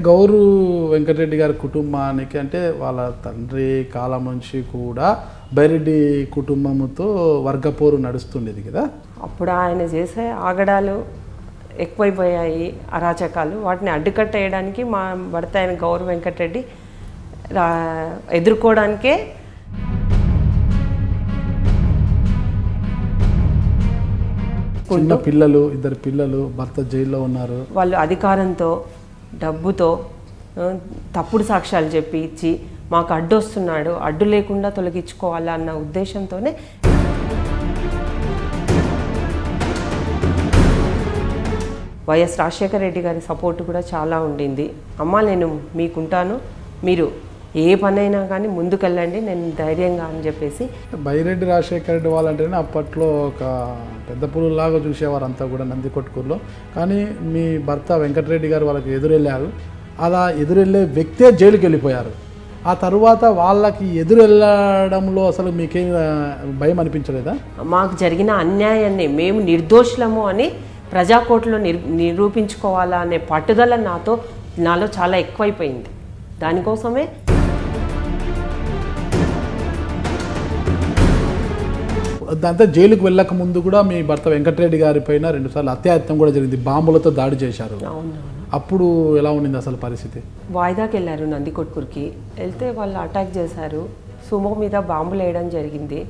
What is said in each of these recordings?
గౌరు వెంకటరెడ్డి గారి కుటుంబానికి అంటే వాళ్ళ తండ్రి కాలం నుంచి కూడా బైరెడ్డి కుటుంబంతో వర్గపోరు నడుస్తుండేది కదా అప్పుడు ఆయన చేసే ఆగడాలు ఎక్కువైపోయాయి అరాచకాలు వాటిని అడ్డుకట్టేయడానికి మా భర్త అయిన గౌరవ వెంకటరెడ్డి రా ఎదుర్కోవడానికే చిన్న పిల్లలు ఇద్దరు పిల్లలు భర్త జైల్లో ఉన్నారు వాళ్ళు అధికారంతో డబ్బుతో ఆ, తప్పుడు సాక్ష్యాలు చెప్పి ఇచ్చి మాకు అడ్డు వస్తున్నాడు అడ్డు లేకుండా తొలగించుకోవాలా అన్న ఉద్దేశంతోనే వైఎస్ రాజశేఖర రెడ్డి గారి సపోర్ట్ కూడా చాలా ఉండింది అమ్మ నేను మీకుంటాను మీరు ఏ పనైనా కానీ ముందుకెళ్ళండి నేను ధైర్యంగా అని చెప్పేసి బైరెడ్డి రాజశేఖర రెడ్డి వాళ్ళంటేనే అప్పట్లో ఒక పెద్ద పులులాగా చూసేవారు అంతా కూడా నందికొట్కూరులో కానీ మీ భర్త వెంకటరెడ్డి గారు వాళ్ళకి ఎదురెళ్ళారు అలా ఎదురెళ్ళే వ్యక్తే జైలుకి వెళ్ళిపోయారు ఆ తరువాత వాళ్ళకి ఎదురెళ్ళడంలో అసలు మీకేం ఆ, భయం అనిపించలేదా మాకు జరిగిన అన్యాయాన్ని మేము నిర్దోషులము అని ప్రజాకోర్టులో నిర్ నిరూపించుకోవాలా అనే పట్టుదల నాతో నాలో చాలా ఎక్కువైపోయింది దానికోసమే దాంతో జైలుకు వెళ్ళక ముందు కూడా మీ భర్త వెంకటరెడ్డి గారి పైన రెండుసార్లు అత్యాయత్నం కూడా జరిగింది బాంబులతో దాడి చేశారు అవును అప్పుడు ఎలా ఉండింది అసలు పరిస్థితి వాయిదాకి వెళ్ళారు నందికొట్కూరుకి వెళ్తే వాళ్ళు అటాక్ చేశారు సుమో మీద బాంబులు వేయడం జరిగింది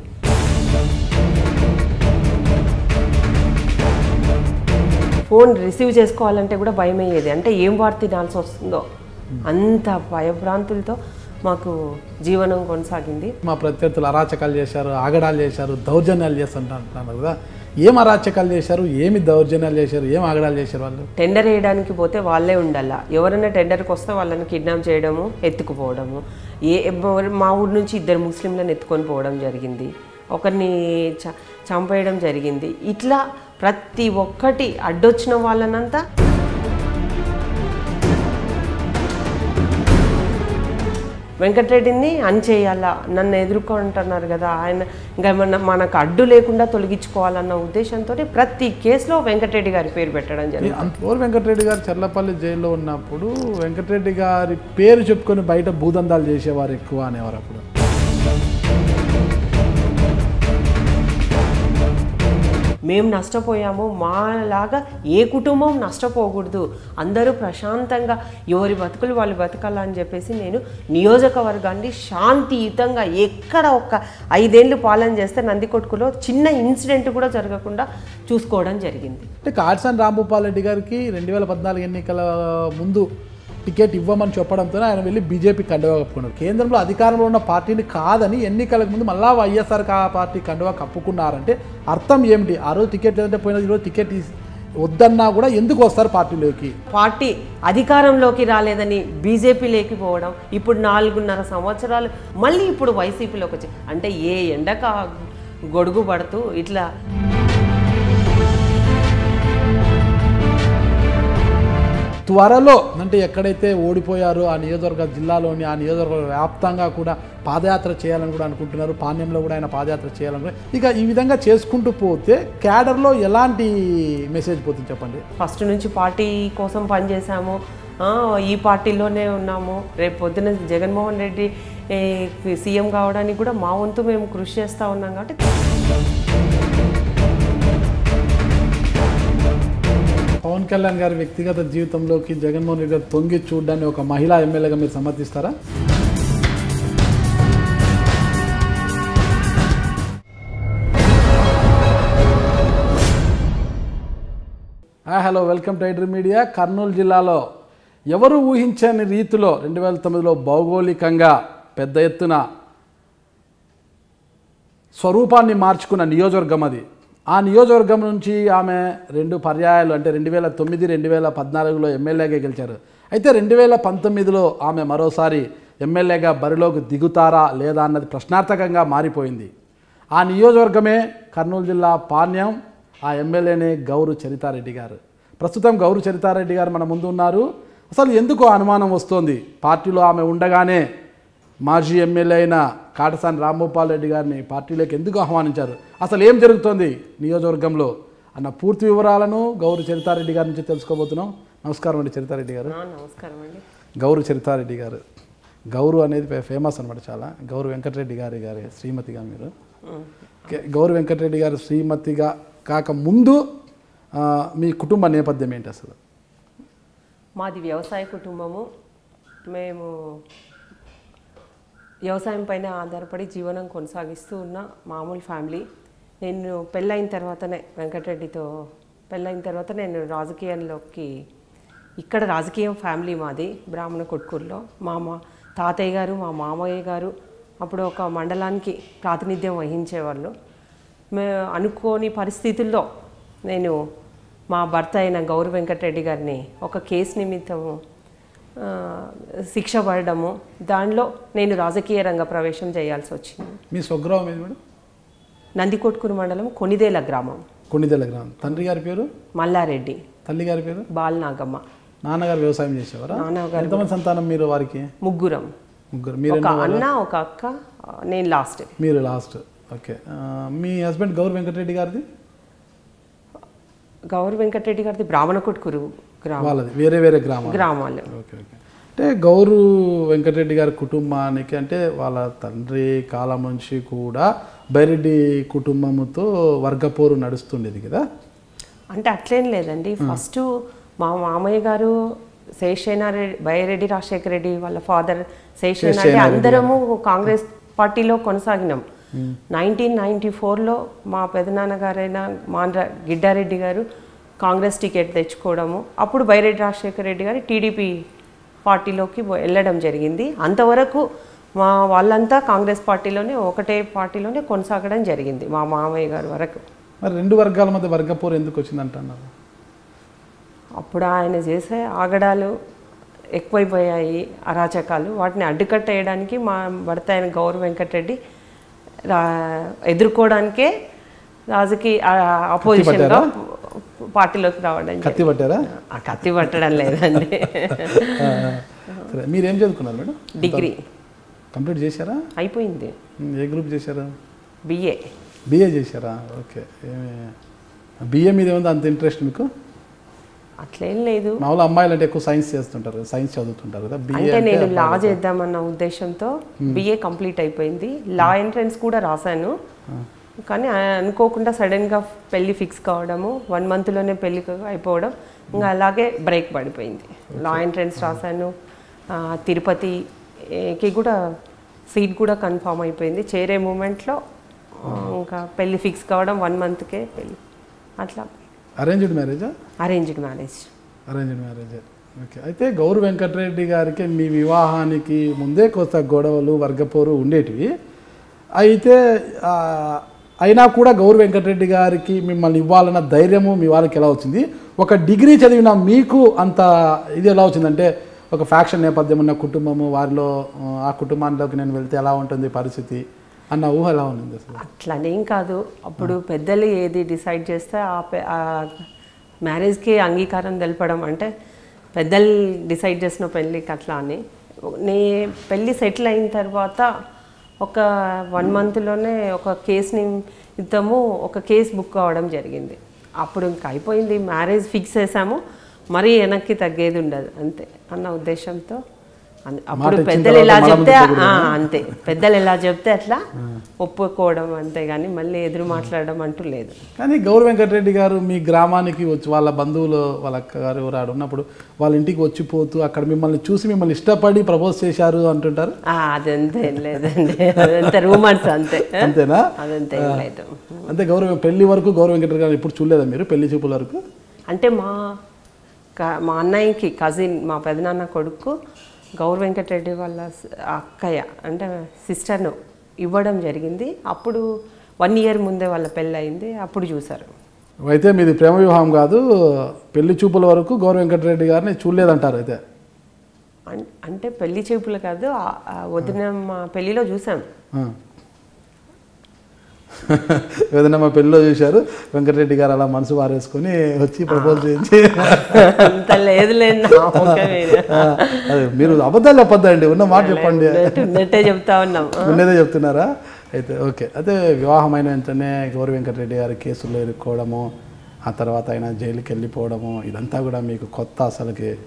ఫోన్ రిసీవ్ చేసుకోవాలంటే కూడా భయం అయ్యేది అంటే ఏం వార్త తినాల్సి వస్తుందో అంత భయభ్రాంతులతో మాకు జీవనం కొనసాగింది మా ప్రత్యర్థులు అరాచకాలు చేశారు ఆగడాలు చేశారు దౌర్జన్యాలు చేస్తుంటారు అంటున్నారు కదా ఏం అరాచకాలు చేశారు ఏమి దౌర్జన్యాలు చేశారు ఏం ఆగడాలు చేశారు వాళ్ళు టెండర్ వేయడానికి పోతే వాళ్ళే ఉండాల ఎవరైనా టెండర్కి వస్తే వాళ్ళని కిడ్నాప్ చేయడము ఎత్తుకుపోవడము ఏ ఎవరు- మా ఊరు నుంచి ఇద్దరు ముస్లింలను ఎత్తుకొని పోవడం జరిగింది ఒకరిని చ చంపేయడం జరిగింది ఇట్లా ప్రతి ఒక్కటి అడ్డొచ్చిన వాళ్ళనంతా వెంకటరెడ్డిని అన్చేయాలా నన్ను ఎదుర్కొంటున్నారు కదా ఆయన ఇంకా మన మనకు అడ్డు లేకుండా తొలగించుకోవాలన్న ఉద్దేశంతో ప్రతి కేసులో వెంకటరెడ్డి గారి పేరు పెట్టడం జరిగింది అంతవరకు వెంకటరెడ్డి గారు చర్లపల్లి జైల్లో ఉన్నప్పుడు వెంకటరెడ్డి గారి పేరు చెప్పుకొని బయట భూదందాలు చేసేవారు ఎక్కువ అనేవారు అప్పుడు మేము నష్టపోయాము మాలాగా ఏ కుటుంబం నష్టపోకూడదు అందరూ ప్రశాంతంగా ఎవరి బతుకులు వాళ్ళు బతకాలని చెప్పేసి నేను నియోజకవర్గాన్ని శాంతియుతంగా ఎక్కడ ఒక్క ఐదేళ్ళు పాలన చేస్తే నందికొట్కులో చిన్న ఇన్సిడెంట్ కూడా జరగకుండా చూసుకోవడం జరిగింది అంటే కాట్సాని రాంభూపాల్ రెడ్డి గారికి రెండు వేల పద్నాలుగు ఎన్నికల ముందు టికెట్ ఇవ్వమని చెప్పడంతో ఆయన వెళ్ళి బీజేపీ కండువా కప్పుకున్నారు కేంద్రంలో అధికారంలో ఉన్న పార్టీని కాదని ఎన్నికలకు ముందు మళ్ళా వైఎస్ఆర్ కా పార్టీ కండువా కప్పుకున్నారంటే అర్థం ఏమిటి ఆ రోజు టికెట్ లేదంటే పోయిన ఈరోజు టికెట్ ఇస్- వద్దన్నా కూడా ఎందుకు వస్తారు పార్టీలోకి పార్టీ అధికారంలోకి రాలేదని బీజేపీలోకి పోవడం ఇప్పుడు నాలుగున్నర సంవత్సరాలు మళ్ళీ ఇప్పుడు వైసీపీలోకి వచ్చి అంటే ఏ ఎండక గొడుగు పడుతూ ఇట్లా త్వరలో అంటే ఎక్కడైతే ఓడిపోయారో ఆ నియోజకవర్గ జిల్లాలోని ఆ నియోజకవర్గ వ్యాప్తంగా కూడా పాదయాత్ర చేయాలని కూడా అనుకుంటున్నారు పాణ్యంలో కూడా ఆయన పాదయాత్ర చేయాలని కూడా- ఇక ఈ విధంగా చేసుకుంటూ పోతే క్యాడర్లో ఎలాంటి మెసేజ్ పోతుంది చెప్పండి ఫస్ట్ నుంచి పార్టీ కోసం పనిచేసాము ఆ, ఈ పార్టీలోనే ఉన్నాము రేపు పొద్దున జగన్మోహన్ రెడ్డి ఏ, సీఎం కావడానికి కూడా మా వంతు మేము కృషి చేస్తూ ఉన్నాం కాబట్టి పవన్ కళ్యాణ్ గారి వ్యక్తిగత జీవితంలోకి జగన్మోహన్ రెడ్డి గారు తొంగి చూడడాన్ని ఒక మహిళా ఎమ్మెల్యేగా మీరు సమర్థిస్తారా hi hello welcome to iDream media Kurnool జిల్లాలో ఎవరు ఊహించని రీతిలో రెండు వేల తొమ్మిదిలో భౌగోళికంగా పెద్ద ఎత్తున స్వరూపాన్ని మార్చుకున్న నియోజకవర్గం అది ఆ నియోజకవర్గం నుంచి ఆమె రెండు పర్యాయాలు అంటే రెండు వేల తొమ్మిది రెండు వేల పద్నాలుగులో ఎమ్మెల్యేగా గెలిచారు అయితే రెండు వేల పంతొమ్మిదిలో ఆమె మరోసారి ఎమ్మెల్యేగా బరిలోకి దిగుతారా లేదా అన్నది ప్రశ్నార్థకంగా మారిపోయింది ఆ నియోజకవర్గమే కర్నూలు జిల్లా పాణ్యం ఆ ఎమ్మెల్యేనే గౌరు చరితారెడ్డి గారు ప్రస్తుతం గౌరు చరితారెడ్డి గారు మన ముందు ఉన్నారు అసలు ఎందుకు అనుమానం వస్తోంది పార్టీలో ఆమె ఉండగానే మాజీ ఎమ్మెల్యే అయిన కాటసాని రాంభూపాల్ రెడ్డి గారిని పార్టీలోకి ఎందుకు ఆహ్వానించారు అసలు ఏం జరుగుతోంది నియోజకవర్గంలో అన్న పూర్తి వివరాలను గౌరు చరితారెడ్డి గారి నుంచి తెలుసుకోబోతున్నాం నమస్కారం అండి చరితారెడ్డి గారు ఆ, నమస్కారం అండి గౌరు చరితారెడ్డి గారు గౌరు అనేది ఫే- ఫేమస్ అనమాట చాలా గౌరు వెంకటరెడ్డి గారి గారి శ్రీమతిగా మీరు కే- గౌరు వెంకటరెడ్డి గారు శ్రీమతిగా కాక ముందు ఆ, మీ కుటుంబ నేపథ్యం ఏంటి అసలు మాది వ్యవసాయ కుటుంబము మేము వ్యవసాయం పైన ఆధారపడి జీవనం కొనసాగిస్తూ ఉన్న మామూలు ఫ్యామిలీ నేను పెళ్ళైన తర్వాతనే వెంకటరెడ్డితో పెళ్ళైన తర్వాత నేను రాజకీయంలోకి ఇక్కడ రాజకీయం ఫ్యామిలీ మాది బ్రాహ్మణ కొట్కూరులో మా మా తాతయ్య గారు మా మామయ్య గారు అప్పుడు ఒక మండలానికి ప్రాతినిధ్యం వహించేవాళ్ళు మే అనుకోని పరిస్థితుల్లో నేను మా భర్త అయిన గౌరవ వెంకటరెడ్డి గారిని ఒక కేసు నిమిత్తము ఆ, శిక్ష పడడము దానిలో నేను రాజకీయ రంగ ప్రవేశం చేయాల్సి వచ్చింది మీ స్వగ్రామం ఏది మేడం నందికొట్కూరు మండలం కొనిదేల గ్రామం కొన్నిదెల గ్రామం తండ్రి గారి పేరు మల్లారెడ్డి తల్లి గారి పేరు బాలనాగమ్మ నాన్నగారు వ్యవసాయం చేసేవారా నాన్నగారు ఎంతమంది సంతానం మీరు వారికి ముగ్గురం ముగ్గురు మీరు ఒక అన్న ఒక అక్క ఆ, నేను లాస్ట్ మీరు లాస్ట్ ఓకే ఆ, మీ హస్బెండ్ గౌర్ వెంకటరెడ్డి గారిది గౌరవ వెంకటరెడ్డి గారిది బ్రాహ్మణ కొట్కూరు గ్రామం వాళ్ళది వేరే వేరే గ్రామాలు గ్రామాలు ఓకే ఓకే అంటే గౌరు వెంకటరెడ్డి గారి కుటుంబానికి అంటే వాళ్ళ తండ్రి కాలం నుంచి కూడా బైరెడ్డి కుటుంబముతో వర్గపోరు నడుస్తుండేది కదా అంటే అట్లేం లేదండి ఫస్ట్ మా మామయ్య గారు శేషేనారెడ్డి బైరెడ్డి రాజశేఖర రెడ్డి వాళ్ళ ఫాదర్ శేషేనారెడ్డి అందరము కాంగ్రెస్ పార్టీలో కొనసాగినాం నైన్టీన్ నైన్టీ ఫోర్లో మా పెదనాన్నగారైన మాండ్ర గిడ్డారెడ్డి గారు కాంగ్రెస్ టికెట్ తెచ్చుకోవడము అప్పుడు బైరెడ్డి రాజశేఖర రెడ్డి గారు టీడీపీ పార్టీలోకి పో- వెళ్ళడం జరిగింది అంతవరకు మా వాళ్ళంతా కాంగ్రెస్ పార్టీలోనే ఒకటే పార్టీలోనే కొనసాగడం జరిగింది మా మామయ్య గారి వరకు మరి రెండు వర్గాల మధ్య వర్గపోరు ఎందుకు వచ్చిందంటున్నారు అప్పుడు ఆయన చేసే ఆగడాలు ఎక్కువైపోయాయి అరాచకాలు వాటిని అడ్డుకట్టేయడానికి మా భర్త అయిన గౌరవ వెంకటరెడ్డి రా ఎదుర్కోవడానికే రాజకీయ అపోజిషన్గా పార్టీలోకి రావడం జరిగింది. కత్తి పట్టారా ఆ కత్తి పట్టడం లేదండి ఆ, సరే మీరేం చదువుకున్నారు మేడం డిగ్రీ కంప్లీట్ చేశారా అయిపోయింది ఉమ్, ఏ గ్రూప్ చేశారు బిఏ బిఏ చేశారా ఓకే బిఏ మీద ఏముంది అంత ఇంట్రెస్ట్ మీకు అట్లేం లేదు మామూలు అమ్మాయిలు అంటే ఎక్కువ సైన్స్ చేస్తుంటారు కదా సైన్స్ చదువుతుంటారు కదా బిఏ అంటే నేను లా చేద్దామన్న ఉద్దేశంతో బిఏ కంప్లీట్ అయిపోయింది లా ఎంట్రన్స్ కూడా రాశాను కానీ ఆ- అనుకోకుండా సడన్గా పెళ్లి ఫిక్స్ కావడము వన్ మంత్లోనే పెళ్లి అయిపోవడం ఇంకా అలాగే బ్రేక్ పడిపోయింది లా ఎంట్రన్స్ రాశాను ఆ, తిరుపతికి కూడా సీట్ కూడా కన్ఫామ్ అయిపోయింది చేరే మూమెంట్లో ఇంకా పెళ్లి ఫిక్స్ కావడం వన్ మంత్కే పెళ్ళి అట్లా అరేంజ్డ్ మ్యారేజా arranged marriage arranged marriage okay అయితే గౌరు వెంకటరెడ్డి గారికి మీ వివాహానికి ముందే కొత్త గొడవలు వర్గపోరు ఉండేటివి అయితే ఆ, అయినా కూడా గౌరు వెంకటరెడ్డి గారికి మిమ్మల్ని ఇవ్వాలన్న ధైర్యము మీ వాళ్ళకి ఎలా వచ్చింది ఒక డిగ్రీ చదివిన మీకు అంత ఇది ఎలా వచ్చిందంటే ఒక ఫ్యాక్షన్ నేపథ్యం ఉన్న కుటుంబము వారిలో ఆ, ఆ కుటుంబానికి నేను వెళ్తే ఎలా ఉంటుంది పరిస్థితి అన్న ఊహ ఎలా ఉంది అసలు అట్లనేం కాదు అప్పుడు పెద్దలు ఏది డిసైడ్ చేస్తే ఆ పె- ఆ మ్యారేజ్కి అంగీకారం తెలపడం అంటే పెద్దలు డిసైడ్ చేసిన పెళ్ళికి అట్లా అని నే పెళ్ళి సెటిల్ అయిన తర్వాత ఒక వన్ మంత్లోనే ఒక కేసుని ఇద్దాము ఒక కేసు బుక్ అవ్వడం జరిగింది అప్పుడు ఇంకా అయిపోయింది మ్యారేజ్ ఫిక్స్ చేసాము మరీ వెనక్కి తగ్గేది ఉండదు అంతే అన్న ఉద్దేశంతో అన్- అప్పుడు ఇచ్చిన పెద్దలు ఎలా తర్వాత చెప్తే మలముద్ద ఆ, అంతే పెద్దలు ఎలా చెప్తే అట్లా ఒప్పుకోవడం అంతే కానీ మళ్ళీ ఎదురు మాట్లాడడం అంటూ లేదు కానీ గౌరవ వెంకటరెడ్డి గారు మీ గ్రామానికి వచ్చి వాళ్ళ బంధువులు వాళ్ళ అక్కగారు ఎవరు ఆడ ఉన్నప్పుడు వాళ్ళ ఇంటికి వచ్చిపోతూ అక్కడ మిమ్మల్ని చూసి మిమ్మల్ని ఇష్టపడి ప్రపోజ్ చేశారు అంటుంటారు ఆ, అదంతే ఏం లేదండి అదంతా రూమర్స్ అంతే అంతేనా అదంతా ఏం లేదు అంతే గౌరవ పెళ్లి వరకు గౌరవ వెంకటరెడ్డి గారు ఇప్పుడు చూడలేదా మీరు పెళ్లి చూపుల వరకు అంటే మా క- మా అన్నయ్యకి కజిన్ మా పెదనాన్న కొడుకు గౌర వెంకటరెడ్డి వాళ్ళ స- అక్కయ్య అంటే సిస్టర్ను ఇవ్వడం జరిగింది అప్పుడు వన్ ఇయర్ ముందే వాళ్ళ పెళ్ళి అయింది అప్పుడు చూసారు అయితే మీది ప్రేమ వివాహం కాదు పెళ్లి చూపుల వరకు గౌరవ వెంకటరెడ్డి గారిని చూడలేదంటారు అయితే అన్- అంటే పెళ్లి చూపులు కాదు ఆ- ఆ వదిన మా పెళ్లిలో చూసాం ఆ. ఏదైనా మా పెళ్ళిలో చూశారు వెంకటరెడ్డి గారు అలా మనసు వారేసుకొని వచ్చి ప్రపోజ్ చేయించి అంత లేదులేండి నా ముఖమే. ఆ, అదే మీరు అబద్ధాలు చెప్పొద్దండి ఉన్న మాట చెప్పండి ఉన్నట్టు ఉన్నట్టే చెప్తా ఉన్నాం ఉన్నదే చెప్తున్నారా అయితే ఓకే అయితే వివాహం అయిన వెంటనే గౌరవ వెంకటరెడ్డి గారి కేసుల్లో ఇరుక్కోవడము ఆ తర్వాత ఆయన జైలుకి వెళ్ళిపోవడము ఇదంతా కూడా మీకు కొత్త అసలుకి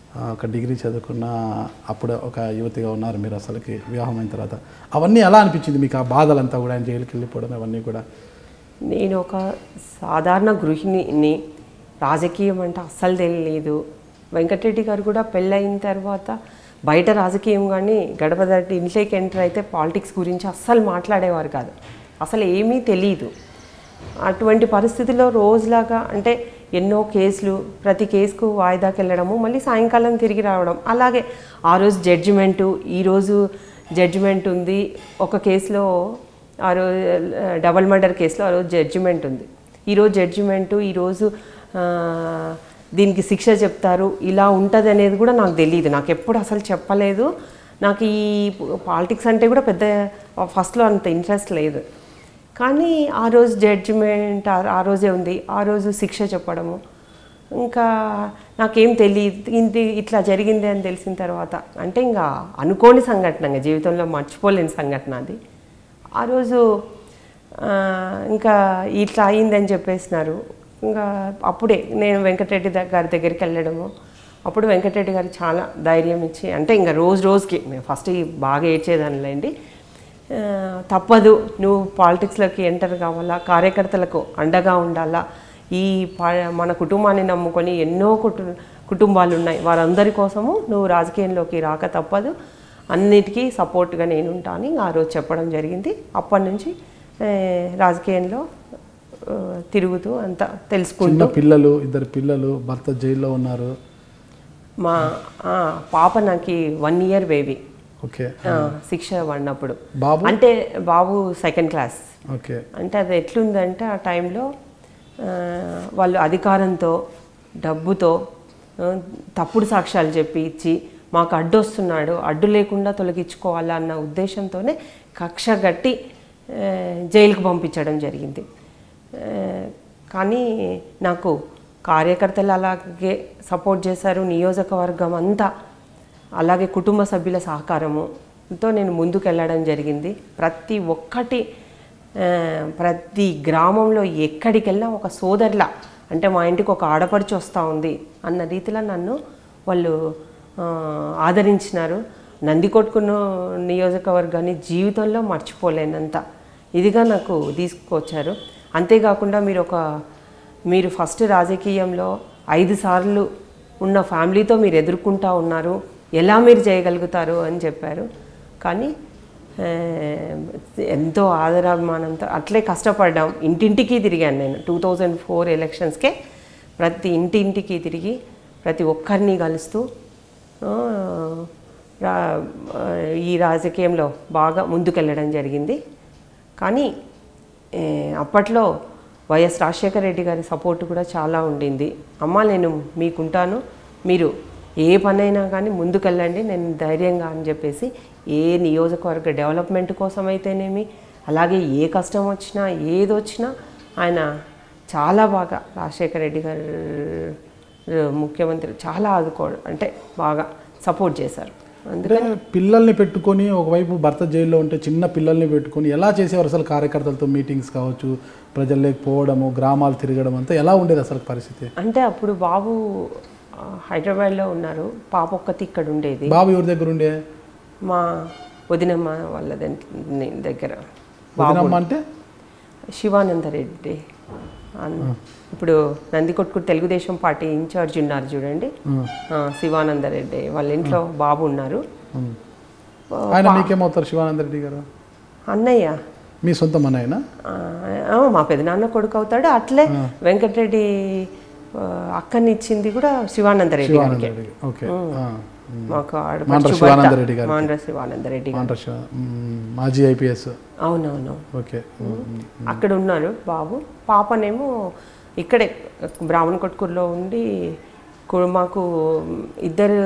ఆ, ఒక డిగ్రీ చదువుకున్న అప్పుడు ఒక యువతిగా ఉన్నారు మీరు అసలుకి వివాహం అయిన తర్వాత అవన్నీ ఎలా అనిపించింది మీకు ఆ బాధలంతా కూడా ఆయన జైలుకి వెళ్ళిపోవడం అవన్నీ కూడా నేను ఒక సాధారణ గృహిణిని రాజకీయం అంటే అస్సలు తెలియలేదు వెంకటరెడ్డి గారు కూడా పెళ్ళయిన తర్వాత బయట రాజకీయం కానీ గడప దాటి ఇంట్లోకి ఎంటర్ అయితే పాలిటిక్స్ గురించి అస్సలు మాట్లాడేవారు కాదు అసలు ఏమీ తెలియదు అటువంటి పరిస్థితిలో రోజులాగా అంటే ఎన్నో కేసులు ప్రతి కేసుకు వాయిదాకి వెళ్ళడము మళ్ళీ సాయంకాలం తిరిగి రావడం అలాగే ఆ రోజు జడ్జిమెంటు ఈరోజు జడ్జిమెంట్ ఉంది ఒక కేసులో ఆ రోజు డబల్ మర్డర్ కేసులో ఆ రోజు జడ్జిమెంట్ ఉంది ఈరోజు జడ్జిమెంటు ఈరోజు ఆ, దీనికి శిక్ష చెప్తారు ఇలా ఉంటుంది అనేది కూడా నాకు తెలియదు నాకు ఎప్పుడు అసలు చెప్పలేదు నాకు ఈ పాలిటిక్స్ అంటే కూడా పెద్ద ఫస్ట్లో అంత ఇంట్రెస్ట్ లేదు కానీ ఆ రోజు జడ్జిమెంట్ ఆ- ఆ రోజే ఉంది ఆ రోజు శిక్ష చెప్పడము ఇంకా నాకేం తెలియదు ఇంటి ఇట్లా జరిగింది అని తెలిసిన తర్వాత అంటే ఇంకా అనుకోని సంఘటన ఇంకా జీవితంలో మర్చిపోలేని సంఘటన అది ఆ రోజు ఆ, ఇంకా ఇట్లా అయిందని చెప్పేసినారు ఇంకా అప్పుడే నేను వెంకటరెడ్డి ద- గారి దగ్గరికి వెళ్ళడము అప్పుడు వెంకటరెడ్డి గారు చాలా ధైర్యం ఇచ్చి అంటే ఇంకా రోజు రోజుకి నేను ఫస్ట్ బాగా ఏడ్చేదానిలేండి ఆ, తప్పదు నువ్వు పాలిటిక్స్లోకి ఎంటర్ కావాలా కార్యకర్తలకు అండగా ఉండాలా ఈ పా- మన కుటుంబాన్ని నమ్ముకొని ఎన్నో కుటు కుటుంబాలు ఉన్నాయి వారందరి కోసము నువ్వు రాజకీయంలోకి రాక తప్పదు అన్నిటికీ సపోర్ట్గా నేను ఉంటాను ఆ రోజు చెప్పడం జరిగింది అప్పటి నుంచి ఆ, రాజకీయంలో ఆ, తిరుగుతూ అంతా తెలుసుకుంటూ చిన్న పిల్లలు ఇద్దరు పిల్లలు భర్త జైల్లో ఉన్నారు మా ఆ, పాప నాకు వన్ ఇయర్ బేబీ ఓకే శిక్ష పడినప్పుడు బాబు అంటే బాబు సెకండ్ క్లాస్ ఓకే అంటే అది ఎట్లుందంటే ఆ టైంలో ఆ, వాళ్ళు అధికారంతో డబ్బుతో ఆ, తప్పుడు సాక్ష్యాలు చెప్పి ఇచ్చి మాకు అడ్డు వస్తున్నాడు అడ్డు లేకుండా తొలగించుకోవాలన్న ఉద్దేశంతోనే కక్ష గట్టి ఆ, జైలుకు పంపించడం జరిగింది ఆ, కానీ నాకు కార్యకర్తలు అలాగే సపోర్ట్ చేశారు నియోజకవర్గం అంతా అలాగే కుటుంబ సభ్యుల సహకారముతో నేను ముందుకు వెళ్ళడం జరిగింది ప్రతి ఒక్కటి ఆ, ప్రతి గ్రామంలో ఎక్కడికి వెళ్ళినా ఒక సోదరులా అంటే మా ఇంటికి ఒక ఆడపడుచు వస్తూ ఉంది అన్న రీతిలో నన్ను వాళ్ళు ఆ, ఆదరించినారు నందికొట్కును నియోజకవర్గాన్ని జీవితంలో మర్చిపోలేనంత ఇదిగా నాకు తీసుకొచ్చారు అంతేకాకుండా మీరు ఒక మీరు ఫస్ట్ రాజకీయంలో ఐదు సార్లు ఉన్న ఫ్యామిలీతో మీరు ఎదుర్కొంటా ఉన్నారు ఎలా మీరు చేయగలుగుతారు అని చెప్పారు కానీ ఆ, ఎంతో ఆదరాభిమానంతో అట్లే కష్టపడ్డాం ఇంటింటికి తిరిగాను నేను టూ థౌజండ్ ఫోర్ ఎలక్షన్స్కే ప్రతి ఇంటింటికి తిరిగి ప్రతి ఒక్కరిని కలుస్తూ ఆ, రా- ఆ, ఈ రాజకీయంలో బాగా ముందుకెళ్ళడం జరిగింది కానీ ఏ, అప్పట్లో వైఎస్ రాజశేఖర రెడ్డి గారి సపోర్ట్ కూడా చాలా ఉండింది అమ్మ నేను మీకుంటాను మీరు ఏ పనైనా కానీ ముందుకెళ్ళండి నేను ధైర్యంగా అని చెప్పేసి ఏ నియోజకవర్గ డెవలప్మెంట్ కోసం అయితేనేమి అలాగే ఏ కష్టం వచ్చినా ఏది వచ్చినా ఆయన చాలా బాగా రాజశేఖర రెడ్డి గారు ముఖ్యమంత్రి చాలా ఆదుకోవడం అంటే బాగా సపోర్ట్ చేశారు అందుకే అంటే పిల్లల్ని పెట్టుకొని ఒకవైపు భర్త జైల్లో ఉంటే చిన్న పిల్లల్ని పెట్టుకొని ఎలా చేసేవారు అసలు కార్యకర్తలతో మీటింగ్స్ కావచ్చు ప్రజల్లోకి పోవడము గ్రామాలు తిరగడం అంతా ఎలా ఉండేది అసలు పరిస్థితి అంటే అప్పుడు బాబు ఆ, హైదరాబాద్లో ఉన్నారు పాప ఒక్కతి ఇక్కడ ఉండేది బాబు ఎవరి దగ్గర ఉండే మా వదినమ్మ వాళ్ళ దం- దగ్గర వదినమ్మ అంటే శివానందరెడ్డి అన్- ఇప్పుడు నందికొట్కు తెలుగుదేశం పార్టీ ఇన్ఛార్జ్ ఉన్నారు చూడండి ఉం. ఆ, శివానందరెడ్డి వాళ్ళ ఇంట్లో బాబు ఉన్నారు ఉం. ఆయన మీకేమవుతారు శివానంద రెడ్డి గారు అన్నయ్య మీ సొంత మన ఆ, ఆ, మా పెదనాన్న కొడుకు అవుతాడు అట్లే వెంకటరెడ్డి ఆ, అక్కనిచ్చింది కూడా శివానందరెడ్డి శివానంద గారికి రెడ్డి ఓకే ఆ. మాకు ఆడపడుచు మాండ్ర భర్త. శివానందరెడ్డి గారికి. మాండ్ర శివానందరెడ్డి గారు మాండ్ర శివ ఉం. మాజీ ఐపీఎస్ అవునవును ఓకే ఉం. అక్కడ ఉన్నారు బాబు పాపనేమో ఇక్కడే బ్రాహ్మణ కొట్కూరులో ఉండి కు- మాకు ఇద్దరు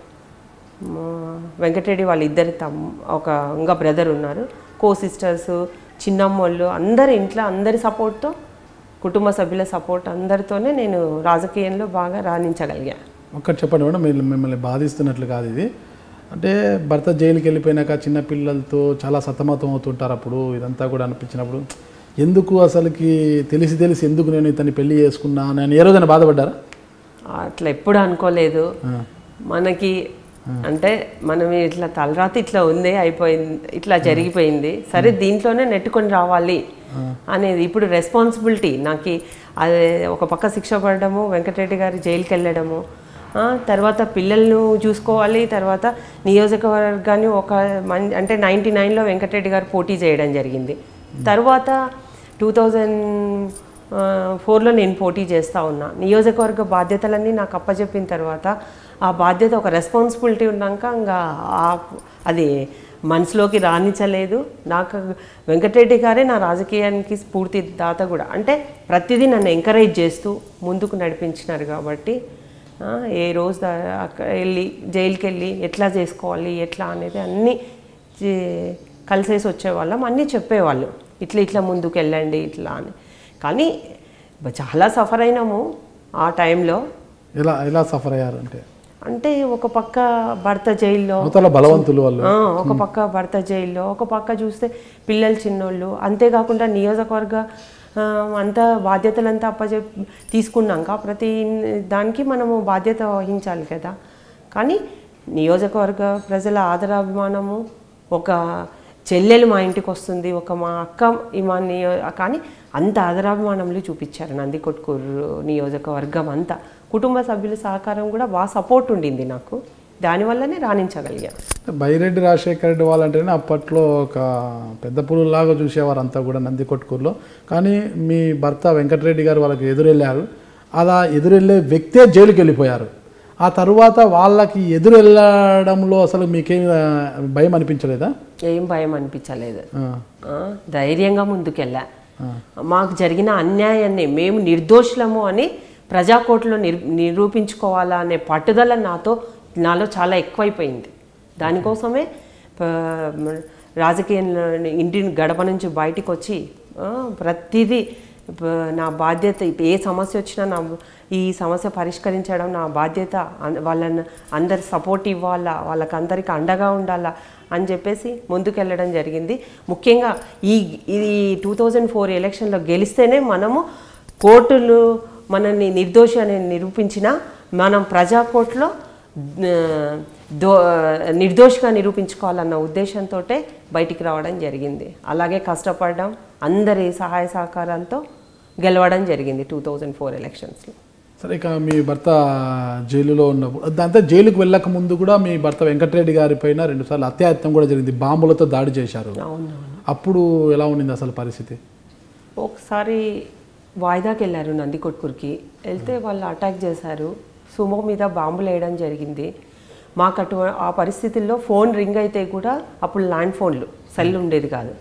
మా వెంకటరెడ్డి వాళ్ళ ఇద్దరు తమ్ ఒక ఇంకా బ్రదర్ ఉన్నారు కో సిస్టర్స్ చిన్నమ్మోళ్ళు అందరి ఇంట్లో అందరి సపోర్ట్తో కుటుంబ సభ్యుల సపోర్ట్ అందరితోనే నేను రాజకీయంలో బాగా రాణించగలిగా ఒక్కటి చెప్పండి మేడం మీరు మిమ్మల్ని బాధిస్తున్నట్లు కాదు ఇది అంటే భర్త జైలుకి వెళ్ళిపోయినాక చిన్న పిల్లలతో చాలా సతమతం అవుతుంటారు అప్పుడు ఇదంతా కూడా అనిపించినప్పుడు ఎందుకు అసలుకి తెలిసి తెలిసి ఎందుకు నేను ఇతన్ని పెళ్లి చేసుకున్నా నేను ఏ రోజైనా బాధపడ్డారా అట్లా ఎప్పుడు అనుకోలేదు ఆ. మనకి అంటే మనం ఇట్లా తలరాత ఇట్లా ఉంది అయిపోయింది ఇట్లా జరిగిపోయింది సరే దీంట్లోనే నెట్టుకొని రావాలి అనేది ఇప్పుడు రెస్పాన్సిబిలిటీ నాకు అది ఒక పక్క శిక్ష పడడము వెంకటరెడ్డి గారి జైలుకి వెళ్ళడము ఆ, తర్వాత పిల్లలను చూసుకోవాలి తర్వాత నియోజకవర్గాన్ని ఒక మం అంటే నైంటీ నైన్లో వెంకటరెడ్డి గారు పోటీ చేయడం జరిగింది తర్వాత టూ థౌజండ్ ఫోర్లో నేను పోటీ చేస్తూ ఉన్నా నియోజకవర్గ బాధ్యతలన్నీ నాకు అప్పచెప్పిన తర్వాత ఆ బాధ్యత ఒక రెస్పాన్సిబిలిటీ ఉన్నాక ఇంకా ఆ- అది మనసులోకి రాణించలేదు నాకు వెంకటరెడ్డి గారే నా రాజకీయానికి స్ఫూర్తి దాత కూడా అంటే ప్రతిదీ నన్ను ఎంకరేజ్ చేస్తూ ముందుకు నడిపించినారు కాబట్టి ఆ, ఏ రోజు దా- అక్కడ వెళ్ళి జైలుకి వెళ్ళి ఎట్లా చేసుకోవాలి ఎట్లా అనేది అన్నీ చే- కలిసేసి వచ్చేవాళ్ళం అన్నీ చెప్పేవాళ్ళు ఇట్లా ఇట్లా ముందుకు వెళ్ళండి ఇట్లా అని కానీ బ- చాలా సఫర్ అయినాము ఆ టైంలో ఎలా ఎలా సఫర్ అయ్యారు అంటే అంటే ఒక పక్క భర్త జైల్లో అవతల బలవంతులు వాళ్ళు ఆ, ఒక పక్క భర్త జైల్లో ఒక పక్క చూస్తే పిల్లలు చిన్నోళ్ళు అంతేకాకుండా నియోజకవర్గ ఆ, అంతా బాధ్యతలంతా అప్పచెప్ తీసుకున్నాక ప్రతి దానికి మనము బాధ్యత వహించాలి కదా కానీ నియోజకవర్గ ప్రజల ఆదరాభిమానము ఒక చెల్లెలు మా ఇంటికి వస్తుంది ఒక మా అక్క ఈ మా నియో కానీ అంత ఆదరాభిమానములు చూపించారు నందికొట్కూరు నియోజకవర్గం అంతా కుటుంబ సభ్యుల సహకారం కూడా బాగా సపోర్ట్ ఉండింది నాకు దానివల్లనే రాణించగలిగాను బైరెడ్డి రాజశేఖర రెడ్డి వాళ్ళంటేనే అప్పట్లో ఒక పెద్ద పులులాగా చూసేవారు అంతా కూడా నంది కొట్టుకూరులో కానీ మీ భర్త వెంకటరెడ్డి గారు వాళ్ళకి ఎదురెళ్ళారు అలా ఎదురెళ్ళే వ్యక్తే జైలుకి వెళ్ళిపోయారు ఆ తరువాత వాళ్ళకి ఎదురు వెళ్ళడంలో అసలు మీకేం ఆ, భయం అనిపించలేదా ఏం భయం అనిపించలేదు ఆ, ఆ, ధైర్యంగా ముందుకెళ్ళా మాకు జరిగిన అన్యాయాన్ని మేము నిర్దోషులము అని ప్రజాకోర్టులో నిర్ నిరూపించుకోవాలా అనే పట్టుదల నాతో నాలో చాలా ఎక్కువైపోయింది దానికోసమే ప- రాజకీయంలో ఇంటి గడప నుంచి బయటికి వచ్చి ఆ, ప్రతిదీ ప- నా బాధ్యత ఏ సమస్య వచ్చినా నా ఈ సమస్య పరిష్కరించడం నా బాధ్యత అన్- వాళ్ళని అందరి సపోర్ట్ ఇవ్వాలా వాళ్ళకి అందరికి అండగా ఉండాలా అని చెప్పేసి ముందుకెళ్ళడం జరిగింది ముఖ్యంగా ఈ ఇది టూ థౌజండ్ ఫోర్ ఎలక్షన్లో గెలిస్తేనే మనము కోర్టులు మనల్ని నిర్దోషి అని నిరూపించిన మనం ప్రజా కోర్టులో ఆ, దో నిర్దోషిగా నిరూపించుకోవాలన్న ఉద్దేశంతో బయటికి రావడం జరిగింది అలాగే కష్టపడడం అందరి సహాయ సహకారాలతో గెలవడం జరిగింది టూ థౌజండ్ ఫోర్ ఎలక్షన్స్లో సరే ఇక మీ భర్త జైలులో ఉన్నప్పుడు దాంతో జైలుకు వెళ్ళక ముందు కూడా మీ భర్త వెంకటరెడ్డి గారి పైన రెండుసార్లు అత్యాయత్నం కూడా జరిగింది బాంబులతో దాడి చేశారు అవును అప్పుడు ఎలా ఉండింది అసలు పరిస్థితి ఒకసారి వాయిదాకి వెళ్ళారు నందికొట్కూరుకి వెళ్తే వాళ్ళు అటాక్ చేశారు సుమో మీద బాంబులు వేయడం జరిగింది మాకు అటు ఆ పరిస్థితుల్లో ఫోన్ రింగ్ అయితే కూడా అప్పుడు ల్యాండ్ ఫోన్లు సెల్ ఉండేది కాదు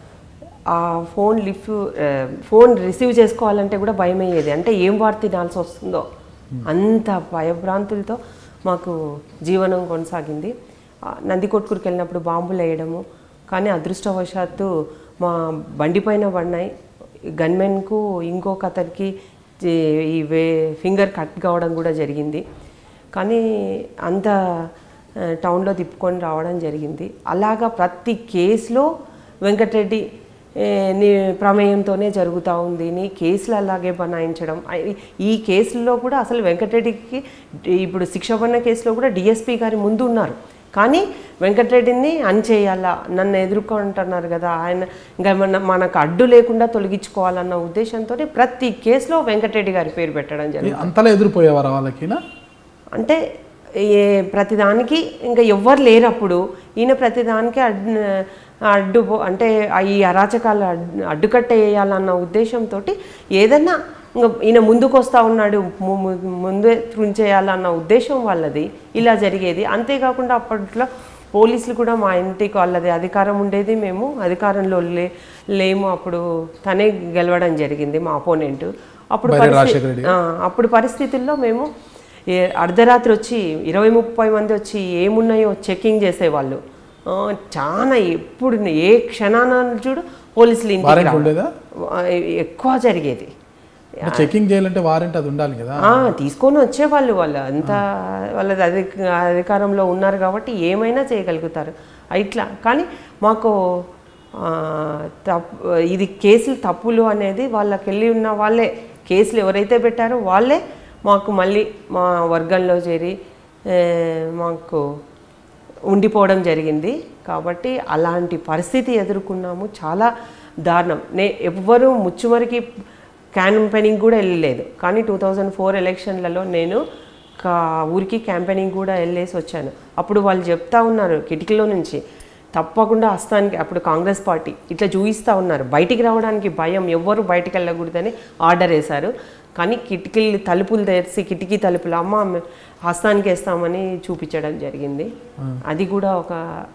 ఆ ఫోన్ లిఫ్ట్ ఫోన్ రిసీవ్ చేసుకోవాలంటే కూడా భయం అయ్యేది అంటే ఏం వార్త తినాల్సి వస్తుందో అంత భయభ్రాంతులతో మాకు జీవనం కొనసాగింది ఆ, నందికొట్కూరుకి వెళ్ళినప్పుడు బాంబులు వేయడము కానీ అదృష్టవశాత్తు మా బండి పైన పడినాయి గన్మెన్కు ఇంకొక అతనికి జే- ఈ వే ఫింగర్ కట్ కావడం కూడా జరిగింది కానీ అంత ఆ, టౌన్లో తిప్పుకొని రావడం జరిగింది అలాగా ప్రతి కేసులో వెంకటరెడ్డి ఏ, నీ ప్రమేయంతోనే జరుగుతూ ఉంది నీ కేసులు అలాగే బనాయించడం ఐ- ఈ కేసుల్లో కూడా అసలు వెంకటరెడ్డికి ఇప్పుడు శిక్ష పడిన కేసులో కూడా డిఎస్పీ గారి ముందు ఉన్నారు కానీ వెంకటరెడ్డిని అన్చేయాలా నన్ను ఎదుర్కొంటున్నారు కదా ఆయన ఇంకా మన మనకు అడ్డు లేకుండా తొలగించుకోవాలన్న ఉద్దేశంతో ప్రతి కేసులో వెంకటరెడ్డి గారి పేరు పెట్టడం జరిగింది అంతలా ఎదురుపోయేవారా వాళ్ళకినా అంటే ఏ ప్రతిదానికి ఇంకా ఎవ్వరు లేరు అప్పుడు ఈయన ప్రతిదానికి అడ్డు అడ్డు పో- అంటే ఆ ఈ అరాచకాలు అడ్డు అడ్డుకట్ట వేయాలన్న ఉద్దేశంతో ఏదన్నా ఇంకా ఈయన ముందుకు వస్తూ ఉన్నాడు ము- ము- ముందే త్రుంచేయాలన్న ఉద్దేశం వాళ్ళది ఇలా జరిగేది అంతేకాకుండా అప్పట్లో పోలీసులు కూడా మా ఇంటికి వాళ్ళది అధికారం ఉండేది మేము అధికారంలో లే లేము అప్పుడు తనే గెలవడం జరిగింది మా అపోనెంట్ అప్పుడు బైరె పరిస్థితి- రాజశేఖర రెడ్డి. ఆ, అప్పుడు పరిస్థితుల్లో మేము ఏ- అర్ధరాత్రి వచ్చి ఇరవై ముప్పై మంది వచ్చి ఏమున్నాయో చెకింగ్ చేసేవాళ్ళు ఆ, చాలా ఎప్పుడు ఏ క్షణాన చూడు పోలీసులు ఇంటికి వారెంట్ రావడం. ఉండేదా ఆ, ఎక్కువ జరిగేది చెకింగ్ చేయాలంటే వారెంట్ అది ఉండాలి కదా ఆ, తీసుకొని వచ్చేవాళ్ళు వాళ్ళు అంత వాళ్ళ అధిక అధికారంలో ఉన్నారు కాబట్టి ఏమైనా చేయగలుగుతారు ఇట్లా కానీ మాకు ఆ, తప్పు ఇది కేసులు తప్పులు అనేది వాళ్ళకి వెళ్ళి ఉన్న వాళ్ళే కేసులు ఎవరైతే పెట్టారో వాళ్ళే మాకు మళ్ళీ మా వర్గంలో చేరి ఏ, మాకు ఉండిపోవడం జరిగింది కాబట్టి అలాంటి పరిస్థితి ఎదుర్కొన్నాము చాలా దారుణం నే ఎవ్వరూ ముచ్చుమరికి క్యాంపెయినింగ్ కూడా వెళ్ళలేదు కానీ టూ థౌజండ్ ఫోర్ ఎలక్షన్లలో నేను కా ఊరికి క్యాంపెయినింగ్ కూడా వెళ్ళేసి వచ్చాను అప్పుడు వాళ్ళు చెప్తా ఉన్నారు కిటికీలో నుంచి తప్పకుండా హస్తానికి అప్పుడు కాంగ్రెస్ పార్టీ ఇట్లా చూపిస్తూ ఉన్నారు బయటికి రావడానికి భయం ఎవ్వరు బయటికి వెళ్ళకూడదని ఆర్డర్ వేశారు కానీ కిటికీలు తలుపులు తెరిచి కిటికీ తలుపులు అమ్మ మే- హస్తానికి వేస్తామని చూపించడం జరిగింది అది కూడా ఒక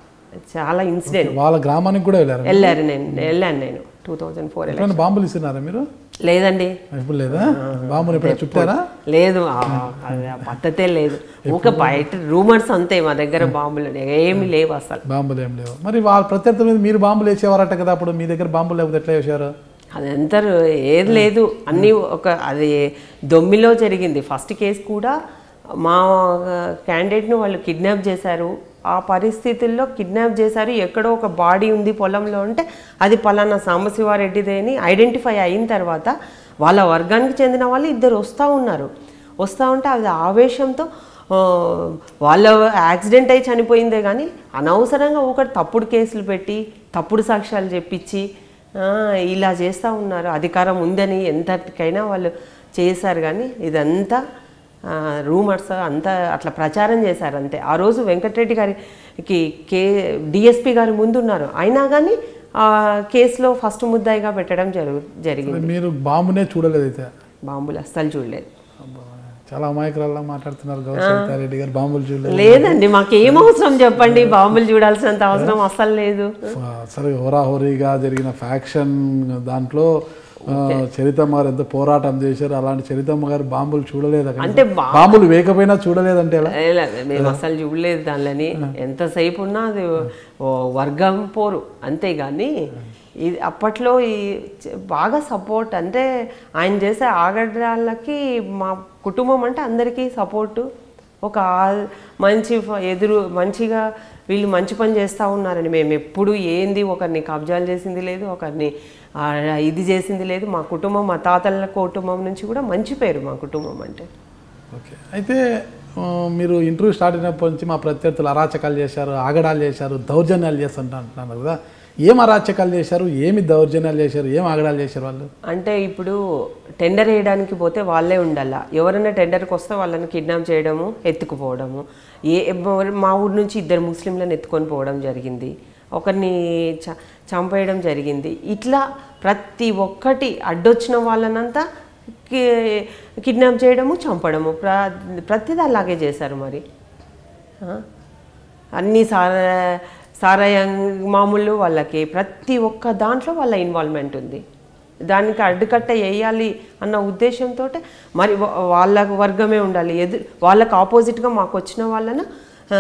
చాలా ఇన్సిడెంట్ వాళ్ళ గ్రామానికి కూడా వెళ్ళారు వెళ్ళారు నేను వెళ్ళాను నేను టూ థౌజండ్ ఫోర్ ఎప్పుడైనా బాంబులు ఇస్తున్నారా మీరు లేదండి ఎప్పుడు లేదా బాంబులు ఎప్పుడైనా చుట్టారా లేదు ఆ- అది ఆ పద్ధతే లేదు ఊక బయట రూమర్స్ అంతే మా దగ్గర బాంబులు ఏమి లేవు అసలు బాంబులు ఏం లేవు మరి వాళ్ళ ప్రత్యర్థి మీద మీరు బాంబులు వేసేవారట కదా అప్పుడు మీ దగ్గర బాంబులు లేకపోతే ఎట్లా వేసారు అది ఎంత ఏది లేదు అన్నీ ఒక అది దొమ్మిలో జరిగింది ఫస్ట్ కేసు కూడా మా క్యాండిడేట్ను వాళ్ళు కిడ్నాప్ చేశారు ఆ పరిస్థితుల్లో కిడ్నాప్ చేశారు ఎక్కడో ఒక బాడీ ఉంది పొలంలో అంటే అది పలానా సాంబశివారెడ్డిదే అని ఐడెంటిఫై అయిన తర్వాత వాళ్ళ వర్గానికి చెందిన వాళ్ళు ఇద్దరు వస్తూ ఉన్నారు వస్తూ ఉంటే అది ఆవేశంతో ఆ, వాళ్ళ యాక్సిడెంట్ అయి చనిపోయిందే కానీ అనవసరంగా ఒకటి తప్పుడు కేసులు పెట్టి తప్పుడు సాక్ష్యాలు చెప్పించి ఆ, ఇలా చేస్తూ ఉన్నారు అధికారం ఉందని ఎంతకైనా వాళ్ళు చేశారు కానీ ఇదంతా రూమర్స్ అంతా అట్లా ప్రచారం చేశారు అంతే ఆ రోజు వెంకటరెడ్డి గారికి కే డిఎస్పి గారి ముందున్నారు అయినా కానీ ఆ కేసులో ఫస్ట్ ముద్దాయిగా పెట్టడం జరుగు జరిగింది మీరు బాంబునే చూడలేదు అయితే బాంబులు అస్సలు చూడలేదు అబ్బా, చాలా అమాయకురాల్లా మాట్లాడుతున్నారు గౌరవ రెడ్డి గారు బాంబులు చూడలేదు లేదండి మాకు ఏం అవసరం చెప్పండి బాంబులు చూడాల్సినంత అవసరం అస్సలు లేదు సరే హోరాహోరీగా జరిగిన ఫ్యాక్షన్ దాంట్లో ఆ, చరితమ్మ గారు ఎంత పోరాటం చేశారు అలాంటి చరితమ్మ గారు బాంబులు చూడలేదు అక్కడ. అంటే బా- బాంబులు వేయకపోయినా చూడలేదంటే ఎలా ఏ లే, మేము అసలు చూడలేదు దానిని ఎంతసేపు ఉన్నా అది ఓ వర్గం పోరు అంతేగాని ఇది అప్పట్లో ఈ చ- బాగా సపోర్ట్ అంటే ఆయన చేసే ఆగడాలకి మా కుటుంబం అంటే అందరికీ సపోర్టు ఒక ఆ- మంచి ఫ- ఎదురు మంచిగా వీళ్ళు మంచి పని చేస్తూ ఉన్నారని మేము ఎప్పుడు ఏంది ఒకరిని కబ్జాలు చేసింది లేదు ఒకరిని ఆ, ఇది చేసింది లేదు మా కుటుంబం మా తాతల కుటుంబం నుంచి కూడా మంచి పేరు మా కుటుంబం అంటే ఓకే అయితే ఆ, మీరు ఇంటర్వ్యూ స్టార్ట్ అయినప్పటి నుంచి మా ప్రత్యర్థులు అరాచకాలు చేశారు ఆగడాలు చేశారు దౌర్జన్యాలు చేస్తుంటా అంటున్నారు కదా ఏం అరాచకాలు చేశారు ఏమి దౌర్జన్యాలు చేశారు ఏం ఆగడాలు చేశారు వాళ్ళు అంటే ఇప్పుడు టెండర్ వేయడానికి పోతే వాళ్ళే ఉండాల ఎవరైనా టెండర్కి వస్తే వాళ్ళని కిడ్నాప్ చేయడము ఎత్తుకుపోవడము ఏ ఎవరు- మా ఊరు నుంచి ఇద్దరు ముస్లింలను ఎత్తుకొని పోవడం జరిగింది ఒకరిని చ చంపేయడం జరిగింది ఇట్లా ప్రతి ఒక్కటి అడ్డొచ్చిన వాళ్ళనంతా కి- కిడ్నాప్ చేయడము చంపడము ప్ర ప్రతిదీ అలాగే చేశారు మరి ఆ? అన్ని సార సారాయ మామూలు వాళ్ళకి ప్రతి ఒక్క దాంట్లో వాళ్ళ ఇన్వాల్వ్మెంట్ ఉంది దానికి అడ్డుకట్ట వేయాలి అన్న ఉద్దేశంతో మరి వా- వాళ్ళ వర్గమే ఉండాలి ఎదు వాళ్ళకు ఆపోజిట్గా మాకు వచ్చిన వాళ్ళను ఆ,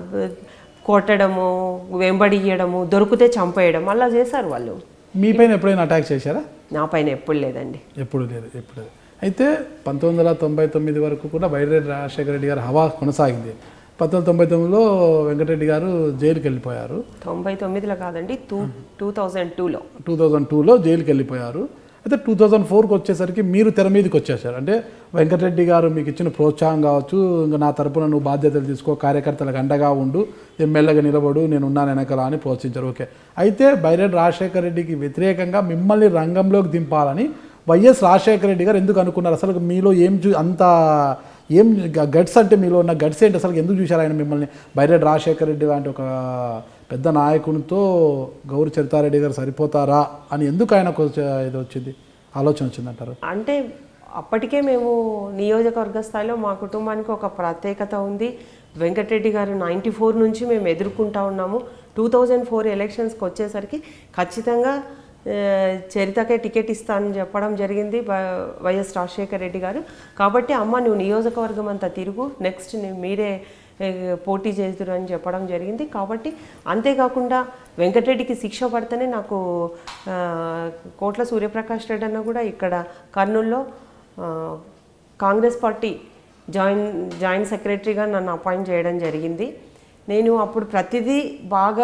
కొట్టడము వెంబడియడము దొరికితే చంపేయడం అలా చేశారు వాళ్ళు మీ పైన ఎప్పుడైనా అటాక్ చేశారా నా పైన ఎప్పుడు లేదండి ఎప్పుడు లేదు ఎప్పుడు లేదు అయితే పంతొమ్మిది వందల తొంభై తొమ్మిది వరకు కూడా బైరెడ్డి రాజశేఖర రెడ్డి గారు హవా కొనసాగింది పంతొమ్మిది వందల తొంభై తొమ్మిదిలో వెంకటరెడ్డి గారు జైలుకి వెళ్ళిపోయారు తొంభై తొమ్మిదిలో కాదండి టూ టూ థౌజండ్ టూలో టూ థౌజండ్ టూలో జైలుకి వెళ్ళిపోయారు అయితే టూ థౌజండ్ ఫోర్కి వచ్చేసరికి మీరు తెర మీదకి వచ్చేసారు అంటే వెంకటరెడ్డి గారు మీకు ఇచ్చిన ప్రోత్సాహం కావచ్చు ఇంకా నా తరపున నువ్వు బాధ్యతలు తీసుకో కార్యకర్తలకు అండగా ఉండు ఎమ్మెల్యేగా నిలబడు నేను ఉన్నాను వెనకలా అని ప్రోత్సహించారు ఓకే అయితే బైరెడ్డి రాజశేఖర రెడ్డికి వ్యతిరేకంగా మిమ్మల్ని రంగంలోకి దింపాలని వైఎస్ రాజశేఖర రెడ్డి గారు ఎందుకు అనుకున్నారు అసలు మీలో ఏం చూ అంత ఏం గట్స్ అంటే మీలో ఉన్న గట్స్ ఏంటి అసలు ఎందుకు చూశారు ఆయన మిమ్మల్ని బైరెడ్డి రాజశేఖర రెడ్డి లాంటి ఒక పెద్ద నాయకునితో గౌరి చరితారెడ్డి గారు సరిపోతారా అని ఎందుకు ఆయనకు వచ్చే- ఇది వచ్చింది ఆలోచన వచ్చిందంటారు అంటే అప్పటికే మేము నియోజకవర్గ స్థాయిలో మా కుటుంబానికి ఒక ప్రత్యేకత ఉంది వెంకటరెడ్డి గారు నైంటీ ఫోర్ నుంచి మేము ఎదుర్కొంటా ఉన్నాము టూ థౌజండ్ ఫోర్ ఎలక్షన్స్కి వచ్చేసరికి ఖచ్చితంగా ఆ, చరితకే టికెట్ ఇస్తానని చెప్పడం జరిగింది వై- వైఎస్ రాజశేఖర రెడ్డి గారు కాబట్టి అమ్మ నువ్వు నియోజకవర్గం అంతా తిరుగు నెక్స్ట్ మీరే ఏ, పోటీ చేదురు అని చెప్పడం జరిగింది కాబట్టి అంతేకాకుండా వెంకటరెడ్డికి శిక్ష పడితేనే నాకు ఆ, కోట్ల సూర్యప్రకాష్ రెడ్డి అన్న కూడా ఇక్కడ కర్నూల్లో ఆ, కాంగ్రెస్ పార్టీ జాయిన్ జాయింట్ సెక్రటరీగా నన్ను అపాయింట్ చేయడం జరిగింది నేను అప్పుడు ప్రతిదీ బాగా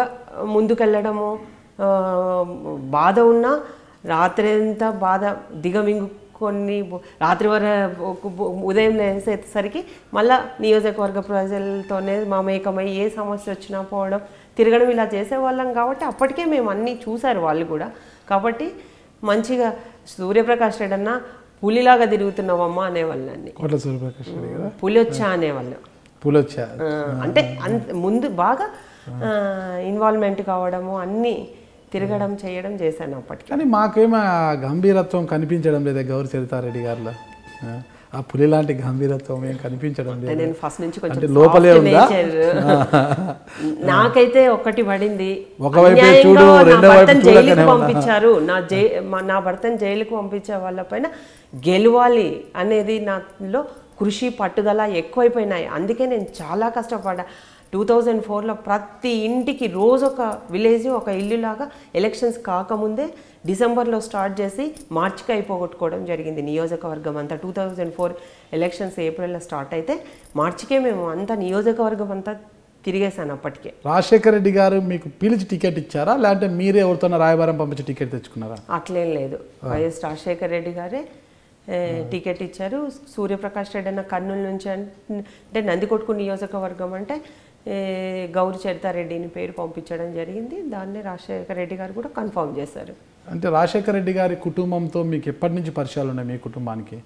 ముందుకెళ్ళడము ఆ, బాధ ఉన్నా రాత్రి అంతా బాధ దిగమింగు కొన్ని బు- రాత్రి వర ఒక బు- ఉదయం లేసేసరికి మళ్ళా నియోజకవర్గ ప్రజలతోనే మమేకమై ఏ సమస్య వచ్చినా పోవడం తిరగడం ఇలా చేసేవాళ్ళం కాబట్టి అప్పటికే మేము అన్నీ చూసారు వాళ్ళు కూడా కాబట్టి మంచిగా సూర్యప్రకాష్ రెడ్డి అన్న పులిలాగా తిరుగుతున్నావమ్మా అనేవాళ్ళని కోట్ల సూర్యప్రకాష్ రెడ్డి కదా పులి వచ్చా అనేవాళ్ళు పూలొచ్చా ఆ, అంటే అంత ముందు బాగా ఇన్వాల్వ్మెంట్ కావడము అన్నీ తిరగడం చేయడం చేశాను అప్పటికి కానీ మాకేమో ఆ గంభీరత్వం కనిపించడం లేదా గౌరి చరితారెడ్డి గారిలో ఆ, ఆ పులి లాంటి గంభీరత్వం ఏం కనిపించడం అంటే లేదు నేను ఫస్ట్ నుంచి అంటే కొంచెం లోపలే soft ఉందా? nature. నాకైతే ఒక్కటి పడింది ఒకవైపే అన్యాయంగా చూడు, నా రెండో వైపు భర్తను చూడకనే జైలుకి ఉన్నా. పంపించారు నా జై మా- నా భర్తను జైలుకు పంపించే వాళ్ళపైన గెలవాలి అనేది నాలో కృషి పట్టుదల ఎక్కువైపోయినాయి అందుకే నేను చాలా కష్టపడ్డా టూ థౌజండ్ ఫోర్లో ప్రతి ఇంటికి రోజు ఒక విలేజ్ ఒక ఇల్లులాగా ఎలక్షన్స్ కాకముందే డిసెంబర్లో స్టార్ట్ చేసి మార్చికి అయిపోగొట్టుకోవడం జరిగింది నియోజకవర్గం అంతా టూ థౌజండ్ ఫోర్ ఎలక్షన్స్ ఏప్రిల్లో స్టార్ట్ అయితే మార్చికే మేము అంతా నియోజకవర్గం అంతా తిరిగేసాను అప్పటికే రాజశేఖర రెడ్డి గారు మీకు పిలిచి టికెట్ ఇచ్చారా లేదంటే మీరే ఎవరితో రాయబారం పంపించి టికెట్ తెచ్చుకున్నారా అట్లేం లేదు వైఎస్ రాజశేఖర్ రెడ్డి గారే ఏ, టికెట్ ఇచ్చారు సూర్యప్రకాష్ రెడ్డి అన్న కర్నూలు నుంచి అన్- అంటే నందికొట్కు నియోజకవర్గం అంటే ఏ, గౌరి చరితారెడ్డిని పేరు పంపించడం జరిగింది దాన్ని రాజశేఖర రెడ్డి గారు కూడా కన్ఫర్మ్ చేశారు అంటే రాజశేఖర రెడ్డి గారి కుటుంబంతో మీకు ఎప్పటి నుంచి పరిచయాలు ఉన్నాయి మీ కుటుంబానికి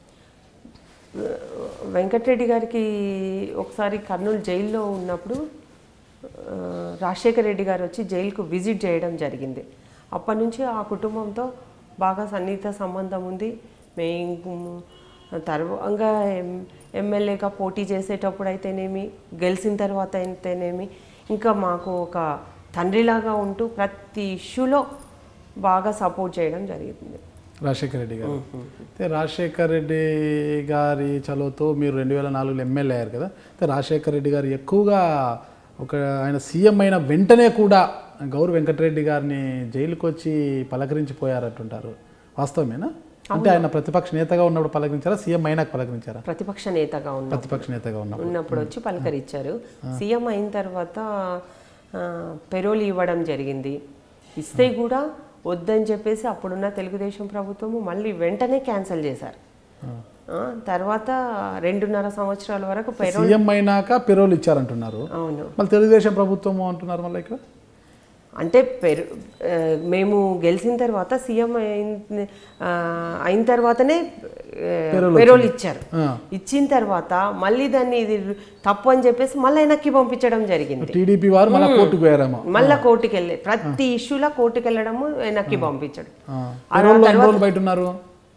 వెంకటరెడ్డి గారికి ఒకసారి కర్నూలు జైల్లో ఉన్నప్పుడు ఆ, రాజశేఖర రెడ్డి గారు వచ్చి జైలుకు విజిట్ చేయడం జరిగింది అప్పటి నుంచి ఆ కుటుంబంతో బాగా సన్నిహిత సంబంధం ఉంది మేము తర్వాత ఎమ్మెల్యేగా పోటీ చేసేటప్పుడు అయితేనేమి గెలిచిన తర్వాత అయితేనేమి ఇంకా మాకు ఒక తండ్రిలాగా ఉంటూ ప్రతి ఇష్యూలో బాగా సపోర్ట్ చేయడం జరిగింది రాజశేఖర రెడ్డి గారు అయితే రాజశేఖర రెడ్డి గారి చలువతో మీరు రెండు వేల నాలుగులో ఎమ్మెల్యే అయ్యారు కదా అయితే రాజశేఖర రెడ్డి గారు ఎక్కువగా ఒక ఆయన సీఎం అయిన వెంటనే కూడా గౌరు వెంకటరెడ్డి గారిని జైలుకి వచ్చి పలకరించిపోయారంటుంటారు వాస్తవమేనా అంటే ఆయన ప్రతిపక్ష నేతగా ఉన్నప్పుడు పలకరించారా సీఎం అయినాక పలకరించారా ప్రతిపక్ష నేతగా ఉన్న ప్రతిపక్ష నేతగా ఉన్నప్పుడు ఉన్నప్పుడు వచ్చి పలకరించారు సీఎం అయిన తర్వాత ఆ, పెరోల్ ఇవ్వడం జరిగింది ఇస్తే కూడా వద్దని చెప్పేసి అప్పుడున్న తెలుగుదేశం ప్రభుత్వము మళ్ళీ వెంటనే క్యాన్సిల్ చేశారు ఆ, తర్వాత రెండున్నర సంవత్సరాల వరకు పెరోల్ సీఎం అయినాక పెరోలు ఇచ్చారంటున్నారు అవును మళ్ళీ తెలుగుదేశం ప్రభుత్వము అంటున్నారు మళ్ళీ ఇక్కడ అంటే పెరు ఆ, మేము గెలిచిన తర్వాత సీఎం అయిన ఆ, అయిన తర్వాతనే ఆ, పెరోల్ ఇచ్చారు ఆ. ఇచ్చిన తర్వాత మళ్ళీ దాన్ని ఇది తప్పు అని చెప్పేసి మళ్ళీ వెనక్కి పంపించడం జరిగింది టీడీపీ వారు మళ్ళీ కోర్టుకు పోయారేమో మళ్ళా కోర్టుకి వెళ్ళే ప్రతి ఇష్యూలో కోర్టుకి వెళ్ళడము వెనక్కి పంపించడం పెరోల్లో ఎన్ని రోజులు బయట ఉన్నారు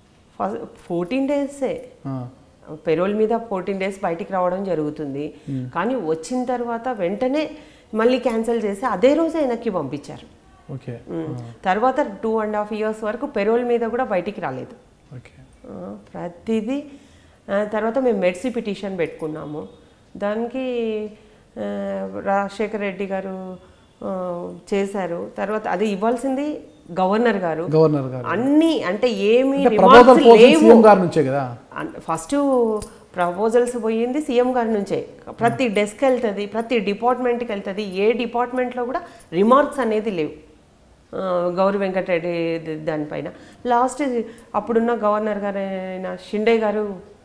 ఫోర్టీన్ డేసే ఆ. పెరోల్ మీద ఫోర్టీన్ డేస్ బయటికి రావడం జరుగుతుంది కానీ వచ్చిన తర్వాత వెంటనే మళ్ళీ క్యాన్సిల్ చేసి అదే రోజే వెనక్కి పంపించారు ఓకే ఉమ్. తర్వాత టూ అండ్ హాఫ్ ఇయర్స్ వరకు పెరోల్ మీద కూడా బయటికి రాలేదు ఓకే ఆ, ప్రతిదీ ఆ, తర్వాత మేము మెడ్సీ పిటిషన్ పెట్టుకున్నాము దానికి ఆ, రాజశేఖర్ రెడ్డి గారు ఆ, చేశారు తర్వాత అది ఇవ్వాల్సింది గవర్నర్ గారు గవర్నర్ గారు అన్ని అంటే ఏమి అంటే రిమార్క్స్ ప్రపోజల్ పోసింది లేవు సీఎం గారి నుంచే కదా ఫస్ట్ ప్రపోజల్స్ పోయింది సీఎం గారి నుంచే ప్రతి డెస్క్ వెళ్తుంది ప్రతి డిపార్ట్మెంట్కి వెళ్తుంది ఏ డిపార్ట్మెంట్లో కూడా రిమార్క్స్ అనేది లేవు ఆ, గౌరి వెంకటరెడ్డి ది- దానిపైన లాస్ట్ అప్పుడున్న గవర్నర్ గారు అయిన షిండే గారు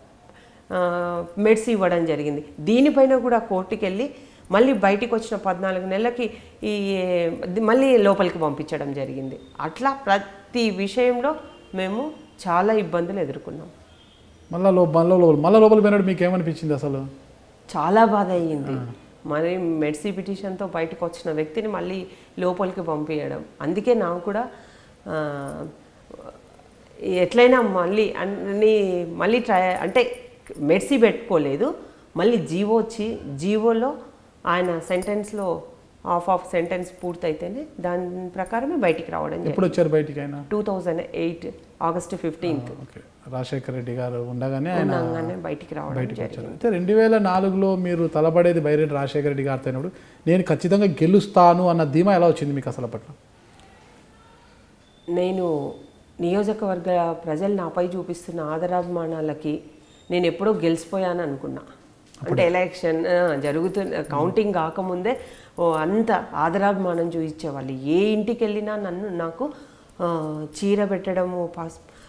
ఆ, మెడ్స్ ఇవ్వడం జరిగింది దీనిపైన కూడా కోర్టుకి వెళ్ళి మళ్ళీ బయటికి వచ్చిన పద్నాలుగు నెలలకి ఈ ది- మళ్ళీ లోపలికి పంపించడం జరిగింది అట్లా ప్రతి విషయంలో మేము చాలా ఇబ్బందులు ఎదుర్కొన్నాం మళ్ళా లో మళ్ళీ లోపల మళ్ళీ లోపల పోయినప్పుడు మీకు ఏమనిపించింది అసలు చాలా బాధ అయ్యింది మరి మెడ్సీ పిటిషన్తో బయటకు వచ్చిన వ్యక్తిని మళ్ళీ లోపలికి పంపించడం అందుకే నాకు కూడా ఆ, ఎట్లయినా మళ్ళీ అన్ని మళ్ళీ ట్రై అంటే మెడ్సీ పెట్టుకోలేదు మళ్ళీ జీవో వచ్చి జీవోలో ఆయన సెంటెన్స్లో హాఫ్ ఆఫ్ సెంటెన్స్ పూర్తయితేనే దాని ప్రకారమే బయటికి రావడం జరిగింది ఎప్పుడు వచ్చారు బయటికి ఆయన two thousand eight August fifteenth okay Rajasekhara Reddy గారు ఉండగానే ఆయన ఉండగానే బయటికి రావడం బయటకు జరిగింది వచ్చారు అయితే రెండు వేల నాలుగులో మీరు తలబడేది బైరెడ్డి రాజశేఖర రెడ్డి గారితో అయినప్పుడు నేను ఖచ్చితంగా గెలుస్తాను అన్న ధీమా ఎలా వచ్చింది మీకు అసలు అప్పట్లో నేను నియోజకవర్గ ప్రజలు నాపై చూపిస్తున్న ఆదరాభిమానాలకి నేను ఎప్పుడో గెలిచిపోయాను అనుకున్నా అంటే ఎలక్షన్ ఆ, జరుగుతున్న కౌంటింగ్ కాకముందే ఓ అంత ఆదరాభిమానం చూపించేవాళ్ళు ఏ ఇంటికి వెళ్ళినా నన్ను నాకు ఆ, చీర పెట్టడము పస్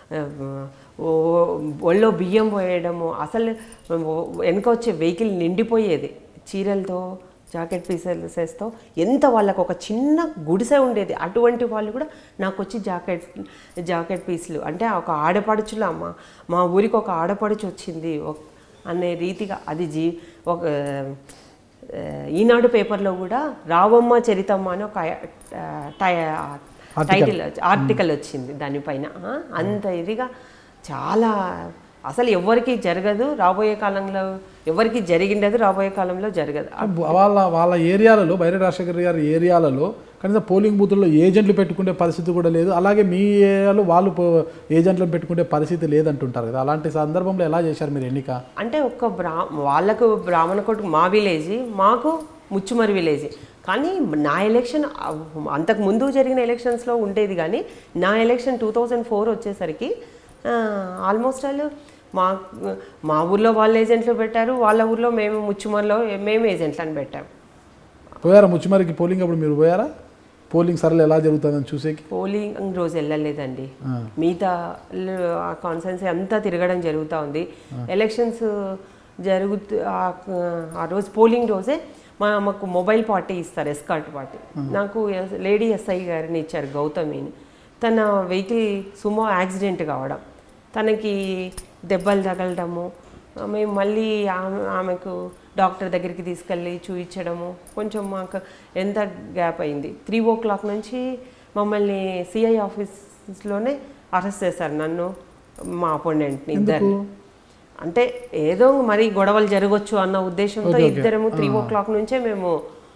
ఆ, ఓ ఒళ్ళో బియ్యం పోయడము అసలు వెనక వచ్చే వెహికల్ నిండిపోయేది చీరలతో జాకెట్ పీసెస్తో ఎంత వాళ్ళకు ఒక చిన్న గుడిసె ఉండేది అటువంటి వాళ్ళు కూడా నాకు వచ్చి జాకెట్ జాకెట్ పీసులు అంటే ఒక ఆడపడుచులా మా మా ఊరికి ఒక ఆడపడుచు వచ్చింది ఒక- అనే రీతిగా అది జీ ఒక ఆ, ఈనాడు పేపర్లో కూడా రావమ్మ చరితమ్మ అని ఒక ఆ, టై- టైటిల్ వచ్చి- ఆర్టికల్ వచ్చింది దానిపైన ఆ, అంత ఇదిగా చాలా అసలు ఎవరికి జరగదు రాబోయే కాలంలో ఎవరికి జరిగిండదు రాబోయే కాలంలో జరగదు వాళ్ళ వాళ్ళ ఏరియాలలో బైరెడ్డి రాజశేఖర్ గారి ఏరియాలలో కనీసం పోలింగ్ బూతుల్లో ఏజెంట్లు పెట్టుకునే పరిస్థితి కూడా లేదు అలాగే మీ ఏరియాలో వాళ్ళు పో- ఏజెంట్లను పెట్టుకునే పరిస్థితి లేదంటుంటారు కదా అలాంటి సందర్భంలో ఎలా చేశారు మీరు ఎన్నిక అంటే ఒక్క బ్రా వాళ్ళకు బ్రాహ్మణ కొట్టు మా విలేజ్ మాకు ముచ్చుమరి విలేజ్ కానీ నా ఎలక్షన్ అంతకు ముందు జరిగిన ఎలక్షన్స్లో ఉండేది కానీ నా ఎలక్షన్ టూ థౌజండ్ ఫోర్ వచ్చేసరికి ఆల్మోస్ట్ వాళ్ళు మా మా ఊర్లో వాళ్ళు ఏజెంట్లు పెట్టారు వాళ్ళ ఊర్లో మేము ముచ్చుమరిలో మేము ఏజెంట్లను పెట్టాము పోయారా ముచ్చిమరికి పోలింగ్ అప్పుడు మీరు పోయారా పోలింగ్ సరళ ఎలా జరుగుతుందని చూసేకి పోలింగ్ రోజు వెళ్ళలేదండి మిగతా ల- ఆ కాన్సెన్సీ అంతా తిరగడం జరుగుతూ ఉంది ఎలక్షన్స్ జరుగుతూ ఆ- ఆ రోజు పోలింగ్ రోజే మా మాకు మొబైల్ పార్టీ ఇస్తారు ఎస్కార్ట్ పార్టీ నాకు ఎస్- లేడీ ఎస్ఐ గారిని ఇచ్చారు గౌతమిని తన వెహికల్ సుమో యాక్సిడెంట్ కావడం తనకి దెబ్బలు తగలడము మేము మళ్ళీ ఆమె ఆమెకు డాక్టర్ దగ్గరికి తీసుకెళ్ళి చూయించడము కొంచెం మాకు ఎంత గ్యాప్ అయింది త్రీ ఓ క్లాక్ నుంచి మమ్మల్ని సిఐ ఆఫీస్లోనే అరెస్ట్ చేశారు నన్ను మా అపోనెంట్ని ఇద్దరు అంటే ఏదో మరి గొడవలు జరగవచ్చు అన్న ఉద్దేశంతో ఇద్దరము త్రీ ఓ క్లాక్ నుంచే మేము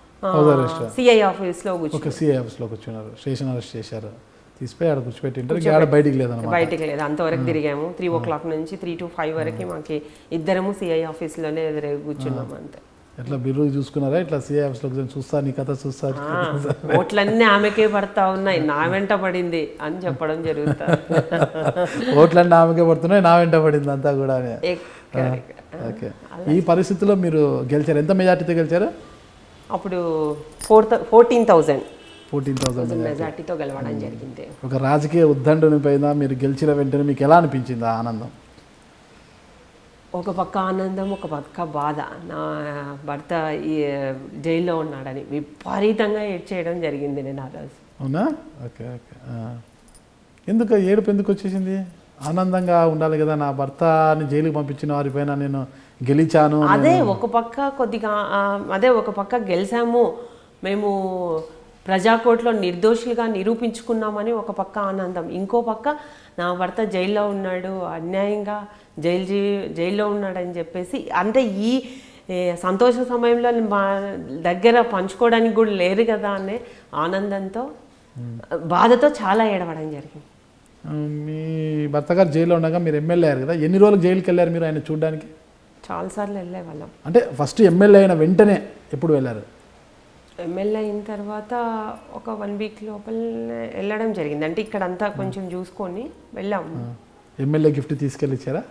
సిఐ ఆఫీస్లో కూర్చో ఒక సిఐ ఆఫీస్లోకి వచ్చినారు స్టేషన్ అరెస్ట్ చేశారు తీసిపోయి ఆడ కూర్చోపెట్టింటారు ఇంకా ఆడ బయటికి లేదన్నమాట బయటికి లేదు అంతవరకు తిరిగాము త్రీ ఓ క్లాక్ నుంచి త్రీ టు ఫైవ్ వరకు మాకు ఇద్దరము సిఐ ఆఫీస్లోనే ఎదురు కూర్చున్నాము అంతే ఎట్లా బిర్రు చూసుకున్నారా ఇట్లా సిఐ ఆఫీస్లో కూర్చొని చూస్తా నీ కథ చూస్తా ఆ, ఓట్లన్నీ ఆమెకే పడతా ఉన్నాయి నా వెంట పడింది అని చెప్పడం జరుగుతుంది ఓట్లన్నీ ఆమెకే పడుతున్నాయి నా వెంట పడింది అంతా కూడా అని. ఓకే ఈ పరిస్థితిలో మీరు గెలిచారు ఎంత మెజార్టీతో గెలిచారు అప్పుడు four fourteen thousand fourteen thousand మెజార్టీతో గెలవడం జరిగింది ఒక రాజకీయ ఉద్దండుని పైన మీరు గెలిచిన వెంటనే మీకు ఎలా అనిపించింది ఆ ఆనందం ఒక పక్క ఆనందం ఒక పక్క బాధ నా భర్త ఈ జైల్లో ఉన్నాడని విపరీతంగా ఏడ్చేయడం జరిగింది నేను ఆ రోజు అవునా ఓకే ఓకే ఆ. ఎందుకు ఏడుపు ఎందుకు వచ్చేసింది ఆనందంగా ఉండాలి కదా నా భర్తని జైలుకి పంపించిన వారిపైన నేను గెలిచాను అదే ఒక పక్క కొద్దిగా ఆ, అదే ఒక పక్క గెలిచాము మేము ప్రజాకోర్టులో నిర్దోషులుగా నిరూపించుకున్నామని ఒక పక్క ఆనందం ఇంకో పక్క నా భర్త జైల్లో ఉన్నాడు అన్యాయంగా జైలు జీ- జైల్లో ఉన్నాడని చెప్పేసి అంటే ఈ ఏ, సంతోష సమయంలో మా దగ్గర పంచుకోవడానికి కూడా లేరు కదా అనే ఆనందంతో బాధతో చాలా ఏడవడం జరిగింది ఆ, మీ భర్త గారు జైల్లో ఉండగా మీరు ఎమ్మెల్యే అయ్యారు కదా ఎన్ని రోజులు జైలుకి వెళ్ళారు మీరు ఆయన చూడడానికి చాలాసార్లు వెళ్ళే వాళ్ళం అంటే ఫస్ట్ ఎమ్మెల్యే అయిన వెంటనే ఎప్పుడు వెళ్ళారు ఎమ్మెల్యే అయిన తర్వాత ఒక వన్ వీక్ లోపల వెళ్ళడం జరిగింది అంటే ఇక్కడ అంతా కొంచెం చూసుకొని వెళ్ళాము ఎమ్మెల్యే గిఫ్ట్ తీసుకెళ్ళి ఇచ్చారా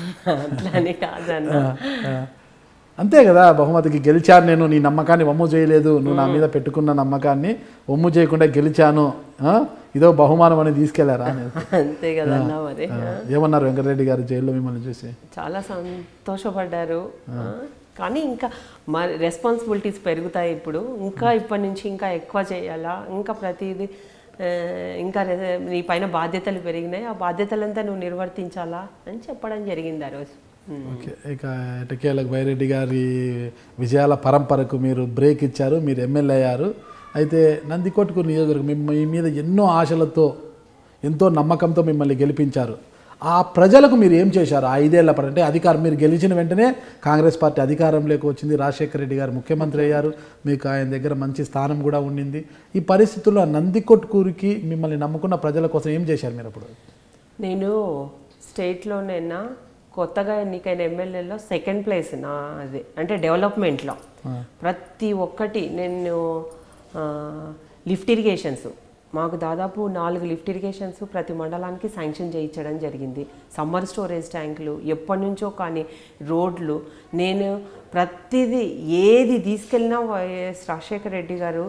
అట్లానే కాదన్న ఆ. అంతే కదా బహుమతికి గెలిచాను నేను నీ నమ్మకాన్ని వమ్ము చేయలేదు నువ్వు నా మీద పెట్టుకున్న నమ్మకాన్ని వమ్ము చేయకుండా గెలిచాను ఆ? ఇదో బహుమానం అని తీసుకెళ్లారా అని. అంతే కదన్నా మరి ఆ. ఏమన్నారు వెంకటరెడ్డి గారు జైల్లో మిమ్మల్ని చూసి చాలా సంతోషపడ్డారు ఆ, కానీ ఇంకా మరి రెస్పాన్సిబిలిటీస్ పెరుగుతాయి ఇప్పుడు ఇంకా ఇప్పటి నుంచి ఇంకా ఎక్కువ చేయాలా ఇంకా ప్రతిదీ ఆ, ఇంకా రె- నీ పైన బాధ్యతలు పెరిగినాయి ఆ బాధ్యతలంతా నువ్వు నిర్వర్తించాలా అని చెప్పడం జరిగింది ఆ రోజు ఉమ్. ఓకే ఇక ఎటకేలకు బైరెడ్డి గారి విజయాల పరంపరకు మీరు బ్రేక్ ఇచ్చారు మీరు ఎమ్మెల్యే అయ్యారు అయితే నందికొట్కూరు నియోజకవర్గం మీ మీ మీద ఎన్నో ఆశలతో ఎంతో నమ్మకంతో మిమ్మల్ని గెలిపించారు ఆ ప్రజలకు మీరు ఏం చేశారు ఆ ఐదేళ్ల పాటు అంటే అధికారం మీరు గెలిచిన వెంటనే కాంగ్రెస్ పార్టీ అధికారంలోకి వచ్చింది రాజశేఖర రెడ్డి గారు ముఖ్యమంత్రి అయ్యారు మీకు ఆయన దగ్గర మంచి స్థానం కూడా ఉండింది ఈ పరిస్థితుల్లో నందికొట్కూరుకి మిమ్మల్ని నమ్ముకున్న ప్రజల కోసం ఏం చేశారు మీరు అప్పుడు నేను స్టేట్లోనైనా కొత్తగా ఎన్నికైన ఎమ్మెల్యేలో సెకండ్ ప్లేస్ నా అది అంటే డెవలప్మెంట్లో ప్రతి ఒక్కటి నేను ఆ, లిఫ్ట్ ఇరిగేషన్స్ మాకు దాదాపు నాలుగు లిఫ్ట్ ఇరిగేషన్స్ ప్రతి మండలానికి శాంక్షన్ చేయించడం జరిగింది సమ్మర్ స్టోరేజ్ ట్యాంకులు ఎప్పటి నుంచో కానీ రోడ్లు నేను ప్రతిదీ ఏది తీసుకెళ్ళినా వైఎస్ రాజశేఖర రెడ్డి గారు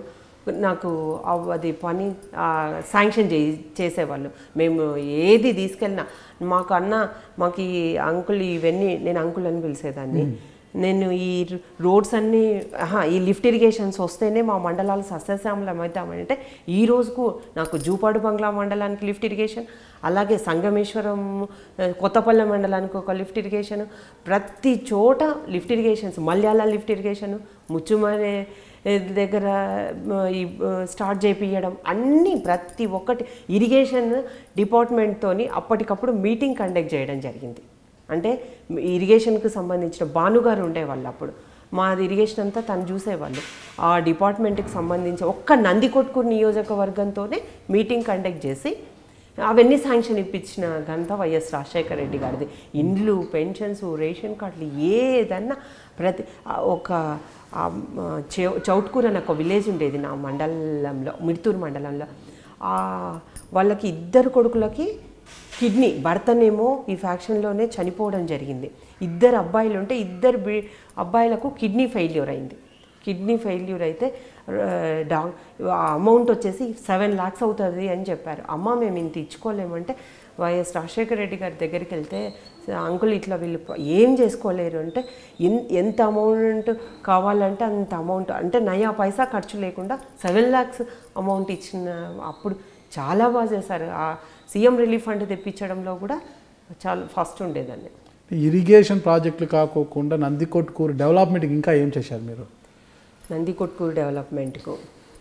నాకు అవ్- అది పని శాంక్షన్ చే చేసేవాళ్ళు మేము ఏది తీసుకెళ్ళినా మాకు అన్న మాకు ఈ అంకుల్ ఇవన్నీ నేను అంకుల్ అని పిలిచేదాన్ని నేను ఈ రోడ్స్ అన్నీ ఆహా, ఈ లిఫ్ట్ ఇరిగేషన్స్ వస్తేనే మా మండలాలు సస్యశ్యామలం అవుతామంటే ఈ రోజుకు నాకు జూపాడు బంగ్లా మండలానికి లిఫ్ట్ ఇరిగేషన్ అలాగే సంగమేశ్వరం ఆ, కొత్తపల్లె మండలానికి ఒక లిఫ్ట్ ఇరిగేషన్ ప్రతి చోట lift irrigations Malyala lift irrigation ముచ్చుమనే దగ్గర ఆ, ఈ ఆ, స్టార్ట్ చేపియడం అన్నీ ప్రతి ఒక్కటి ఇరిగేషన్ డిపార్ట్మెంట్తోని అప్పటికప్పుడు మీటింగ్ కండక్ట్ చేయడం జరిగింది అంటే ఇరిగేషన్కి సంబంధించిన భానుగారు ఉండేవాళ్ళు అప్పుడు మాది ఇరిగేషన్ అంతా తను చూసేవాళ్ళు ఆ డిపార్ట్మెంట్కి సంబంధించి ఒక్క నందికొట్కూరు నియోజకవర్గంతోనే మీటింగ్ కండక్ట్ చేసి అవన్నీ శాంక్షన్ ఇప్పించిన ఘనత వైఎస్ రాజశేఖర రెడ్డి గారిది ఇండ్లు పెన్షన్స్ రేషన్ కార్డులు ఏదన్నా ప్రతి ఆ ఒక ఆ, చౌ- చౌట్కూర్ అని ఒక విలేజ్ ఉండేది నా మండలంలో మిడ్తూరు మండలంలో ఆ వాళ్ళకి ఇద్దరు కొడుకులకి కిడ్నీ భర్తనేమో ఈ ఫ్యాక్షన్లోనే చనిపోవడం జరిగింది ఇద్దరు అబ్బాయిలు ఉంటే ఇద్దరు బి అబ్బాయిలకు కిడ్నీ ఫెయిల్యూర్ అయింది కిడ్నీ ఫెయిల్యూర్ అయితే డా అమౌంట్ వచ్చేసి సెవెన్ ల్యాక్స్ అవుతుంది అని చెప్పారు అమ్మ మేము ఇంత ఇచ్చుకోలేమంటే వైఎస్ రాజశేఖర రెడ్డి గారి దగ్గరికి వెళ్తే అంకుల్ ఇట్లా వీళ్ళు ప- ఏం చేసుకోలేరు అంటే ఎన్- ఎంత అమౌంట్ కావాలంటే అంత అమౌంట్ అంటే నయా పైసా ఖర్చు లేకుండా సెవెన్ ల్యాక్స్ అమౌంట్ ఇచ్చిన అప్పుడు చాలా బాగా చేశారు ఆ సీఎం రిలీఫ్ ఫండ్ తెప్పించడంలో కూడా చాలా ఫస్ట్ ఉండేదాన్ని ఇరిగేషన్ ప్రాజెక్టులు కాకోకుండా నందికొట్కూరు డెవలప్మెంట్కి ఇంకా ఏం చేశారు మీరు నందికొట్కూరు డెవలప్మెంట్కు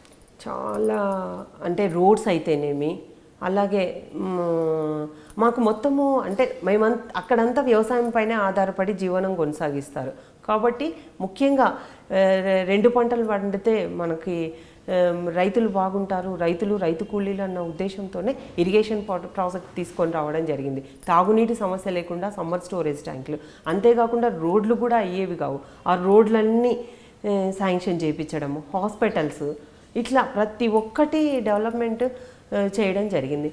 చాలా అంటే రోడ్స్ అయితేనేమి అలాగే మ్, మాకు మొత్తము అంటే మేమంత అక్కడంతా వ్యవసాయం పైనే ఆధారపడి జీవనం కొనసాగిస్తారు కాబట్టి ముఖ్యంగా ఆ, రె- రెండు పంటలు పండితే మనకి ఆ, రైతులు బాగుంటారు రైతులు రైతు కూలీలు అన్న ఉద్దేశంతోనే ఇరిగేషన్ పా- ప్రాజెక్ట్ తీసుకొని రావడం జరిగింది తాగునీటి సమస్య లేకుండా సమ్మర్ స్టోరేజ్ ట్యాంకులు అంతేకాకుండా రోడ్లు కూడా అయ్యేవి కావు ఆ రోడ్లన్నీ ఆ, శాంక్షన్ చేయించడము హాస్పిటల్స్ ఇట్లా ప్రతి ఒక్కటి డెవలప్మెంట్ ఆ, చేయడం జరిగింది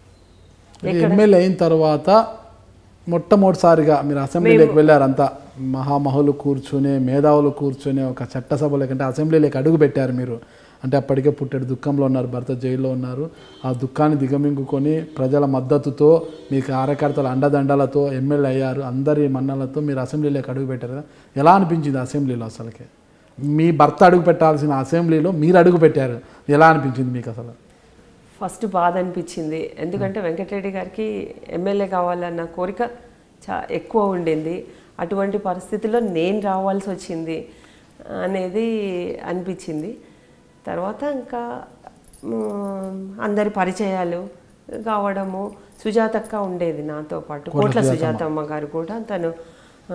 ఎమ్మెల్యే అయిన తర్వాత మొట్టమొదటిసారిగా మీరు అసెంబ్లీలోకి వెళ్ళారంతా మహామహులు కూర్చుని మేధావులు కూర్చుని ఒక చట్టసభలోకి అంటే అసెంబ్లీలోకి అడుగు పెట్టారు మీరు అంటే అప్పటికే పుట్టెడు దుఃఖంలో ఉన్నారు భర్త జైల్లో ఉన్నారు ఆ దుఃఖాన్ని దిగమింగుకొని ప్రజల మద్దతుతో మీ కార్యకర్తల అండదండలతో ఎమ్మెల్యే అయ్యారు అందరి మన్నలతో మీరు అసెంబ్లీలోకి అడుగు పెట్టారు కదా ఎలా అనిపించింది అసెంబ్లీలో అసలుకి మీ భర్త అడుగు పెట్టాల్సిన అసెంబ్లీలో మీరు అడుగు పెట్టారు ఎలా అనిపించింది మీకు అసలు ఫస్ట్ బాధ అనిపించింది ఎందుకంటే వెంకటరెడ్డి గారికి ఎమ్మెల్యే కావాలన్న కోరిక చా ఎక్కువ ఉండింది అటువంటి పరిస్థితిలో నేను రావాల్సి వచ్చింది అనేది అనిపించింది తర్వాత ఇంకా మ్, అందరి పరిచయాలు కావడము సుజాతక్క ఉండేది నాతో పాటు కోట్ల సుజాతమ్మ గారు కూడా తను ఆ,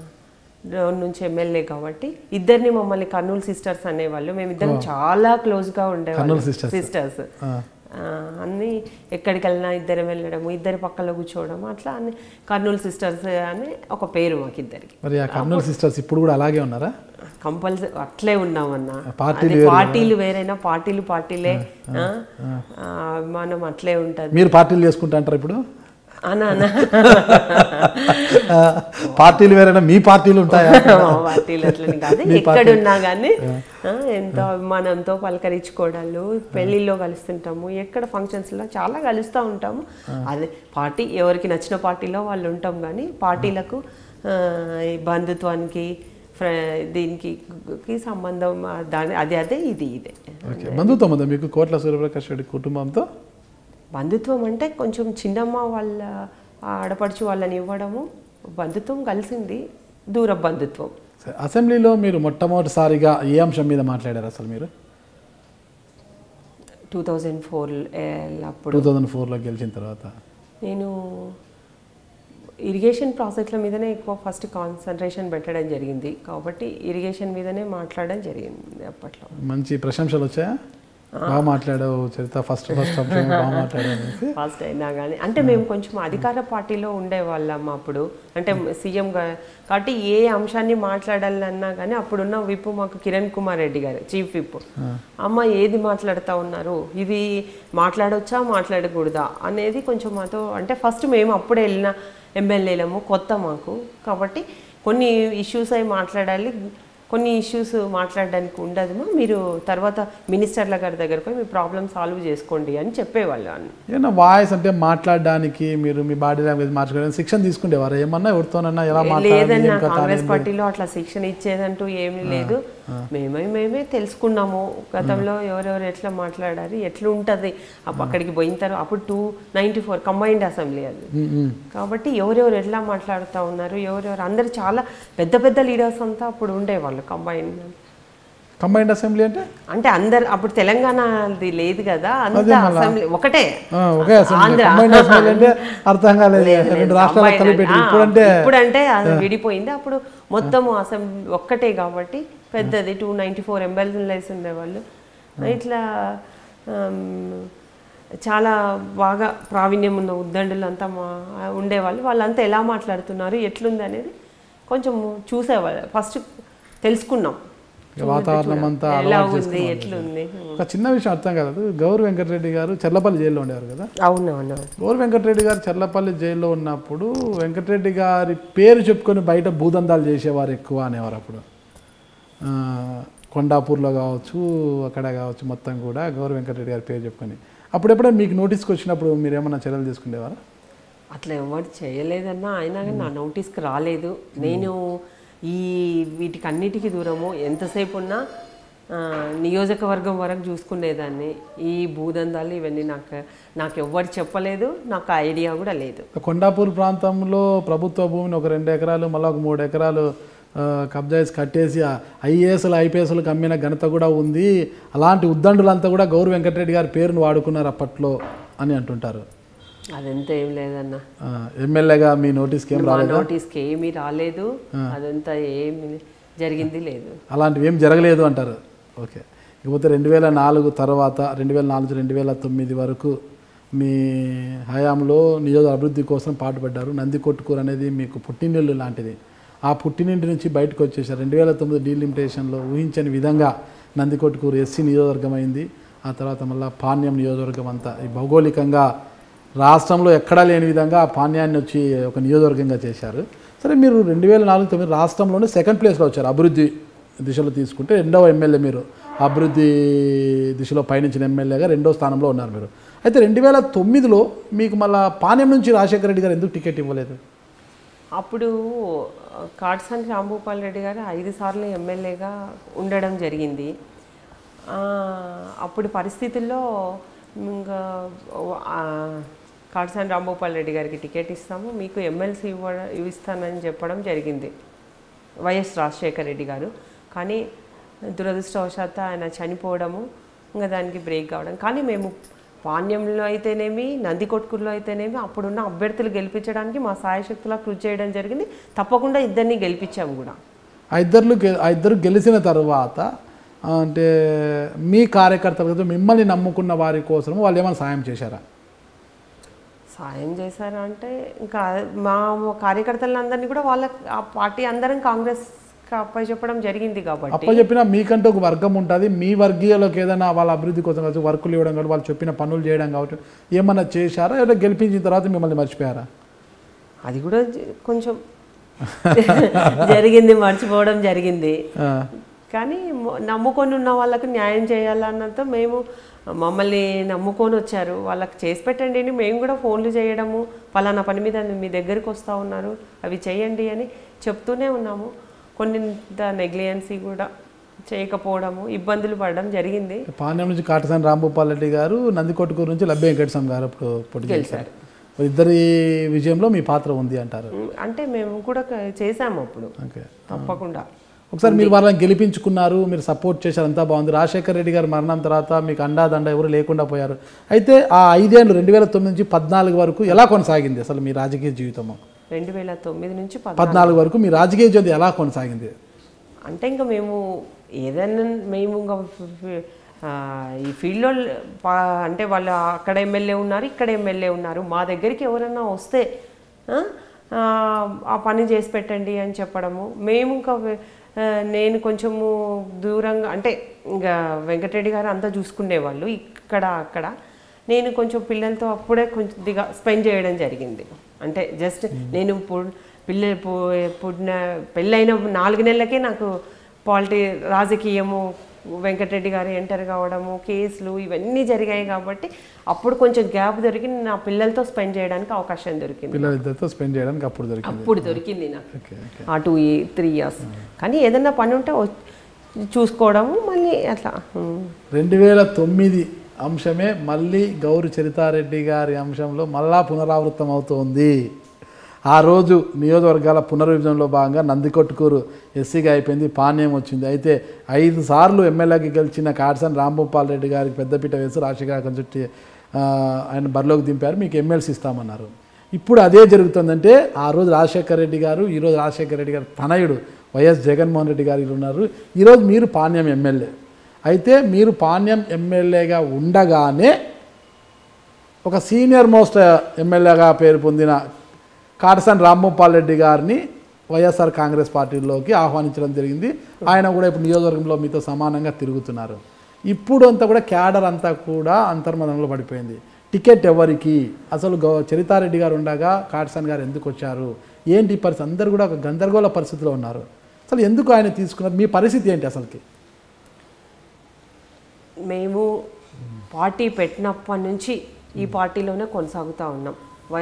డౌన్ నుంచి ఎమ్మెల్యే కాబట్టి ఇద్దరిని మమ్మల్ని కర్నూలు సిస్టర్స్ అనేవాళ్ళు మేమిద్దరం చాలా క్లోజ్గా ఉండేవాళ్ళం కర్నూలు sisters. సిస్టర్స్ ఆ. అన్నీ ఎక్కడికి వెళ్ళినా ఇద్దరం వెళ్ళడము ఇద్దరి పక్కలో కూర్చోవడం అట్లా అన్ని కర్నూలు సిస్టర్స్ అని ఒక పేరు మాకు ఇద్దరికి మరి ఆ కర్నూలు సిస్టర్స్ ఇప్పుడు కూడా అలాగే ఉన్నారా కంపల్సరీ అట్లే ఉన్నామన్నా పార్టీలు అది పార్టీలు వేరైనా పార్టీలు పార్టీలే ఆ? ఆ, మనం అట్లే ఉంటుంది మీరు పార్టీలు చేసుకుంటా అంటారు ఇప్పుడు అనా అనా ఆ, పార్టీలు వేరైనా మీ పార్టీలు ఉంటాయా పార్టీలు అట్లని కాదు ఎక్కడున్నా కానీ ఆ, ఎంతో అభిమానంతో పలకరించుకోవడాలు పెళ్ళిళ్ళలో కలుస్తుంటాము ఎక్కడ ఫంక్షన్స్లో చాలా కలుస్తూ ఉంటాము అదే పార్టీ ఎవరికి నచ్చిన పార్టీలో వాళ్ళు ఉంటాం కానీ పార్టీలకు ఆ, ఈ బంధుత్వానికి ఫ్ర- దీనికి కి సంబంధం ఆ, దాని అది అదే ఇది ఇదే ఓకే బంధుత్వం ఉందా మీకు కోట్ల సూర్యప్రకాష్ రెడ్డి కుటుంబంతో బంధుత్వం అంటే కొంచెం చిన్నమ్మ వాళ్ళ ఆడపడుచు వాళ్ళని ఇవ్వడము బంధుత్వం కలిసింది దూర బంధుత్వం సరే, అసెంబ్లీలో మీరు మొట్టమొదటిసారిగా ఏ అంశం మీద మాట్లాడారు అసలు మీరు టూ థౌజండ్ ఫోర్ అప్పుడు టూ థౌజండ్ ఫోర్లో గెలిచిన తర్వాత నేను ఇరిగేషన్ ప్రాజెక్టుల మీదనే ఎక్కువ ఫస్ట్ కాన్సన్ట్రేషన్ పెట్టడం జరిగింది కాబట్టి ఇరిగేషన్ మీదనే మాట్లాడడం జరిగింది అప్పట్లో మంచి ప్రశంసలు వచ్చాయా బాగా మాట్లాడావు చరిత ఫస్ట్ ఫస్ట్ అంశం బాగా మాట్లాడావు అనేసి ఫస్ట్ అయినా కానీ అంటే మేము కొంచెం అధికార పార్టీలో ఉండేవాళ్ళం అప్పుడు అంటే సీఎం గా- కాబట్టి ఏ అంశాన్ని మాట్లాడాలన్నా కానీ అప్పుడున్న విప్ మాకు కిరణ్ కుమార్ రెడ్డి గారు చీఫ్ విప్ అమ్మ ఏది మాట్లాడుతూ ఉన్నారు ఇది మాట్లాడొచ్చా మాట్లాడకూడదా అనేది కొంచెం మాతో అంటే ఫస్ట్ మేము అప్పుడే వెళ్ళిన ఎమ్మెల్యేలము కొత్త మాకు కాబట్టి కొన్ని ఇష్యూస్ అవి మాట్లాడాలి కొన్ని ఇష్యూస్ మాట్లాడడానికి ఉండదు మీరు తర్వాత మినిస్టర్ల గారి దగ్గర పోయి మీ ప్రాబ్లమ్ సాల్వ్ చేసుకోండి అని చెప్పేవాళ్ళు అని ఏమన్నా వాయిస్ అంటే మాట్లాడడానికి మీరు మీ బాడీ లాంగ్వేజ్ మార్చుకోవడానికి శిక్షణ తీసుకుండేవారు ఏమన్నా ఎవరితోనన్నా ఎలా మాట్లాడాలి లేదన్నా ఏం కథ కాంగ్రెస్ అనేది? పార్టీలో అట్లా శిక్షణ ఇచ్చేదంటూ ఏమీ లేదు మేమే మేమే తెలుసుకున్నాము గతంలో ఎవరెవరు ఎట్లా మాట్లాడారు ఎట్లా ఉంటుంది అప్పుడు అక్కడికి పోయిన తర్వాత అప్పుడు two ninety four combined assembly అది ఉమ్, ఉమ్. కాబట్టి ఎవరెవరు ఎట్లా మాట్లాడుతూ ఉన్నారు ఎవరెవరు అందరు చాలా పెద్ద పెద్ద లీడర్స్ అంతా అప్పుడు ఉండేవాళ్ళు కంబైన్ కంబైన్డ్ అసెంబ్లీ అంటే అంటే అందరు అప్పుడు తెలంగాణది లేదు కదా అంత అసెంబ్లీ ఒకటే ఆ, ఒకే అసెంబ్లీ ఆంధ్ర. కంబైన్డ్ అసెంబ్లీ అంటే అర్థం కాలేదు లేదు, లేదు. రెండు రాష్ట్రాలకు Combined కలిపి అంటే, ఆ, ఇప్పుడంటే ఇప్పుడంటే అది విడిపోయింది అప్పుడు మొత్తం అసెంబ్లీ ఒక్కటే కాబట్టి పెద్దది టూ నైంటీ ఫోర్ ఎంఎల్ఏస్ ఉండేవాళ్ళు ఇట్లా ఆమ్, చాలా బాగా ప్రావీణ్యం ఉన్న ఉద్దండులు అంతా మా ఉండేవాళ్ళు వాళ్ళంతా ఎలా మాట్లాడుతున్నారు ఎట్లుంది అనేది కొంచెం చూసేవాళ్ళు ఫస్ట్ తెలుసుకున్నాం వాతావరణం అంతా ఎలా అలవాటు ఉంది ఎట్లుంది ఒక చిన్న విషయం అర్థం కాదు గౌరవ వెంకటరెడ్డి గారు చెర్లపల్లి జైల్లో ఉండేవారు కదా అవునవును గౌరవ వెంకటరెడ్డి గారు చెర్లపల్లి జైల్లో ఉన్నప్పుడు వెంకటరెడ్డి గారి పేరు చెప్పుకొని బయట భూదందాలు చేసేవారు ఎక్కువ అనేవారు అప్పుడు ఆ, కొండాపూర్లో కావచ్చు అక్కడ కావచ్చు మొత్తం కూడా గౌరవ వెంకటరెడ్డి గారి పేరు చెప్పుకొని అప్పుడెప్పుడైనా మీకు నోటీస్కి వచ్చినప్పుడు మీరు ఏమన్నా చర్యలు తీసుకునేవారా అట్లా ఎవరు చేయలేదన్నా అయినా కానీ నా నోటీస్కి రాలేదు నేను ఈ వీటికి అన్నిటికీ దూరము ఎంతసేపు ఉన్నా ఆ, నియోజకవర్గం వరకు చూసుకునేదాన్ని ఈ భూదందాలు ఇవన్నీ నాకు నాకు ఎవ్వరు చెప్పలేదు నాకు ఐడియా కూడా లేదు కొండాపూర్ ప్రాంతంలో ప్రభుత్వ భూమిని ఒక రెండు ఎకరాలు మళ్ళీ ఒక మూడు ఎకరాలు ఆ, కబ్జా చేసి కట్టేసి ఐఏఎస్లు ఐపీఎస్లకు అమ్మిన ఘనత కూడా ఉంది అలాంటి ఉద్దండులంతా కూడా గౌరవ వెంకటరెడ్డి గారి పేరును వాడుకున్నారు అప్పట్లో అని అంటుంటారు అదంతా ఏం లేదన్నా ఆ, ఎమ్మెల్యేగా మీ నోటీస్కి ఏం మా రాలేదు నోటీస్కి ఏమీ రాలేదు అదంతా ఏమి జరిగింది లేదు అలాంటివి ఏం జరగలేదు అంటారు ఓకే ఇకపోతే రెండు వేల నాలుగు తర్వాత రెండు వేల నాలుగు రెండు వేల తొమ్మిది వరకు మీ హయాంలో నియోజక అభివృద్ధి కోసం పాటుపడ్డారు నంది కొట్టుకూరు అనేది మీకు పుట్టినిల్లు లాంటిది ఆ పుట్టినింటి నుంచి బయటకు వచ్చేసారు రెండు వేల తొమ్మిది డీలిమిటేషన్లో ఊహించని విధంగా నంది కొట్టుకూరు ఎస్సీ నియోజకవర్గం అయింది ఆ తర్వాత మళ్ళీ పాణ్యం నియోజకవర్గం అంతా ఈ భౌగోళికంగా రాష్ట్రంలో ఎక్కడా లేని విధంగా ఆ పాణ్యాన్ని వచ్చి ఒక నియోజకవర్గంగా చేశారు సరే మీరు రెండు వేల నాలుగు తొమ్మిది రాష్ట్రంలోనే సెకండ్ ప్లేస్లో వచ్చారు అభివృద్ధి దిశలో తీసుకుంటే రెండవ ఎమ్మెల్యే మీరు అభివృద్ధి దిశలో పయనించిన ఎమ్మెల్యేగా రెండో స్థానంలో ఉన్నారు మీరు అయితే రెండు వేల తొమ్మిదిలో మీకు మళ్ళా పాణ్యం నుంచి రాజశేఖర రెడ్డి గారు ఎందుకు టికెట్ ఇవ్వలేదు అప్పుడు కాట్సాని రాంభూపాల్ రెడ్డి గారు ఐదు సార్లు ఎమ్మెల్యేగా ఉండడం జరిగింది ఆ, అప్పుడు పరిస్థితుల్లో ఇంకా ఆ, కాట్సాని రాంభూపాల్ రెడ్డి గారికి టికెట్ ఇస్తాము మీకు ఎమ్మెల్సీ ఇవ్వ ఇస్తానని చెప్పడం జరిగింది వైఎస్ రాజశేఖర రెడ్డి గారు కానీ దురదృష్టవశాత్తు ఆయన చనిపోవడము ఇంకా దానికి బ్రేక్ కావడం కానీ మేము పాణ్యంలో అయితేనేమి నందికొట్కూరులో అయితేనేమి అప్పుడున్న అభ్యర్థులు గెలిపించడానికి మా సాయశక్తులా కృషి చేయడం జరిగింది తప్పకుండా ఇద్దరిని గెలిపించాము కూడా ఆ ఇద్దరు ఆ ఇద్దరు గెలిచిన తర్వాత ఆ, అంటే మీ కార్యకర్తలకు మిమ్మల్ని నమ్ముకున్న వారి కోసం వాళ్ళు ఏమైనా సాయం చేశారా సాయం చేశారా అంటే ఇంకా మా కార్యకర్తలందరినీ కూడా వాళ్ళ ఆ పార్టీ అందరం కాంగ్రెస్ అప్పై చెప్పడం జరిగింది కాబట్టి అప్ప చెప్పినా మీకంటూ ఒక వర్గం ఉంటుంది మీ వర్గీయులకు ఏదైనా వాళ్ళ అభివృద్ధి కోసం కావచ్చు వర్కులు ఇవ్వడం కావచ్చు వాళ్ళు చెప్పిన పనులు చేయడం కావచ్చు ఏమన్నా చేశారా ఏదో గెలిపించిన తర్వాత మిమ్మల్ని మర్చిపోయారా అది కూడా జ- కొంచెం జరిగింది మర్చిపోవడం జరిగింది ఆ, కానీ మొ- నమ్ముకొని ఉన్న వాళ్ళకు న్యాయం చేయాలన్నంత మేము మమ్మల్ని నమ్ముకొని వచ్చారు వాళ్ళకి చేసి పెట్టండి అని మేము కూడా ఫోన్లు చేయడము పలానా పని మీద మీ దగ్గరికి వస్తూ ఉన్నారు అవి చేయండి అని చెప్తూనే ఉన్నాము కొన్ని నెగ్లియన్సీ కూడా చేయకపోవడము ఇబ్బందులు పడడం జరిగింది పాణ్యం నుంచి కాటసాని రాంభూపాల్ రెడ్డి గారు నందికొట్టుకూరు నుంచి లబ్బే వెంకటస్వామి గారు అప్పుడు పోటీ చేశారు ఇద్దరి విజయంలో మీ పాత్ర ఉంది అంటారు ఉమ్, అంటే మేము కూడా క- చేసాము అప్పుడు ఓకే తప్పకుండా ఒకసారి మీరు వాళ్ళని గెలిపించుకున్నారు మీరు సపోర్ట్ చేశారు అంతా బాగుంది రాజశేఖర రెడ్డి గారి మరణం తర్వాత మీకు అండాదండ ఎవరు లేకుండా పోయారు అయితే ఆ ఐదేళ్ళు రెండు వేల తొమ్మిది నుంచి పద్నాలుగు వరకు ఎలా కొనసాగింది అసలు మీ రాజకీయ జీవితము రెండు వేల తొమ్మిది నుంచి పద్ పద్నాలుగు వరకు మీ రాజకీయ జీవితం ఎలా కొనసాగింది అంటే ఇంకా మేము ఏదైనా మేము ఇంకా ఫి- ఫి- ఆ, ఈ ఫీల్డ్లో పా- అంటే వాళ్ళు అక్కడ ఎమ్మెల్యే ఉన్నారు ఇక్కడ ఎమ్మెల్యే ఉన్నారు మా దగ్గరికి ఎవరైనా వస్తే ఆ, ఆ, ఆ పని చేసి పెట్టండి అని చెప్పడము మేము ఇంకా వె- ఆ, నేను కొంచెము దూరంగా అంటే ఇంకా వెంకటరెడ్డి గారు అంతా చూసుకునేవాళ్ళు ఇక్కడ అక్కడ నేను కొంచెం పిల్లలతో అప్పుడే కొంచెం దిగా స్పెండ్ చేయడం జరిగింది అంటే జస్ట్ నేను పు- పిల్ల పు- పుట్టిన పెళ్ళైన నాలుగు నెలలకే నాకు పాలిటీ రాజకీయము వెంకటరెడ్డి గారు ఎంటర్ కావడము కేసులు ఇవన్నీ జరిగాయి కాబట్టి అప్పుడు కొంచెం గ్యాప్ దొరికి నా పిల్లలతో స్పెండ్ చేయడానికి అవకాశం దొరికింది పిల్లలిద్దరితో స్పెండ్ చేయడానికి అప్పుడు దొరికింది అప్పుడు దొరికింది నాకు ఓకే ఓకే ఆ టూ త్రీ ఇయర్స్ కానీ ఏదైనా పని ఉంటే వ- చూసుకోవడము మళ్ళీ అట్లా ఉమ్. రెండు వేల తొమ్మిది అంశమే మళ్ళీ గౌరి చరితారెడ్డి గారి అంశంలో మళ్ళా పునరావృతం అవుతోంది ఆ రోజు నియోజకవర్గాల పునర్విభజనలో భాగంగా నందికొట్టుకూరు ఎస్సీగా అయిపోయింది పాణ్యం వచ్చింది అయితే ఐదు సార్లు ఎమ్మెల్యేకి గెలిచిన కాడ్సన్ రాంభూపాల్ రెడ్డి గారికి పెద్దపీట వేసి రాజశేఖర చుట్టి ఆ, ఆయన బరిలోకి దింపారు మీకు ఎమ్మెల్సీ ఇస్తామన్నారు ఇప్పుడు అదే జరుగుతుందంటే ఆ రోజు రాజశేఖర రెడ్డి గారు ఈరోజు రాజశేఖర రెడ్డి గారు తనయుడు వైఎస్ జగన్మోహన్ రెడ్డి గారు ఉన్నారు ఈరోజు మీరు పాణ్యం ఎమ్మెల్యే అయితే మీరు పాణ్యం ఎమ్మెల్యేగా ఉండగానే ఒక సీనియర్ మోస్ట్ ఎమ్మెల్యేగా పేరు పొందిన కాటసన్ రామ్మోపాల్ రెడ్డి గారిని వైఎస్ఆర్ కాంగ్రెస్ పార్టీలోకి ఆహ్వానించడం జరిగింది ఆయన కూడా ఇప్పుడు నియోజకవర్గంలో మీతో సమానంగా తిరుగుతున్నారు ఇప్పుడు అంతా కూడా క్యాడర్ అంతా కూడా అంతర్మదంలో పడిపోయింది టికెట్ ఎవరికి అసలు గౌ చరితారెడ్డి గారు ఉండగా కాటసన్ గారు ఎందుకు వచ్చారు ఏంటి ఈ పరిస్థితి అందరూ కూడా ఒక గందరగోళ పరిస్థితిలో ఉన్నారు అసలు ఎందుకు ఆయన తీసుకున్నారు మీ పరిస్థితి ఏంటి అసలుకి మేము పార్టీ పెట్టినప్పటి నుంచి ఈ పార్టీలోనే కొనసాగుతూ ఉన్నాం వై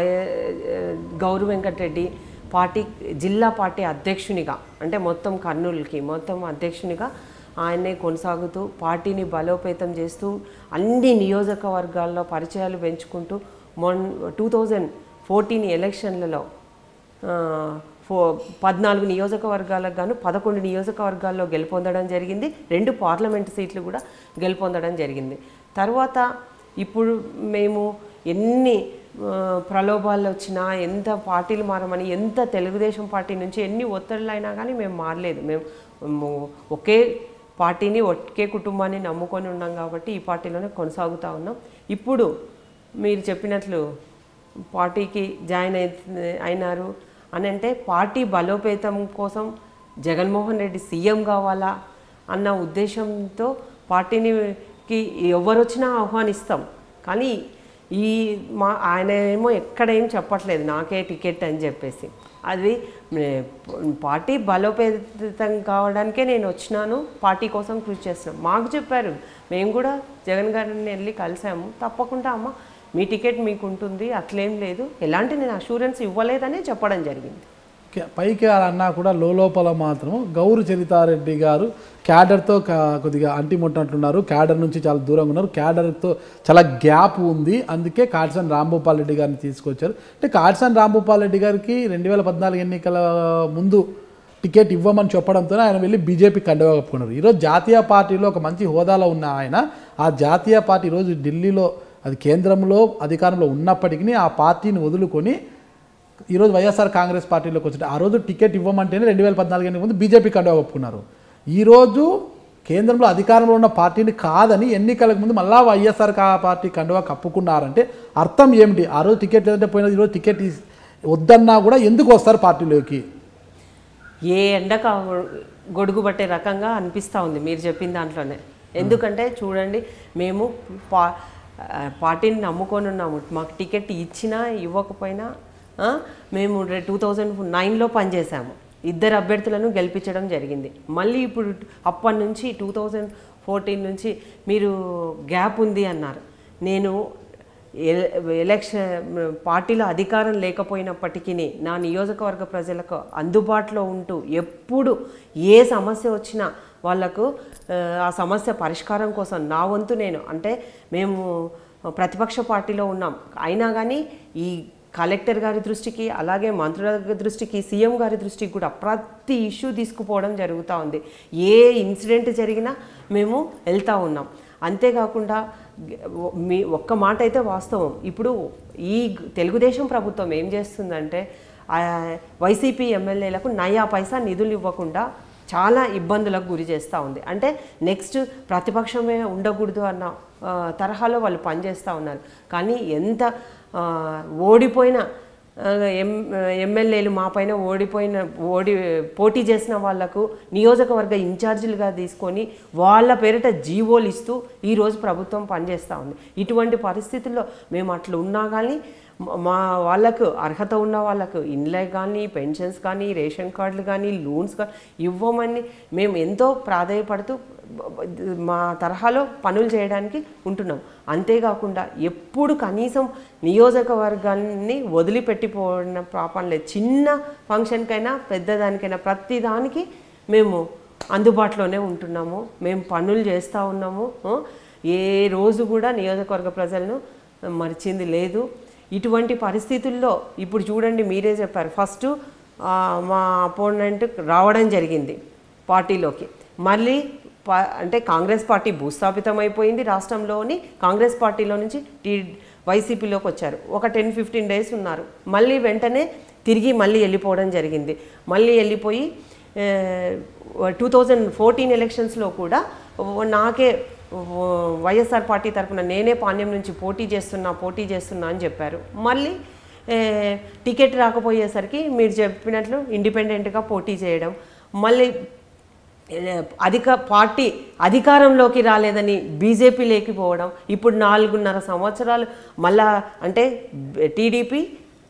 గౌరవ వెంకటరెడ్డి పార్టీ జిల్లా పార్టీ అధ్యక్షునిగా అంటే మొత్తం కర్నూలుకి మొత్తం అధ్యక్షునిగా ఆయనే కొనసాగుతూ పార్టీని బలోపేతం చేస్తూ అన్ని నియోజకవర్గాల్లో పరిచయాలు పెంచుకుంటూ మొన్ టూ థౌజండ్ ఫోర్టీన్ ఎలక్షన్లలో ఆ, ఫో పద్నాలుగు నియోజకవర్గాలకు గాను పదకొండు నియోజకవర్గాల్లో గెలుపొందడం జరిగింది రెండు పార్లమెంట్ సీట్లు కూడా గెలుపొందడం జరిగింది తర్వాత ఇప్పుడు మేము ఎన్ని ఆ, ప్రలోభాలు వచ్చినా ఎంత పార్టీలు మారమని ఎంత తెలుగుదేశం పార్టీ నుంచి ఎన్ని ఒత్తిళ్ళు అయినా కానీ మేము మారలేదు మేము మేము ఒకే పార్టీని ఒకే కుటుంబాన్ని నమ్ముకొని ఉన్నాం కాబట్టి ఈ పార్టీలోనే కొనసాగుతూ ఉన్నాం ఇప్పుడు మీరు చెప్పినట్లు పార్టీకి జాయిన్ అయి అయినారు అని అంటే పార్టీ బలోపేతం కోసం జగన్మోహన్ రెడ్డి సీఎం కావాలా అన్న ఉద్దేశంతో పార్టీనికి ఎవరు వచ్చినా ఆహ్వానిస్తాం కానీ ఈ మా ఆయన ఏమో ఎక్కడ ఏం చెప్పట్లేదు నాకే టికెట్ అని చెప్పేసి అది మే- పార్టీ బలోపేతం కావడానికే నేను వచ్చినాను పార్టీ కోసం కృషి చేస్తున్నాను మాకు చెప్పారు మేము కూడా జగన్ గారిని వెళ్ళి కలిసాము తప్పకుండా అమ్మ మీ టికెట్ మీకు ఉంటుంది అట్లేం లేదు ఎలాంటి నేను అష్యూరెన్స్ ఇవ్వలేదనే చెప్పడం జరిగింది కే- పైకి అలా అన్నా కూడా లోపల మాత్రం గౌరు చరితారెడ్డి గారు క్యాడర్తో కా- కొద్దిగా అంటిముట్టినట్లున్నారు క్యాడర్ నుంచి చాలా దూరంగా ఉన్నారు క్యాడర్తో చాలా గ్యాప్ ఉంది అందుకే కాట్సన్ రాంభూపాల్ రెడ్డి గారిని తీసుకొచ్చారు అంటే కాట్సన్ రాంభూపాల్ రెడ్డి గారికి రెండు వేల పద్నాలుగు ఎన్నికల ముందు టికెట్ ఇవ్వమని చెప్పడంతో ఆయన వెళ్ళి బీజేపీ కండవా కప్పుకున్నారు ఈరోజు జాతీయ పార్టీలో ఒక మంచి హోదాలో ఉన్న ఆయన ఆ జాతీయ పార్టీ ఈరోజు ఢిల్లీలో అది కేంద్రంలో అధికారంలో ఉన్నప్పటికీ ఆ పార్టీని వదులుకొని ఈరోజు వైఎస్ఆర్ కాంగ్రెస్ పార్టీలోకి వచ్చి ఆ రోజు టికెట్ ఇవ్వమంటేనే రెండు వేల పద్నాలుగు ఎన్నిక ముందు బీజేపీ కండువా ఒప్పుకున్నారు ఈరోజు కేంద్రంలో అధికారంలో ఉన్న పార్టీని కాదని ఎన్నికలకు ముందు మళ్ళా వైఎస్ఆర్ కా పార్టీ కండువా కప్పుకున్నారంటే అర్థం ఏమిటి ఆ రోజు టికెట్ లేదంటే పోయిన ఈరోజు టికెట్ ఇస్- వద్దన్నా కూడా ఎందుకు వస్తారు పార్టీలోకి ఏ ఎండక గొడుగు పట్టే రకంగా అనిపిస్తూ ఉంది మీరు చెప్పిన దాంట్లోనే ఎందుకంటే చూడండి మేము పా ఆ, పార్టీని నమ్ముకొని ఉన్నాము మాకు టికెట్ ఇచ్చినా ఇవ్వకపోయినా ఆ, మేము టూ థౌజండ్ నైన్లో పనిచేసాము ఇద్దరు అభ్యర్థులను గెలిపించడం జరిగింది మళ్ళీ ఇప్పుడు అప్పటి నుంచి టూ థౌజండ్ ఫోర్టీన్ నుంచి మీరు గ్యాప్ ఉంది అన్నారు నేను ఎల- ఎలక్షన్ పార్టీలో అధికారం లేకపోయినప్పటికీ నా నియోజకవర్గ ప్రజలకు అందుబాటులో ఉంటూ ఎప్పుడు ఏ సమస్య వచ్చినా వాళ్ళకు ఆ, ఆ సమస్య పరిష్కారం కోసం నా వంతు నేను అంటే మేము ప్రతిపక్ష పార్టీలో ఉన్నాం అయినా కానీ ఈ కలెక్టర్ గారి దృష్టికి అలాగే మంత్రుల దృష్టికి సీఎం గారి దృష్టికి కూడా ప్రతి ఇష్యూ తీసుకుపోవడం జరుగుతూ ఉంది ఏ ఇన్సిడెంట్ జరిగినా మేము వెళ్తూ ఉన్నాం అంతేకాకుండా గ- మీ ఒక్క మాట అయితే వాస్తవం ఇప్పుడు ఈ గ- తెలుగుదేశం ప్రభుత్వం ఏం చేస్తుందంటే ఆ, వైసీపీ ఎమ్మెల్యేలకు నయా పైసా నిధులు ఇవ్వకుండా చాలా ఇబ్బందులకు గురి చేస్తూ ఉంది అంటే నెక్స్ట్ ప్రతిపక్షమే ఉండకూడదు అన్న ఆ, తరహాలో వాళ్ళు పనిచేస్తూ ఉన్నారు కానీ ఎంత ఆ, ఓడిపోయిన ఆ, ఎం ఎమ్మెల్యేలు మా పైన ఓడిపోయిన ఓడి పోటీ చేసిన వాళ్లకు నియోజకవర్గ ఇన్ఛార్జీలుగా తీసుకొని వాళ్ళ పేరిట జీవోలు ఇస్తూ ఈరోజు ప్రభుత్వం పనిచేస్తూ ఉంది ఇటువంటి పరిస్థితుల్లో మేము అట్లా ఉన్నా కానీ మా వాళ్ళకు అర్హత ఉన్న వాళ్ళకు ఇండ్లే కానీ పెన్షన్స్ కానీ రేషన్ కార్డులు కానీ లోన్స్ కానీ ఇవ్వమని మేము ఎంతో ప్రాధాయపడుతూ మా తరహాలో పనులు చేయడానికి ఉంటున్నాం అంతేకాకుండా ఎప్పుడు కనీసం నియోజకవర్గాన్ని వదిలిపెట్టిపోయిన పాపం లేదు చిన్న ఫంక్షన్కైనా పెద్దదానికైనా ప్రతిదానికి మేము అందుబాటులోనే ఉంటున్నాము మేము పనులు చేస్తూ ఉన్నాము ఆ, ఏ రోజు కూడా నియోజకవర్గ ప్రజలను మరిచింది లేదు ఇటువంటి పరిస్థితుల్లో ఇప్పుడు చూడండి మీరే చెప్పారు ఫస్ట్ మా అపోనెంట్ రావడం జరిగింది పార్టీలోకి మళ్ళీ పా- అంటే కాంగ్రెస్ పార్టీ భూస్థాపితం అయిపోయింది రాష్ట్రంలోని కాంగ్రెస్ పార్టీలో నుంచి టీ వైసీపీలోకి వచ్చారు ఒక టెన్ ఫిఫ్టీన్ డేస్ ఉన్నారు మళ్ళీ వెంటనే తిరిగి మళ్ళీ వెళ్ళిపోవడం జరిగింది మళ్ళీ వెళ్ళిపోయి టూ థౌజండ్ ఫోర్టీన్ ఎలక్షన్స్లో కూడా నాకే వైఎస్ఆర్ పార్టీ తరఫున నేనే పాణ్యం నుంచి పోటీ చేస్తున్నా పోటీ చేస్తున్నా అని చెప్పారు మళ్ళీ ఏ, టికెట్ రాకపోయేసరికి మీరు చెప్పినట్లు ఇండిపెండెంట్గా పోటీ చేయడం మళ్ళీ అధిక పార్టీ అధికారంలోకి రాలేదని బీజేపీ లేకపోవడం ఇప్పుడు నాలుగున్నర సంవత్సరాలు మళ్ళా అంటే టీడీపీ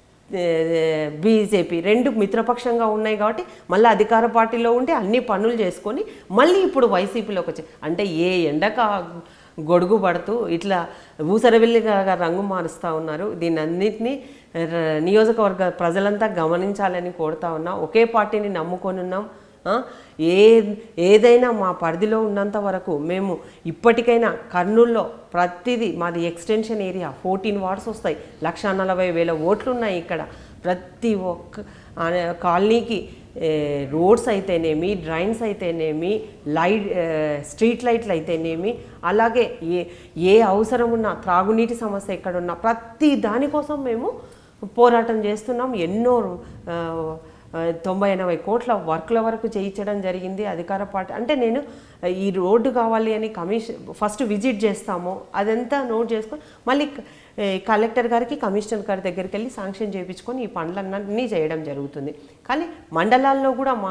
బీజేపీ రెండు మిత్రపక్షంగా ఉన్నాయి కాబట్టి మళ్ళీ అధికార పార్టీలో ఉండి అన్ని పనులు చేసుకొని మళ్ళీ ఇప్పుడు వైసీపీలోకి వచ్చాయి అంటే ఏ ఎండక గొడుగు పడుతూ ఇట్లా ఊసరవెల్లిగా రంగు మారుస్తూ ఉన్నారు దీన్ని అన్నింటినీ ర- నియోజకవర్గ ప్రజలంతా గమనించాలని కోరుతా ఉన్నా ఒకే పార్టీని నమ్ముకొని ఉన్నాం ఆ, ఏ ఏదైనా మా పరిధిలో ఉన్నంత వరకు మేము ఇప్పటికైనా కర్నూల్లో ప్రతిదీ మాది ఎక్స్టెన్షన్ ఏరియా ఫోర్టీన్ వార్డ్స్ వస్తాయి లక్ష నలభై వేల ఓట్లు ఉన్నాయి ఇక్కడ ప్రతి ఒక్క ఆ, కాలనీకి ఏ, రోడ్స్ అయితేనేమి డ్రైన్స్ అయితేనేమి లైట్ ఏ, స్ట్రీట్ లైట్లు అయితేనేమి అలాగే ఏ ఏ అవసరం ఉన్నా త్రాగునీటి సమస్య ఎక్కడున్నా ప్రతి దానికోసం మేము పోరాటం చేస్తున్నాం ఎన్నో ఆ, ఆ, తొంభై ఎనభై కోట్ల వర్క్ల వరకు చేయించడం జరిగింది అధికార పార్టీ అంటే నేను ఆ, ఈ రోడ్డు కావాలి అని కమిషన్ ఫస్ట్ విజిట్ చేస్తాము అదంతా నోట్ చేసుకొని మళ్ళీ క- ఏ, కలెక్టర్ గారికి కమిషనర్ గారి దగ్గరికి వెళ్ళి శాంక్షన్ చేయించుకొని ఈ పనులన్నీ చేయడం జరుగుతుంది కానీ మండలాల్లో కూడా మా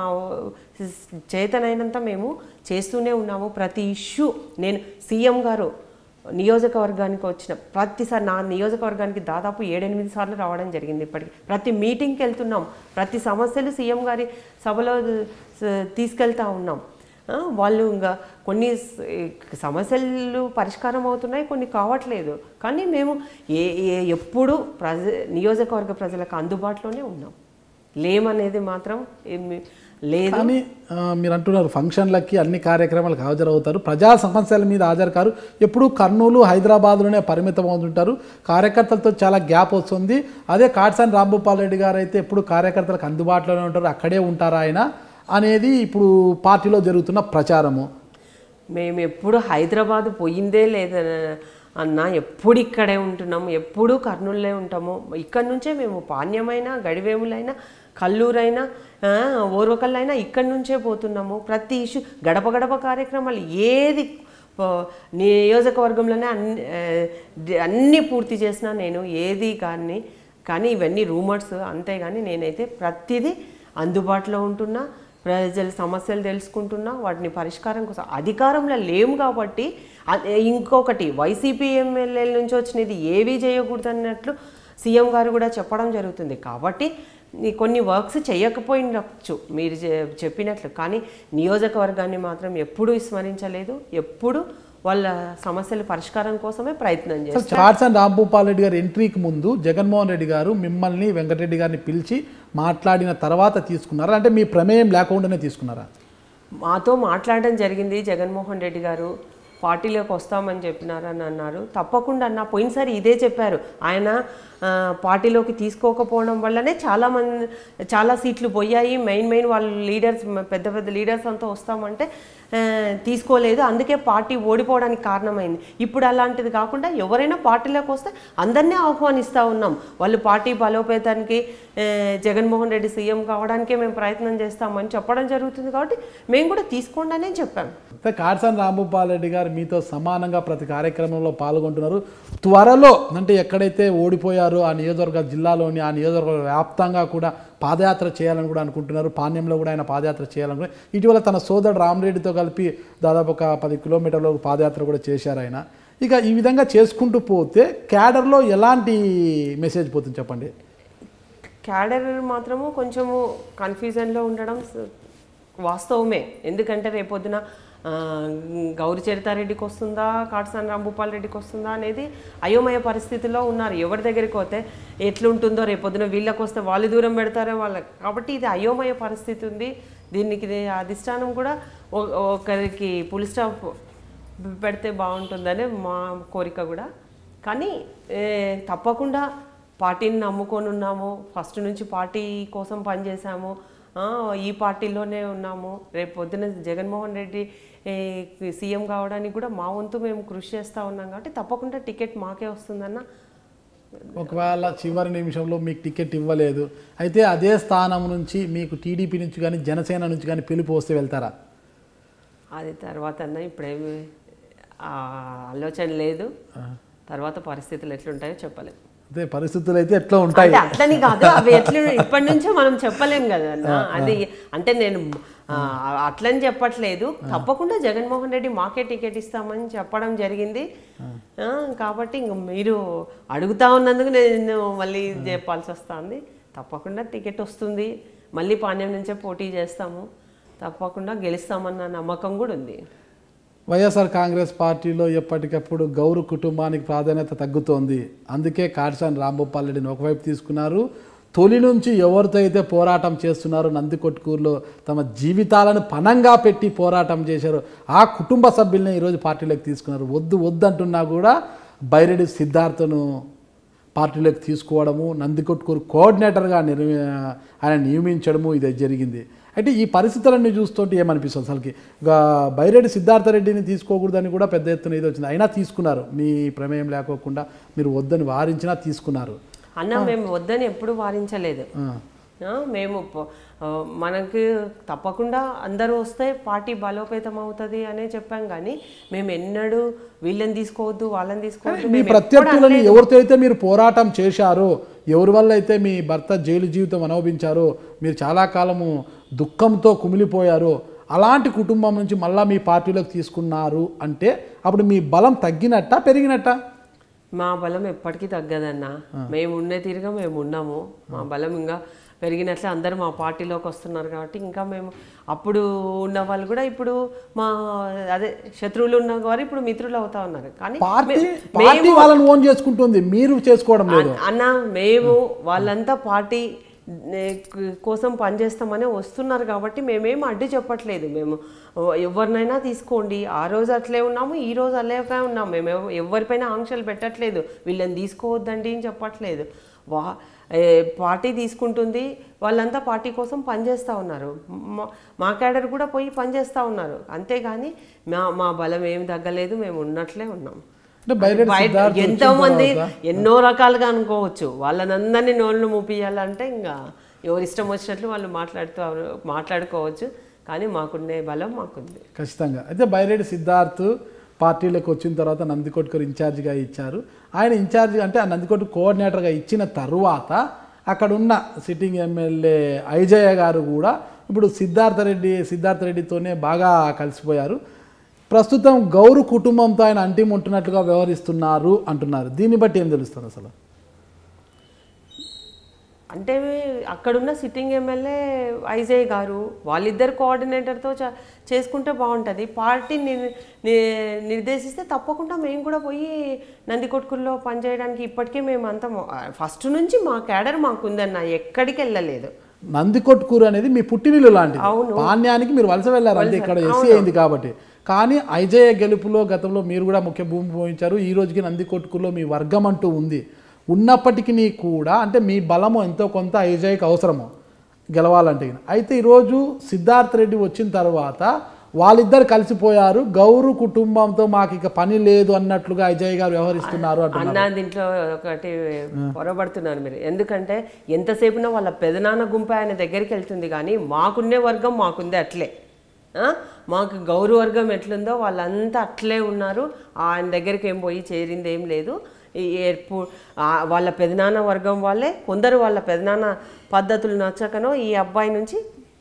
చేతనైనంత మేము చేస్తూనే ఉన్నాము ప్రతి ఇష్యూ నేను సీఎం గారు నియోజకవర్గానికి వచ్చిన ప్రతిసారి నా నియోజకవర్గానికి దాదాపు ఏడెనిమిది సార్లు రావడం జరిగింది ఇప్పటికి ప్రతి మీటింగ్కి వెళ్తున్నాం ప్రతి సమస్యలు సీఎం గారి సభలో స- తీసుకెళ్తా ఉన్నాం ఆ, వాళ్ళు ఇంకా కొన్ని స- సమస్యలు పరిష్కారం అవుతున్నాయి కొన్ని కావట్లేదు కానీ మేము ఏ ఏ ఎప్పుడు ప్రజ నియోజకవర్గ ప్రజలకు అందుబాటులోనే ఉన్నాం లేమనేది మాత్రం ఏమి లేదు కానీ ఆ, మీరు అంటున్నారు ఫంక్షన్లకి అన్ని కార్యక్రమాలకు హాజరవుతారు ప్రజా సమస్యల మీద హాజరు కారు ఎప్పుడు కర్నూలు హైదరాబాద్లోనే పరిమితం అవుతుంటారు కార్యకర్తలతో చాలా గ్యాప్ వస్తుంది అదే కాట్సాని రాంభూపాల్ రెడ్డి గారు అయితే ఎప్పుడు కార్యకర్తలకు అందుబాటులోనే ఉంటారు అక్కడే ఉంటారు ఆయన అనేది ఇప్పుడు పార్టీలో జరుగుతున్న ప్రచారము మేము ఎప్పుడు హైదరాబాద్ పోయిందే లేదా అన్న ఎప్పుడు ఇక్కడే ఉంటున్నాము ఎప్పుడు కర్నూలులో ఉంటాము ఇక్కడి నుంచే మేము పాణ్యమైనా గడివేములైనా కల్లూరైనా ఆ, ఓర్వకల్లైనా ఇక్కడి నుంచే పోతున్నాము ప్రతి ఇష్యూ గడప గడప కార్యక్రమాలు ఏది ఆ, నియోజకవర్గంలోనే అన్ని ఆ, డి- అన్నీ పూర్తి చేసినా నేను ఏది కానీ కానీ ఇవన్నీ రూమర్స్ అంతేగాని నేనైతే ప్రతిదీ అందుబాటులో ఉంటున్నా ప్రజల సమస్యలు తెలుసుకుంటున్నా వాటిని పరిష్కారం కోసం అధికారంలో లేము కాబట్టి అ- ఇంకొకటి వైసీపీ ఎమ్మెల్యేల నుంచి వచ్చినది ఏవీ చేయకూడదు అన్నట్లు సీఎం గారు కూడా చెప్పడం జరుగుతుంది కాబట్టి ఈ కొన్ని వర్క్స్ చేయకపోయినచ్చు మీరు చె- చెప్పినట్లు కానీ నియోజకవర్గాన్ని మాత్రం ఎప్పుడూ విస్మరించలేదు ఎప్పుడు వాళ్ళ సమస్యల పరిష్కారం కోసమే ప్రయత్నం చేస్తారు అసలు చాట్సన్ రాంభూపాల్ రెడ్డి గారి ఎంట్రీకి ముందు జగన్మోహన్ రెడ్డి గారు మిమ్మల్ని వెంకటరెడ్డి గారిని పిలిచి మాట్లాడిన తర్వాత తీసుకున్నారా అంటే మీ ప్రమేయం లేకుండానే తీసుకున్నారా మాతో మాట్లాడడం జరిగింది జగన్మోహన్ రెడ్డి గారు పార్టీలోకి వస్తామని చెప్పినారని అన్నారు తప్పకుండా అన్న పోయినసారి ఇదే చెప్పారు ఆయన ఆ, పార్టీలోకి తీసుకోకపోవడం వల్లనే చాలా మంది చాలా సీట్లు పోయాయి మెయిన్ మెయిన్ వాళ్ళు లీడర్స్ పెద్ద పెద్ద లీడర్స్ అంతా వస్తామంటే ఆ, తీసుకోలేదు అందుకే పార్టీ ఓడిపోవడానికి కారణమైంది ఇప్పుడు అలాంటిది కాకుండా ఎవరైనా పార్టీలోకి వస్తే అందరినీ ఆహ్వానిస్తూ ఉన్నాం వాళ్ళు పార్టీ బలోపేతానికి ఆ, జగన్మోహన్ రెడ్డి సీఎం కావడానికే మేము ప్రయత్నం చేస్తామని చెప్పడం జరుగుతుంది కాబట్టి మేము కూడా తీసుకోండి అనే చెప్పాం అయితే కాట్సాని రాంభూపాల్ రెడ్డి గారు గారు మీతో సమానంగా ప్రతి కార్యక్రమంలో పాల్గొంటున్నారు త్వరలో అంటే ఎక్కడైతే ఓడిపోయారో ఆ నియోజకవర్గ జిల్లాలోని ఆ నియోజకవర్గ వ్యాప్తంగా కూడా పాదయాత్ర చేయాలని కూడా అనుకుంటున్నారు పాణ్యంలో కూడా ఆయన పాదయాత్ర చేయాలని కూడా ఇటీవల తన సోదరుడు రామరెడ్డితో కలిపి దాదాపు ఒక పది కిలోమీటర్ల పాదయాత్ర కూడా చేశారు ఆయన ఇక ఈ విధంగా చేసుకుంటూ పోతే క్యాడర్లో ఎలాంటి మెసేజ్ పోతుంది చెప్పండి క్యాడర్ మాత్రము కొంచెము కన్ఫ్యూజన్లో ఉండడం స- వాస్తవమే ఎందుకంటే రేపొద్దున ఆ, గౌరి చరితారెడ్డికి వస్తుందా కాటసాని రాంభూపాల్ రెడ్డికి వస్తుందా అనేది అయోమయ పరిస్థితిలో ఉన్నారు ఎవరి దగ్గరికి పోతే ఎట్లుంటుందో రేపొద్దున వీళ్ళకి వస్తే వాళ్ళు దూరం పెడతారో వాళ్ళకి కాబట్టి ఇది అయోమయ పరిస్థితి ఉంది దీనికి ఇది అధిష్టానం కూడా ఒ- ఒకరికి పులి స్టాప్ పెడితే బాగుంటుందని మా కోరిక కూడా కానీ ఏ, తప్పకుండా పార్టీని నమ్ముకొని ఉన్నాము ఫస్ట్ నుంచి పార్టీ కోసం పనిచేసాము ఆ, ఈ పార్టీలోనే ఉన్నాము రేపు పొద్దున జగన్మోహన్ రెడ్డి ఏ, సీఎం కావడానికి కూడా మా వంతు మేము కృషి చేస్తూ ఉన్నాం కాబట్టి తప్పకుండా టికెట్ మాకే వస్తుందన్న ఒకవేళ చివరి నిమిషంలో మీకు టికెట్ ఇవ్వలేదు అయితే అదే స్థానం నుంచి మీకు టీడీపీ నుంచి కానీ జనసేన నుంచి కానీ పిలుపు వస్తే వెళ్తారా అది తర్వాత అన్న ఇప్పుడేమి ఆ ఆలోచన లేదు తర్వాత పరిస్థితులు ఎట్లుంటాయో చెప్పలేము అదే పరిస్థితులు అయితే ఎట్లా ఉంటాయి అంటే అట్లని కాదు అవి ఎట్లా ఇప్పటి నుంచో మనం చెప్పలేం కదా అన్న అది అంటే నేను ఆ, అట్లని చెప్పట్లేదు తప్పకుండా జగన్మోహన్ రెడ్డి మాకే టికెట్ ఇస్తామని చెప్పడం జరిగింది ఆ, కాబట్టి ఇంక మీరు అడుగుతా ఉన్నందుకు నేను మళ్ళీ చెప్పాల్సి వస్తుంది తప్పకుండా టికెట్ వస్తుంది మళ్ళీ పాణ్యం నుంచే పోటీ చేస్తాము తప్పకుండా గెలుస్తామన్న నమ్మకం కూడా ఉంది వైఎస్ఆర్ కాంగ్రెస్ పార్టీలో ఎప్పటికప్పుడు గౌరు కుటుంబానికి ప్రాధాన్యత తగ్గుతోంది అందుకే కాటిసాని రాంభూపాల్ రెడ్డిని ఒకవైపు తీసుకున్నారు తొలి నుంచి ఎవరితో అయితే పోరాటం చేస్తున్నారో నందికొట్కూరులో తమ జీవితాలను పణంగా పెట్టి పోరాటం చేశారో ఆ కుటుంబ సభ్యుల్ని ఈరోజు పార్టీలోకి తీసుకున్నారు వద్దు వద్దు అంటున్నా కూడా బైరెడ్డి సిద్ధార్థను పార్టీలోకి తీసుకోవడము నందికొట్కూరు కోఆర్డినేటర్గా నిర్మి ఆయన నియమించడము ఇది జరిగింది అయితే ఈ పరిస్థితులన్నీ చూస్తుంటే ఏమనిపిస్తుంది అసలుకి ఇక బైరెడ్డి సిద్ధార్థ రెడ్డిని తీసుకోకూడదని కూడా పెద్ద ఎత్తున ఇది వచ్చింది అయినా తీసుకున్నారు మీ ప్రమేయం లేకోకుండా మీరు వద్దని వారించినా తీసుకున్నారు అన్న మేము వద్దని ఎప్పుడు వారించలేదు ఆ. ఆ, మేము ప- ఆ, మనకి తప్పకుండా అందరూ వస్తే పార్టీ బలోపేతం అవుతుంది అనే చెప్పాం కానీ మేము ఎన్నడూ వీళ్ళని తీసుకోవద్దు వాళ్ళని తీసుకోవద్దు మీ మేము ఎప్పుడు ప్రత్యర్థులని ఎవరితో అయితే మీరు పోరాటం చేశారో ఎవరి వల్ల అయితే మీ భర్త జైలు జీవితం అనుభవించారో మీరు చాలా కాలము దుఃఖంతో కుమిలిపోయారో అలాంటి కుటుంబం నుంచి మళ్ళా మీ పార్టీలోకి తీసుకున్నారు అంటే అప్పుడు మీ బలం తగ్గినట్ట పెరిగినట్ట మా బలం ఎప్పటికీ తగ్గదన్న మేము ఉండే తీరుగా మేము ఉన్నాము మా బలం ఇంకా పెరిగినట్లే అందరూ మా పార్టీలోకి వస్తున్నారు కాబట్టి ఇంకా మేము అప్పుడు ఉన్న వాళ్ళు కూడా ఇప్పుడు మా అదే శత్రువులు ఉన్న వారు ఇప్పుడు మిత్రులు అవుతా ఉన్నారు కానీ పార్టీ మే- పార్టీ వాళ్ళని ఓన్ చేసుకుంటుంది మీరు చేసుకోవడం లేదు అన్- అన్న మేము వాళ్ళంతా పార్టీ నే- కోసం పనిచేస్తామని వస్తున్నారు కాబట్టి మేమేం అడ్డు చెప్పట్లేదు మేము ఎవరినైనా తీసుకోండి ఆ రోజు అట్లే ఉన్నాము ఈ రోజు అట్లేక ఉన్నాము మేము ఎవ- ఎవరిపైన ఆంక్షలు పెట్టట్లేదు వీళ్ళని తీసుకోవద్దండి అని చెప్పట్లేదు వా ఏ, పార్టీ తీసుకుంటుంది వాళ్ళంతా పార్టీ కోసం పనిచేస్తూ ఉన్నారు మా- మా క్యాడర్ కూడా పోయి పనిచేస్తూ ఉన్నారు అంతేగాని మా మా బలం ఏం తగ్గలేదు మేము ఉన్నట్లే ఉన్నాం అంటే బయట బయట సిద్ధార్థ్ ఎంతో వచ్చిన మంది తర్వాత- ఎన్నో రకాలుగా అనుకోవచ్చు వాళ్ళనందరినీ నోళ్ళు మూపియాలంటే ఇంకా ఎవరి ఇష్టం వచ్చినట్లు వాళ్ళు మాట్లాడుతూ మాట్లాడుకోవచ్చు కానీ మాకుండే బలం మాకుంది ఖచ్చితంగా అయితే బైరెడ్డి సిద్ధార్థ్ పార్టీలోకి వచ్చిన తర్వాత నందికొట్కర్ ఇన్ఛార్జిగా ఇచ్చారు ఆయన ఇన్ఛార్జ్ అంటే ఆ నందికొట్టు కోఆర్డినేటర్గా ఇచ్చిన తర్వాత అక్కడ ఉన్న సిట్టింగ్ ఎమ్మెల్యే ఐజయ్య గారు కూడా ఇప్పుడు సిద్ధార్థ రెడ్డి సిద్ధార్థ రెడ్డితోనే బాగా కలిసిపోయారు ప్రస్తుతం గౌరు కుటుంబంతో ఆయన అంటిముంటున్నట్లుగా వ్యవహరిస్తున్నారు అంటున్నారు దీన్ని బట్టి ఏం తెలుస్తుంది అసలు అంటే అక్కడున్న సిట్టింగ్ ఎమ్మెల్యే ఐజయ్ గారు వాళ్ళిద్దరు కోఆర్డినేటర్తో చ- చేసుకుంటే బాగుంటుంది పార్టీ నిర్- ని- నిర్దేశిస్తే తప్పకుండా మేము కూడా పోయి నందికొట్కుల్లో పనిచేయడానికి ఇప్పటికే మేము అంతా ఫస్ట్ నుంచి మా క్యాడర్ మాకుందన్న ఎక్కడికి వెళ్ళలేదు నందికొట్కూరు అనేది మీ పుట్టినిల్లు లాంటిది అవును. పాణ్యానికి మీరు వలస వెళ్ళారు అంతే ఇక్కడ ఎస్సీ అయింది కాబట్టి కానీ ఐజయ గెలుపులో గతంలో మీరు కూడా ముఖ్య భూమి పోయించారు ఈ రోజుకి నందికొట్కూరులో మీ వర్గం అంటూ ఉంది ఉన్నప్పటికీ కూడా అంటే మీ బలము ఎంతో కొంత ఐజయ్కి అవసరము గెలవాలంటే అయితే ఈరోజు సిద్ధార్థ రెడ్డి వచ్చిన తర్వాత వాళ్ళిద్దరు కలిసిపోయారు గౌరు కుటుంబంతో మాకు ఇక పని లేదు అన్నట్లుగా అజయ్ గారు వ్యవహరిస్తున్నారు అంటున్నారు అన్న దీంట్లో ఒకటి పొరబడుతున్నారు మీరు ఎందుకంటే ఎంతసేపున వాళ్ళ పెదనాన్న గుంపు ఆయన దగ్గరికి వెళ్తుంది కానీ మాకున్నే వర్గం మాకుందే అట్లే ఆ? మాకు గౌరవర్గం ఎట్లుందో వాళ్ళంతా అట్లే ఉన్నారు ఆయన దగ్గరికి ఏం పోయి చేరింది ఏం లేదు ఈ ఎప్పు ఆ వాళ్ళ పెదనాన్న వర్గం వాళ్ళే కొందరు వాళ్ళ పెదనాన్న పద్ధతులు నచ్చకనో ఈ అబ్బాయి నుంచి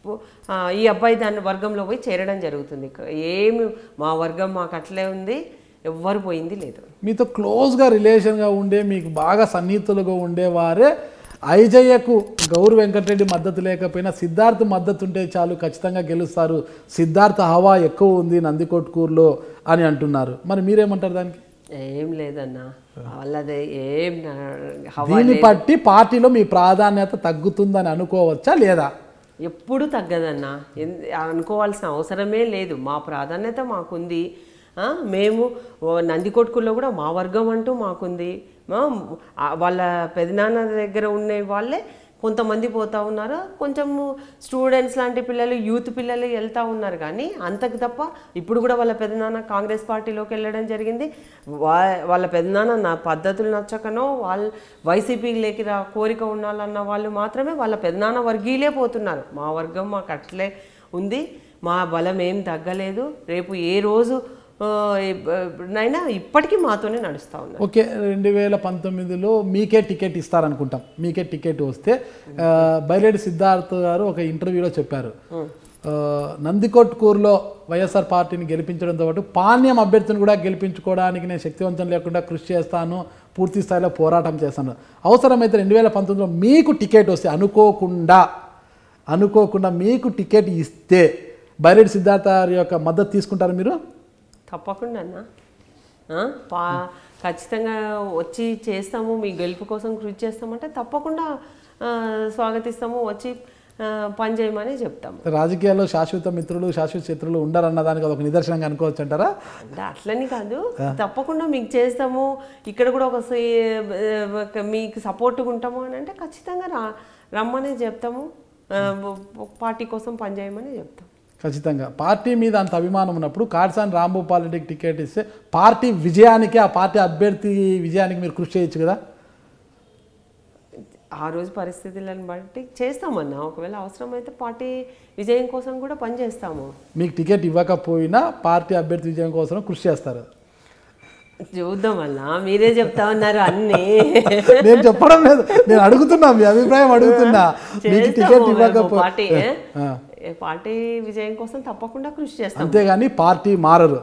ఆ, ఈ అబ్బాయి దాని వర్గంలో పోయి చేరడం జరుగుతుంది ఏమి మా వర్గం మాకు అట్లే ఉంది ఎవ్వరు పోయింది లేదు మీతో క్లోజ్గా రిలేషన్గా ఉండే మీకు బాగా సన్నిహితులుగా ఉండేవారే ఐజయ్యకు గౌరు వెంకటరెడ్డి మద్దతు లేకపోయినా సిద్ధార్థ్ మద్దతు ఉంటే చాలు ఖచ్చితంగా గెలుస్తారు సిద్ధార్థ హవా ఎక్కువ ఉంది నందికొట్కూరులో అని అంటున్నారు మరి మీరేమంటారు దానికి ఏం లేదన్నా వాళ్ళది ఏం నా- హవా దీన్ని బట్టి పార్టీలో మీ ప్రాధాన్యత తగ్గుతుందని అనుకోవచ్చా లేదా ఎప్పుడు తగ్గదన్నా ఎన్- అనుకోవాల్సిన అవసరమే లేదు మా ప్రాధాన్యత మాకుంది ఆ, మేము ఓ నందికొట్కుల్లో కూడా మా వర్గం అంటూ మాకుంది మా ఆ, వాళ్ళ పెదనాన్న దగ్గర ఉండే వాళ్ళే కొంతమంది పోతా ఉన్నారు కొంచెం స్టూడెంట్స్ లాంటి పిల్లలు యూత్ పిల్లలు వెళ్తూ ఉన్నారు కానీ అంతకు తప్ప ఇప్పుడు కూడా వాళ్ళ పెదనాన్న కాంగ్రెస్ పార్టీలోకి వెళ్ళడం జరిగింది వా వాళ్ళ పెదనాన్న నా పద్ధతులు నచ్చకనో వాళ్ళ వైసీపీలోకి రా కోరిక ఉండాలన్న వాళ్ళు మాత్రమే వాళ్ళ పెదనాన్న వర్గీయులే పోతున్నారు మా వర్గం మాకు అట్లే ఉంది మా బలం ఏం తగ్గలేదు రేపు ఏ రోజు ఆ, నైనా ఇప్పటికీ మాతోనే నడుస్తూ ఉన్నారు ఓకే రెండు వేల పంతొమ్మిదిలో మీకే టికెట్ ఇస్తారనుకుంటాం మీకే టికెట్ వస్తే ఆ, బైరెడ్డి సిద్ధార్థ్ గారు ఒక ఇంటర్వ్యూలో చెప్పారు ఆ, నందికొట్కూరులో వైఎస్ఆర్ పార్టీని గెలిపించడంతో పాటు పాణ్యం అభ్యర్థిని కూడా గెలిపించుకోవడానికి నేను శక్తివంతం లేకుండా కృషి చేస్తాను పూర్తి స్థాయిలో పోరాటం చేస్తాను అవసరమైతే రెండు వేల పంతొమ్మిదిలో మీకు టికెట్ వస్తే అనుకోకుండా అనుకోకుండా మీకు టికెట్ ఇస్తే బైరెడ్డి సిద్ధార్థ గారి యొక్క మద్దతు తీసుకుంటారు మీరు తప్పకుండా అన్న ఆ, పా ఖచ్చితంగా వచ్చి చేస్తాము మీ గెలుపు కోసం కృషి చేస్తామంటే తప్పకుండా ఆ, స్వాగతిస్తాము వచ్చి ఆ, పని చేయమని చెప్తాము రాజకీయాల్లో శాశ్వత మిత్రులు శాశ్వత శత్రులు ఉండరన్న దానికి అదొక నిదర్శనంగా అనుకోవచ్చు అంటారా అంటే అట్లని కాదు తప్పకుండా మీకు చేస్తాము ఇక్కడ కూడా ఒక సే- ఒక మీకు సపోర్ట్గా ఉంటాము అని అంటే ఖచ్చితంగా రా రమ్మని చెప్తాము ఆ, పార్టీ కోసం పనిచేయమని చెప్తాం ఖచ్చితంగా పార్టీ మీద అంత అభిమానం ఉన్నప్పుడు కాడ్సాన్ రాంభూపాల్ రెడ్డికి టికెట్ ఇస్తే పార్టీ విజయానికి ఆ పార్టీ అభ్యర్థి విజయానికి మీరు కృషి చేయొచ్చు కదా ఆ రోజు పరిస్థితులను బట్టి చేస్తామన్నా ఒకవేళ అవసరమైతే పార్టీ విజయం కోసం కూడా పనిచేస్తాము మీకు టికెట్ ఇవ్వకపోయినా పార్టీ అభ్యర్థి విజయం కోసం కృషి చేస్తారు చూద్దామన్నా మీరే చెప్తా ఉన్నారు అన్నీ నేను చెప్పడం లేదు నేను అడుగుతున్నా మీ అభిప్రాయం అడుగుతున్నా మీకు టికెట్ చేస్తాము మేము ఇవ్వకపో పార్టీ ఆ. ఏ పార్టీ విజయం కోసం తప్పకుండా కృషి చేస్తాం అంతేగాని పార్టీ మారరు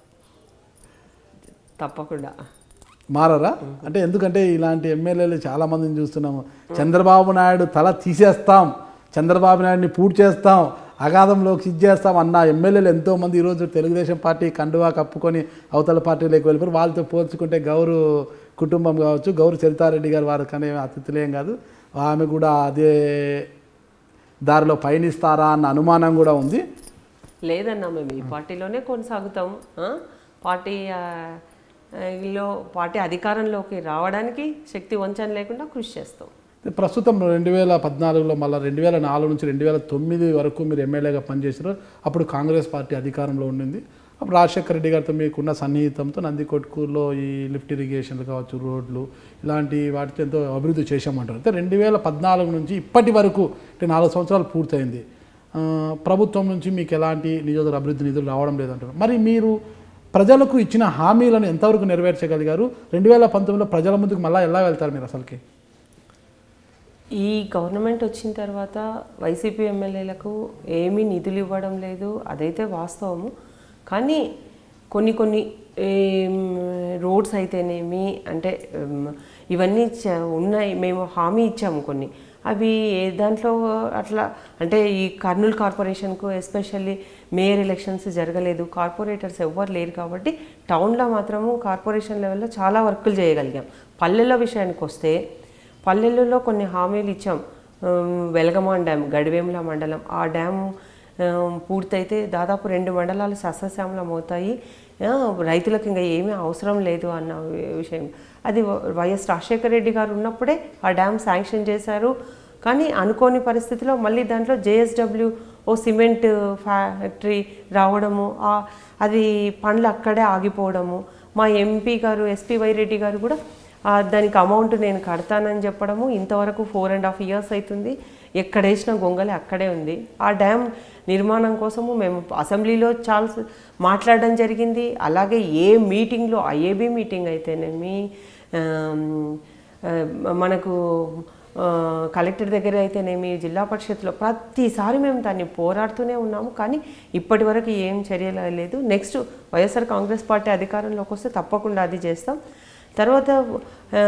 తప్పకుండా మారరా అంటే ఎందుకంటే ఇలాంటి ఎమ్మెల్యేలు చాలా మందిని చూస్తున్నాము చంద్రబాబు నాయుడు తల తీసేస్తాం చంద్రబాబు నాయుడిని పూర్తి చేస్తాం అగాధంలోకి ఇది చేస్తాం అన్న ఎమ్మెల్యేలు ఎంతో మంది ఈరోజు తెలుగుదేశం పార్టీ కండువా కప్పుకొని అవతల పార్టీలోకి వెళ్ళిపోయారు వాళ్ళతో పోల్చుకుంటే గౌరు కుటుంబం కావచ్చు గౌరు చరితారెడ్డి గారు వారికి అనే అతిథులేం కాదు ఆమె కూడా అదే దారిలో పయనిస్తారా అన్న అనుమానం కూడా ఉంది లేదన్నా మేము ఈ పార్టీలోనే కొనసాగుతాం ఆ? పార్టీ ఆ, లో పార్టీ అధికారంలోకి రావడానికి శక్తి వంచన లేకుండా కృషి చేస్తాం ప్రస్తుతం రెండు వేల పద్నాలుగులో మళ్ళీ రెండు వేల నాలుగు నుంచి రెండు వేల తొమ్మిది వరకు మీరు ఎమ్మెల్యేగా పనిచేశారు అప్పుడు కాంగ్రెస్ పార్టీ అధికారంలో ఉండింది అప్పుడు రాజశేఖర రెడ్డి గారితో మీకున్న సన్నిహితంతో నందికొట్కూరులో ఈ లిఫ్ట్ ఇరిగేషన్లు కావచ్చు రోడ్లు ఇలాంటి వాటితో ఎంతో అభివృద్ధి చేశామంటారు అయితే రెండు వేల పద్నాలుగు నుంచి ఇప్పటి వరకు అంటే నాలుగు సంవత్సరాలు పూర్తయింది ఆ, ప్రభుత్వం నుంచి మీకు ఎలాంటి నియోజకవర్గ అభివృద్ధి నిధులు రావడం లేదంటారు మరి మీరు ప్రజలకు ఇచ్చిన హామీలను ఎంతవరకు నెరవేర్చగలిగారు రెండు వేల పంతొమ్మిదిలో ప్రజల ముందుకు మళ్ళీ ఎలా వెళ్తారు మీరు అసలుకి ఈ గవర్నమెంట్ వచ్చిన తర్వాత వైసీపీ ఎమ్మెల్యేలకు ఏమీ నిధులు ఇవ్వడం లేదు అదైతే వాస్తవము కానీ కొన్ని కొన్ని ఏం, రోడ్స్ అయితేనేమి అంటే ఉమ్, ఇవన్నీ చ- ఉన్నాయి మేము హామీ ఇచ్చాము కొన్ని అవి ఏ దాంట్లో అట్లా అంటే ఈ కర్నూలు కార్పొరేషన్కు ఎస్పెషల్లీ మేయర్ ఎలక్షన్స్ జరగలేదు కార్పొరేటర్స్ ఎవ్వరు లేరు కాబట్టి టౌన్లో మాత్రము కార్పొరేషన్ లెవెల్లో చాలా వర్కులు చేయగలిగాం పల్లెల విషయానికి వస్తే పల్లెల్లో కొన్ని హామీలు ఇచ్చాం ఉమ్, వెలగమాన్ డ్యామ్ గడివేముల మండలం ఆ డ్యామ్ ఉమ్, పూర్తయితే దాదాపు రెండు మండలాలు సస్యశ్యామలం అవుతాయి ఆ, రైతులకు ఇంకా ఏమీ అవసరం లేదు అన్న వి- విషయం అది వ- వైఎస్ రాజశేఖర రెడ్డి గారు ఉన్నప్పుడే ఆ డ్యామ్ శాంక్షన్ చేశారు కానీ అనుకోని పరిస్థితిలో మళ్ళీ దాంట్లో జేఎస్డబ్ల్యూ ఓ సిమెంట్ ఫ్యాక్టరీ రావడము ఆ- అది పనులు అక్కడే ఆగిపోవడము మా ఎంపీ గారు ఎస్పీ వైరెడ్డి గారు కూడా ఆ, దానికి అమౌంట్ నేను కడతానని చెప్పడము ఇంతవరకు ఫోర్ అండ్ హాఫ్ ఇయర్స్ అవుతుంది ఎక్కడ వేసిన గొంగలి అక్కడే ఉంది ఆ డ్యామ్ నిర్మాణం కోసము మేము అసెంబ్లీలో చాలా స- మాట్లాడడం జరిగింది అలాగే ఏ మీటింగ్లో ఐఏబీ మీటింగ్ అయితేనేమి ఆమ్, ఆ, మనకు ఆ, కలెక్టర్ దగ్గర అయితేనేమి జిల్లా పరిషత్లో ప్రతిసారి మేము దాన్ని పోరాడుతూనే ఉన్నాము కానీ ఇప్పటి వరకు ఏం చర్యలు లేదు నెక్స్ట్ వైఎస్ఆర్ కాంగ్రెస్ పార్టీ అధికారంలోకి వస్తే తప్పకుండా అది చేస్తాం తర్వాత ఆ,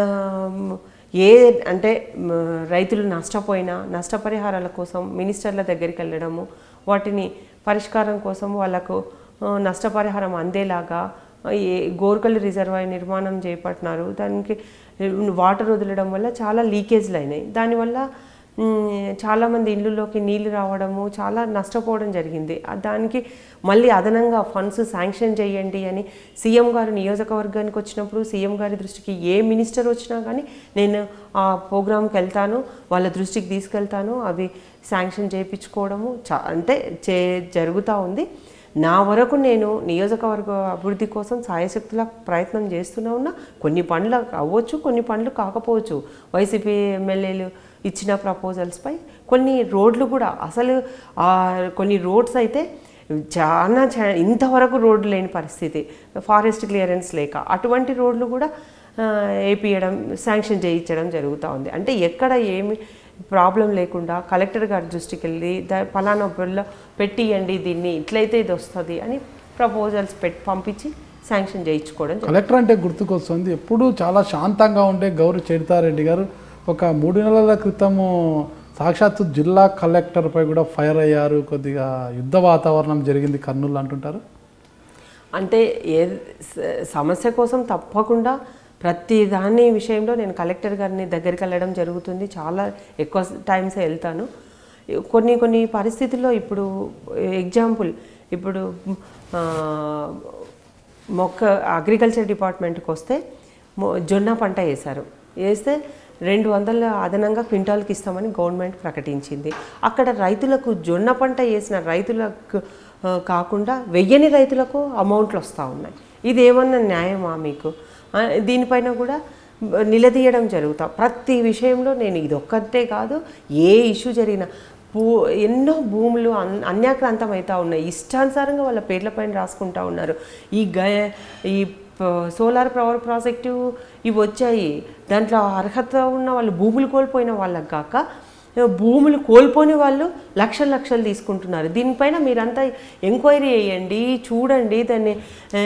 ఏ అంటే మ, రైతులు నష్టపోయినా నష్టపరిహారాల కోసం మినిస్టర్ల దగ్గరికి వెళ్ళడము వాటిని పరిష్కారం కోసం వాళ్ళకు ఆ, నష్టపరిహారం అందేలాగా ఏ గోర్కల్ రిజర్వాయర్ నిర్మాణం చేపట్టినారు దానికి వాటర్ వదలడం వల్ల చాలా లీకేజ్లు అయినాయి దానివల్ల మ్, చాలామంది ఇళ్ళలోకి నీళ్లు రావడము చాలా నష్టపోవడం జరిగింది ఆ దానికి మళ్ళీ అదనంగా ఫండ్స్ శాంక్షన్ చేయండి అని సీఎం గారు నియోజకవర్గానికి వచ్చినప్పుడు సీఎం గారి దృష్టికి ఏ మినిస్టర్ వచ్చినా కానీ నేను ఆ ప్రోగ్రామ్కి వెళ్తాను వాళ్ళ దృష్టికి తీసుకెళ్తాను అవి శాంక్షన్ చేయించుకోవడము చా అంటే చే జరుగుతూ ఉంది నా వరకు నేను నియోజకవర్గ అభివృద్ధి కోసం సాయశక్తుల ప్రయత్నం చేస్తూనే ఉన్నా కొన్ని పనులు అవ్వచ్చు కొన్ని పనులు కాకపోవచ్చు వైసీపీ ఎమ్మెల్యేలు ఇచ్చిన ప్రపోజల్స్పై కొన్ని రోడ్లు కూడా అసలు ఆ కొన్ని రోడ్స్ అయితే చాలా చా- ఇంతవరకు రోడ్లు లేని పరిస్థితి ఫారెస్ట్ క్లియరెన్స్ లేక అటువంటి రోడ్లు కూడా ఆ, వేపియడం శాంక్షన్ చేయించడం జరుగుతూ ఉంది అంటే ఎక్కడ ఏమి ప్రాబ్లం లేకుండా కలెక్టర్ గారి దృష్టికి వెళ్ళి దా పలానా బిల్ల పెట్టియండి దీన్ని ఇట్లయితే ఇది వస్తుంది అని ప్రపోజల్స్ పెట్టి పంపించి శాంక్షన్ చేయించుకోవడం జరుగుతుంది. కలెక్టర్ అంటే గుర్తుకొస్తుంది ఎప్పుడూ చాలా శాంతంగా ఉండే గౌరవ చరితారెడ్డి గారు ఒక మూడు నెలల క్రితము సాక్షాత్తు జిల్లా కలెక్టర్పై కూడా ఫైర్ అయ్యారు కొద్దిగా యుద్ధ వాతావరణం జరిగింది కర్నూలు అంటుంటారు అంటే ఏ స- సమస్య కోసం తప్పకుండా ప్రతి దాని విషయంలో నేను కలెక్టర్ గారిని దగ్గరికి వెళ్ళడం జరుగుతుంది చాలా ఎక్కువ టైమ్స్ వెళ్తాను కొన్ని కొన్ని పరిస్థితుల్లో ఇప్పుడు ఎగ్జాంపుల్ ఇప్పుడు ఆ, మొక్క అగ్రికల్చర్ డిపార్ట్మెంట్కి వస్తే మొ- జొన్న పంట వేశారు వేస్తే రెండు వందల అదనంగా క్వింటాల్కి ఇస్తామని గవర్నమెంట్ ప్రకటించింది అక్కడ రైతులకు జొన్న పంట వేసిన రైతులకు ఆ, కాకుండా వెయ్యని రైతులకు అమౌంట్లు వస్తూ ఉన్నాయి ఇది ఏమన్నా న్యాయమా మీకు ఆ, దీనిపైన కూడా నిలదీయడం జరుగుతా ప్రతి విషయంలో నేను ఇది ఒక్కటే కాదు ఏ ఇష్యూ జరిగినా భూ ఎన్నో భూములు అన్ అన్యాక్రాంతం అవుతా ఉన్నాయి ఇష్టానుసారంగా వాళ్ళ పేర్లపైన రాసుకుంటా ఉన్నారు ఈ గ ఈ ప- సోలార్ పవర్ ప్రాజెక్టు ఇవి వచ్చాయి దాంట్లో అర్హత ఉన్న వాళ్ళు భూములు కోల్పోయిన వాళ్ళకి కాక భూములు కోల్పోని వాళ్ళు లక్షలు లక్షలు తీసుకుంటున్నారు దీనిపైన మీరంతా ఎంక్వైరీ చేయండి చూడండి దాన్ని ఆ,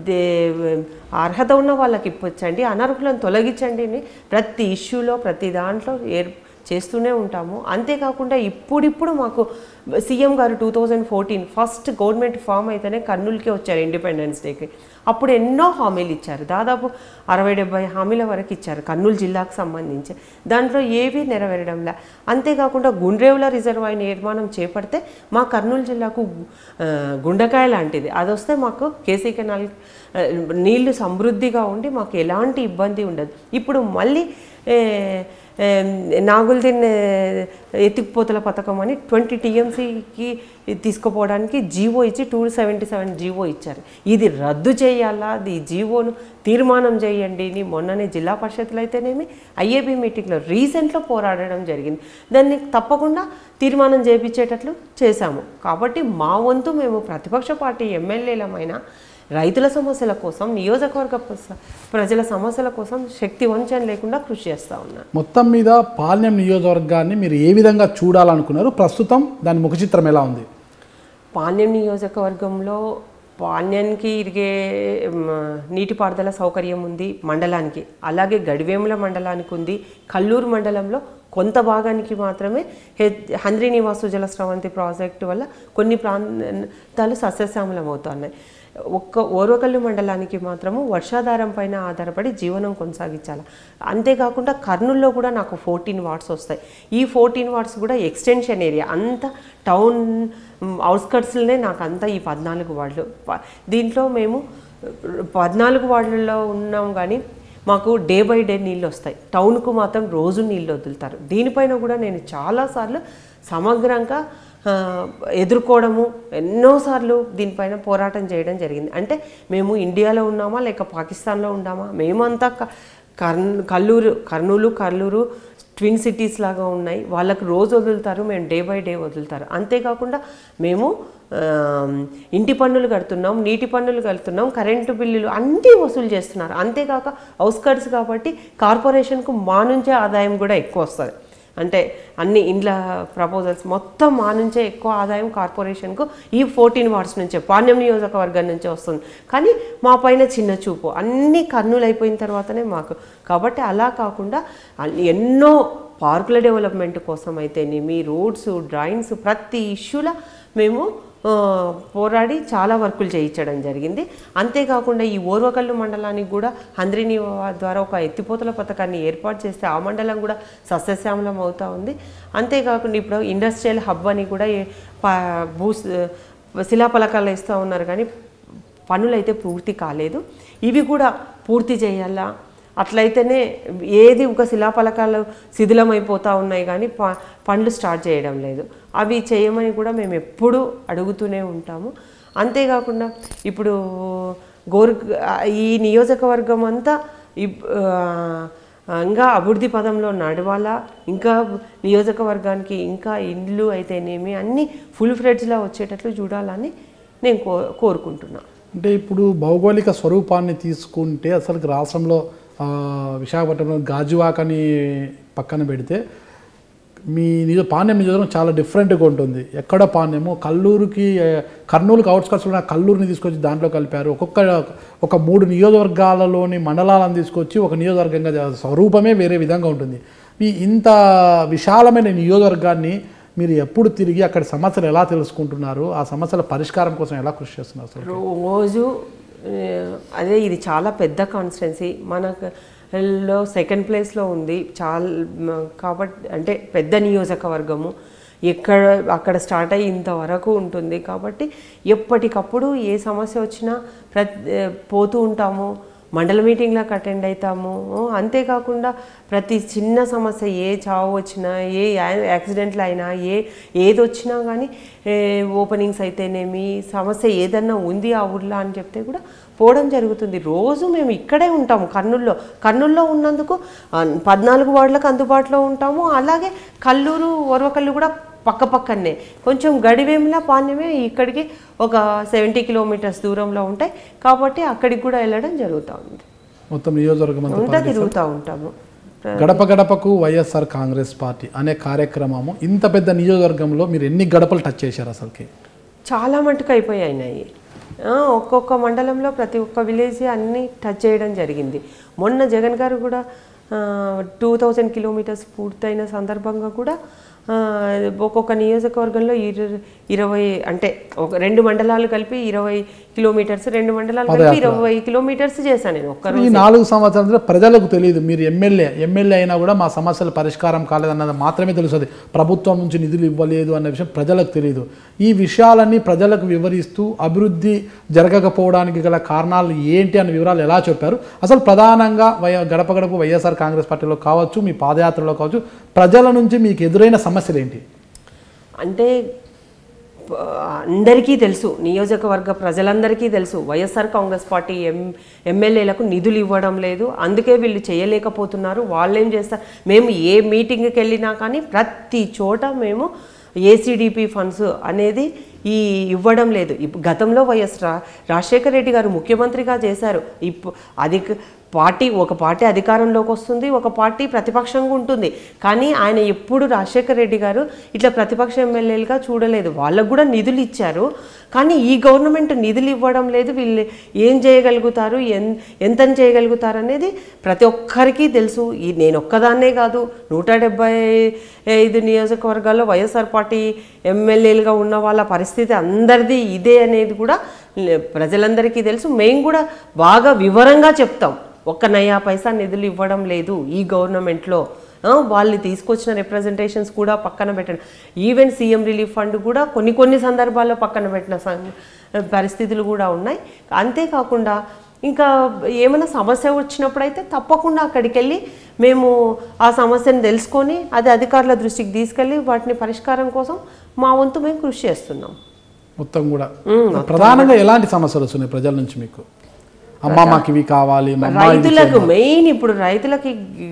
దే- అర్హత ఉన్న వాళ్ళకి ఇప్పొచ్చండి అనర్హులను తొలగించండి అని ప్రతి ఇష్యూలో ప్రతి దాంట్లో ఏర్ చేస్తూనే ఉంటాము అంతేకాకుండా ఇప్పుడిప్పుడు మాకు సీఎం గారు two thousand fourteen first government form అయితేనే కర్నూలుకే వచ్చారు ఇండిపెండెన్స్ డేకి అప్పుడు ఎన్నో హామీలు ఇచ్చారు దాదాపు అరవై డెబ్బై హామీల వరకు ఇచ్చారు కర్నూలు జిల్లాకు సంబంధించి దాంట్లో ఏవి నెరవేరడంలే అంతేకాకుండా గుండ్రేవుల రిజర్వాయర్ నిర్మాణం చేపడితే మా కర్నూలు జిల్లాకు ఆ, గుండకాయ లాంటిది అది వస్తే మాకు కేసీ కెనాల్ ఆ, నీళ్లు సమృద్ధిగా ఉండి మాకు ఎలాంటి ఇబ్బంది ఉండదు ఇప్పుడు మళ్ళీ ఏ, ఏ, నాగుల్దిన్ ఏ, ఎత్తిపోతల పథకం అని ట్వంటీ టీఎంసీకి తీసుకుపోవడానికి జీవో ఇచ్చి టూ సెవెంటీ సెవెన్ జీవో ఇచ్చారు ఇది రద్దు చేయాలా ఈ జీవోను తీర్మానం చేయండి అని మొన్ననే జిల్లా పరిషత్లో అయితేనేమి ఐఏబీ మీటింగ్లో రీసెంట్లో పోరాడడం జరిగింది దాన్ని తప్పకుండా తీర్మానం చేపించేటట్లు చేశాము కాబట్టి మా వంతు మేము ప్రతిపక్ష పార్టీ ఎమ్మెల్యేలమైన రైతుల సమస్యల కోసం నియోజకవర్గ ప్ర- ప్రజల సమస్యల కోసం శక్తి వంచన లేకుండా కృషి చేస్తూ ఉన్నాను మొత్తం మీద పాల్యం నియోజకవర్గాన్ని మీరు ఏ విధంగా చూడాలనుకున్నారు ప్రస్తుతం దాని ముఖ చిత్రం ఎలా ఉంది పాణ్యం నియోజకవర్గంలో పాణ్యానికి ఇరిగే మ్, నీటిపారుదల సౌకర్యం ఉంది మండలానికి అలాగే గడివేముల మండలానికి ఉంది కల్లూరు మండలంలో కొంత భాగానికి మాత్రమే హె హంద్రి నివాసు జల స్రవంతి ప్రాజెక్టు వల్ల కొన్ని ప్రాంతాలు సస్యశ్యామలం అవుతున్నాయి ఒక్క ఓర్వకల్లు మండలానికి మాత్రము వర్షాధారం పైన ఆధారపడి జీవనం కొనసాగించాలి అంతేకాకుండా కర్నూల్లో కూడా నాకు ఫోర్టీన్ వార్డ్స్ వస్తాయి ఈ ఫోర్టీన్ వార్డ్స్ కూడా ఎక్స్టెన్షన్ ఏరియా అంత టౌన్ అవుట్స్కట్స్లోనే నాకు అంతా ఈ పద్నాలుగు వార్డులు ప- దీంట్లో మేము పద్నాలుగు వార్డులలో ఉన్నాం కానీ మాకు డే బై డే నీళ్ళు వస్తాయి టౌన్కు మాత్రం రోజు నీళ్ళు వదులుతారు దీనిపైన కూడా నేను చాలాసార్లు సమగ్రంగా ఆ, ఎదుర్కోవడము ఎన్నోసార్లు దీనిపైన పోరాటం చేయడం జరిగింది అంటే మేము ఇండియాలో ఉన్నామా లేక పాకిస్తాన్లో ఉన్నామా మేమంతా క- కర్న్ కల్లూరు కర్నూలు కర్నూలు ట్విన్ సిటీస్ లాగా ఉన్నాయి వాళ్ళకు రోజు వదులుతారు మేము డే బై డే వదులుతారు అంతేకాకుండా మేము ఆ, ఇంటి పన్నులు కడుతున్నాం నీటి పన్నులు కడుతున్నాం కరెంటు బిల్లులు అన్నీ వసూలు చేస్తున్నారు అంతేకాక అవుట్స్కట్స్ కాబట్టి కార్పొరేషన్కు మా నుంచే ఆదాయం కూడా ఎక్కువ వస్తుంది అంటే అన్ని ఇండ్ల ప్రపోజల్స్ మొత్తం మా నుంచే ఎక్కువ ఆదాయం కార్పొరేషన్కు ఈ ఫోర్టీన్ వార్డ్స్ నుంచే పాణ్యం నియోజకవర్గం నుంచే వస్తుంది కానీ మా పైన చిన్న చూపు అన్ని కర్నూలు అయిపోయిన తర్వాతనే మాకు కాబట్టి అలా కాకుండా అన్ని- ఎన్నో పార్కుల డెవలప్మెంట్ కోసం అయితేనేమి రోడ్స్ డ్రాయింగ్స్ ప్రతి ఇష్యూల మేము ఆ, పోరాడి చాలా వర్కులు చేయించడం జరిగింది అంతేకాకుండా ఈ ఓర్వకల్లు మండలానికి కూడా హంద్రిని ద్వారా ఒక ఎత్తిపోతల పథకాన్ని ఏర్పాటు చేస్తే ఆ మండలం కూడా సస్యశ్యామలం అవుతా ఉంది అంతేకాకుండా ఇప్పుడు ఇండస్ట్రియల్ హబ్ అని కూడా ఏ- ప- భూ శిలాఫలకాలు ఇస్తూ ఉన్నారు కానీ పనులు అయితే పూర్తి కాలేదు ఇవి కూడా పూర్తి చేయాలా అట్లయితేనే ఏది ఒక శిలాఫలకాలు శిథిలమైపోతూ ఉన్నాయి కానీ ప పనులు స్టార్ట్ చేయడం లేదు అవి చేయమని కూడా మేము ఎప్పుడూ అడుగుతూనే ఉంటాము అంతేకాకుండా ఇప్పుడు గోర్ ఈ నియోజకవర్గం అంతా ఇప్- ఆ, ఇంకా అభివృద్ధి పదంలో నడవాలా ఇంకా నియోజకవర్గానికి ఇంకా ఇండ్లు అయితేనేమి అన్నీ ఫుల్ ఫ్రెడ్జ్లా వచ్చేటట్లు చూడాలని నేను కో కోరుకుంటున్నాను అంటే ఇప్పుడు భౌగోళిక స్వరూపాన్ని తీసుకుంటే అసలు రాష్ట్రంలో ఆ, విశాఖపట్నంలో గాజువాక్ అని పక్కన పెడితే మీ నిజ పాణ్యం నియోజకవర్గం చాలా డిఫరెంట్గా ఉంటుంది ఎక్కడ పాణ్యము కల్లూరుకి ఏ, కర్నూలుకి అవుట్స్కట్స్లో ఉన్న కల్లూరుని తీసుకొచ్చి దాంట్లో కలిపారు ఒక్కొక్క ఒక మూడు నియోజకవర్గాలలోని మండలాలను తీసుకొచ్చి ఒక నియోజకవర్గంగా చే- స్వరూపమే వేరే విధంగా ఉంటుంది ఈ ఇంత విశాలమైన నియోజకవర్గాన్ని మీరు ఎప్పుడు తిరిగి అక్కడ సమస్యలు ఎలా తెలుసుకుంటున్నారు ఆ సమస్యల పరిష్కారం కోసం ఎలా కృషి చేస్తున్నారు అసలు రోజు ఆ, అదే ఇది చాలా పెద్ద కాన్స్టిట్యున్సీ మనకు లో సెకండ్ ప్లేస్లో ఉంది చాలా మ- కాబట్టి అంటే పెద్ద నియోజకవర్గము ఎక్కడ అక్కడ స్టార్ట్ అయ్యి ఇంతవరకు ఉంటుంది కాబట్టి ఎప్పటికప్పుడు ఏ సమస్య వచ్చినా ప్రతి పోతూ ఉంటాము మండల మీటింగ్లకు అటెండ్ అవుతాము అంతేకాకుండా ప్రతి చిన్న సమస్య ఏ చావు వచ్చినా ఏ యా- యాక్సిడెంట్లు అయినా ఏ ఏది వచ్చినా కానీ ఓపెనింగ్స్ అయితేనేమి సమస్య ఏదన్నా ఉంది ఆ ఊర్లో అని చెప్తే కూడా పోవడం జరుగుతుంది రోజు మేము ఇక్కడే ఉంటాము కర్నూల్లో కర్నూల్లో ఉన్నందుకు ఆ, పద్నాలుగు వార్డులకు అందుబాటులో ఉంటాము అలాగే కల్లూరు ఓర్వకల్లు కూడా పక్క పక్కనే కొంచెం గడివేమిలా పాణ్యమే ఇక్కడికి ఒక సెవెంటీ కిలోమీటర్స్ దూరంలో ఉంటాయి కాబట్టి అక్కడికి కూడా వెళ్ళడం జరుగుతూ ఉంది మొత్తం నియోజకవర్గం అంతా ఉంటా తిరుగుతూ ఉంటాము గడప గడపకు వైఎస్ఆర్ కాంగ్రెస్ పార్టీ అనే కార్యక్రమము ఇంత పెద్ద నియోజకవర్గంలో మీరు ఎన్ని గడపలు టచ్ చేశారు అసలుకి చాలా మటుకు అయిపోయాయి ఆ, ఒక్కొక్క మండలంలో ప్రతి ఒక్క విలేజ్ అన్నీ టచ్ చేయడం జరిగింది మొన్న జగన్ గారు కూడా టూ థౌజండ్ కిలోమీటర్స్ పూర్తయిన సందర్భంగా కూడా ఆ, ఒక్కొక్క నియోజకవర్గంలో ఇర- ఇరవై అంటే ఒక రెండు మండలాలు కలిపి ఇరవై కిలోమీటర్స్ రెండు మండలాలు కలిపి ఇరవై కిలోమీటర్స్ చేశాను నేను ఒక్క ఈ నాలుగు సంవత్సరాలు ప్రజలకు తెలియదు మీరు ఎమ్మెల్యే ఎమ్మెల్యే అయినా కూడా మా సమస్యల పరిష్కారం కాలేదన్నది మాత్రమే తెలుస్తుంది ప్రభుత్వం నుంచి నిధులు ఇవ్వలేదు అన్న విషయం ప్రజలకు తెలియదు ఈ విషయాలన్నీ ప్రజలకు వివరిస్తూ అభివృద్ధి జరగకపోవడానికి గల కారణాలు ఏంటి అనే వివరాలు ఎలా చెప్పారు అసలు ప్రధానంగా వై గడప గడప వైఎస్ఆర్ కాంగ్రెస్ పార్టీలో కావచ్చు మీ పాదయాత్రలో కావచ్చు ప్రజల నుంచి మీకు ఎదురైన సమస్యలు ఏంటి అంటే ప- అందరికీ తెలుసు నియోజకవర్గ ప్రజలందరికీ తెలుసు వైఎస్ఆర్ కాంగ్రెస్ పార్టీ ఎం ఎమ్మెల్యేలకు నిధులు ఇవ్వడం లేదు అందుకే వీళ్ళు చేయలేకపోతున్నారు వాళ్ళేం చేస్తారు మేము ఏ మీటింగ్కి వెళ్ళినా కానీ ప్రతి చోట మేము ఏసీడీపీ ఫండ్స్ అనేది ఈ ఇవ్వడం లేదు ఇప్పుడు గతంలో వైఎస్ రా రాజశేఖర రెడ్డి గారు ముఖ్యమంత్రిగా చేశారు ఇప్పుడు అది పార్టీ ఒక పార్టీ అధికారంలోకి వస్తుంది ఒక పార్టీ ప్రతిపక్షంగా ఉంటుంది కానీ ఆయన ఎప్పుడు రాజశేఖర రెడ్డి గారు ఇట్లా ప్రతిపక్ష ఎమ్మెల్యేలుగా చూడలేదు వాళ్ళకు కూడా నిధులు ఇచ్చారు కానీ ఈ గవర్నమెంట్ నిధులు ఇవ్వడం లేదు వీళ్ళు ఏం చేయగలుగుతారు ఎన్ ఎంత చేయగలుగుతారు అనేది ప్రతి ఒక్కరికి తెలుసు ఈ నేను ఒక్కదాన్నే కాదు నూట డెబ్బై ఐదు నియోజకవర్గాల్లో వైఎస్ఆర్ పార్టీ ఎమ్మెల్యేలుగా ఉన్న వాళ్ళ పరిస్థితి అందరిది ఇదే అనేది కూడా లే- ప్రజలందరికీ తెలుసు మేము కూడా బాగా వివరంగా చెప్తాం ఒక్క నయా పైసా నిధులు ఇవ్వడం లేదు ఈ గవర్నమెంట్లో ఆ, వాళ్ళు తీసుకొచ్చిన రిప్రజెంటేషన్స్ కూడా పక్కన పెట్టండి ఈవెన్ సీఎం రిలీఫ్ ఫండ్ కూడా కొన్ని కొన్ని సందర్భాల్లో పక్కన పెట్టిన సం- పరిస్థితులు కూడా ఉన్నాయి అంతేకాకుండా ఇంకా ఏమైనా సమస్య వచ్చినప్పుడు అయితే తప్పకుండా అక్కడికి వెళ్ళి మేము ఆ సమస్యను తెలుసుకొని అది అధికారుల దృష్టికి తీసుకెళ్ళి వాటిని పరిష్కారం కోసం మా వంతు మేము కృషి చేస్తున్నాం మొత్తం కూడా ప్రధానంగా ఎలాంటి సమస్యలు వస్తున్నాయి ప్రజల నుంచి మీకు అమ్మ మాకు ఇవి కావాలి మా అమ్మ ఇది రైతులకు మెయిన్ ఇప్పుడు రైతులకి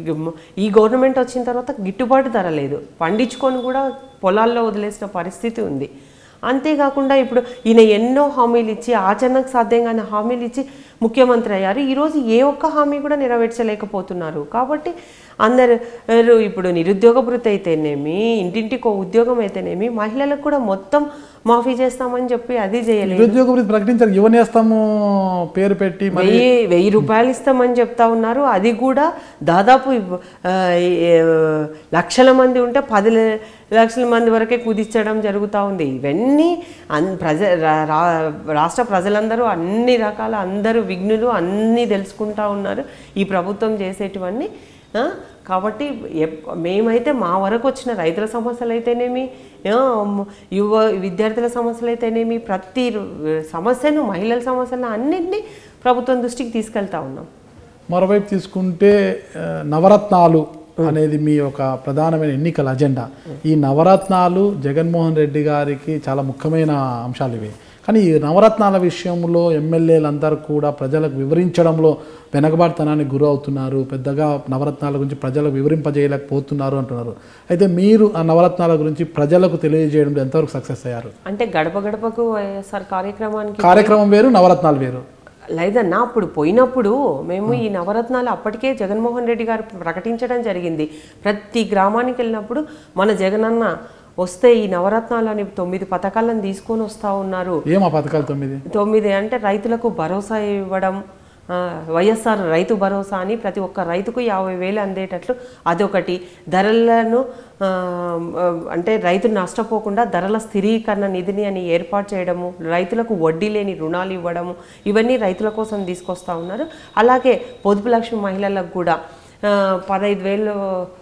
ఈ గవర్నమెంట్ వచ్చిన తర్వాత గిట్టుబాటు ధర లేదు పండించుకొని కూడా పొలాల్లో వదిలేసిన పరిస్థితి ఉంది అంతేకాకుండా ఇప్పుడు ఈయన ఎన్నో హామీలు ఇచ్చి ఆచరణకు సాధ్యం కాని హామీలు ఇచ్చి ముఖ్యమంత్రి అయ్యారు ఈరోజు ఏ ఒక్క హామీ కూడా నెరవేర్చలేకపోతున్నారు కాబట్టి అందరు ఇప్పుడు నిరుద్యోగ భృతి అయితేనేమి ఇంటింటికి ఒక ఉద్యోగం అయితేనేమి మహిళలకు కూడా మొత్తం మాఫీ చేస్తామని చెప్పి అది చేయలేదు నిరుద్యోగ వృత్తి ప్రకటించారు యువనేస్తాము పేరు పెట్టి మరి వెయ్యి వెయ్యి రూపాయలు ఇస్తామని చెప్తా ఉన్నారు అది కూడా దాదాపు ఇవ్- ఆ, ఏ, లక్షల మంది ఉంటే పది ల- లక్షల మంది వరకే కుదించడం జరుగుతూ ఉంది ఇవన్నీ అన్ ప్రజ రా- రా- రాష్ట్ర ప్రజలందరూ అన్ని రకాల అందరూ విఘ్నులు అన్నీ తెలుసుకుంటా ఉన్నారు ఈ ప్రభుత్వం చేసేటివన్నీ ఆ, కాబట్టి ఎప్- మేమైతే మా వరకు వచ్చిన రైతుల సమస్యలు అయితేనేమి ఆ, మ్, యువ విద్యార్థుల సమస్యలు అయితేనేమి ప్రతి రు- సమస్యను మహిళల సమస్యలను అన్నింటినీ ప్రభుత్వం దృష్టికి తీసుకెళ్తా ఉన్నాం మరోవైపు తీసుకుంటే ఆ, నవరత్నాలు అనేది మీ యొక్క ప్రధానమైన ఎన్నికల అజెండా ఈ నవరత్నాలు జగన్మోహన్ రెడ్డి గారికి చాలా ముఖ్యమైన అంశాలు ఇవి కానీ ఈ నవరత్నాల విషయంలో ఎమ్మెల్యేలందరూ కూడా ప్రజలకు వివరించడంలో వెనకబాటుతనానికి గురవుతున్నారు పెద్దగా నవరత్నాల గురించి ప్రజలకు వివరింపజేయలేకపోతున్నారు అంటున్నారు అయితే మీరు ఆ నవరత్నాల గురించి ప్రజలకు తెలియజేయడంలో ఎంతవరకు సక్సెస్ అయ్యారు అంటే గడప గడపకు వైఎస్ఆర్ కార్యక్రమానికి కార్యక్రమం వేరు నవరత్నాలు వేరు లేదన్నా అప్పుడు పోయినప్పుడు మేము ఈ నవరత్నాలు అప్పటికే జగన్మోహన్ రెడ్డి గారు ప్రకటించడం జరిగింది ప్రతి గ్రామానికి వెళ్ళినప్పుడు మన జగనన్న వస్తే ఈ నవరత్నాలు అని తొమ్మిది పథకాలను తీసుకొని వస్తూ ఉన్నారు ఏం ఆ పథకాలు తొమ్మిది తొమ్మిది అంటే రైతులకు భరోసా ఇవ్వడం ఆ, వైఎస్ఆర్ రైతు భరోసా అని ప్రతి ఒక్క రైతుకు యాభై వేలు అందేటట్లు అదొకటి ధరలను ఆ, ఆ, అంటే రైతు నష్టపోకుండా ధరల స్థిరీకరణ నిధిని అని ఏర్పాటు చేయడము రైతులకు వడ్డీ లేని రుణాలు ఇవ్వడము ఇవన్నీ రైతుల కోసం తీసుకొస్తా ఉన్నారు అలాగే పొదుపు లక్ష్మి మహిళలకు కూడా ఆ, పదహైదు వేలు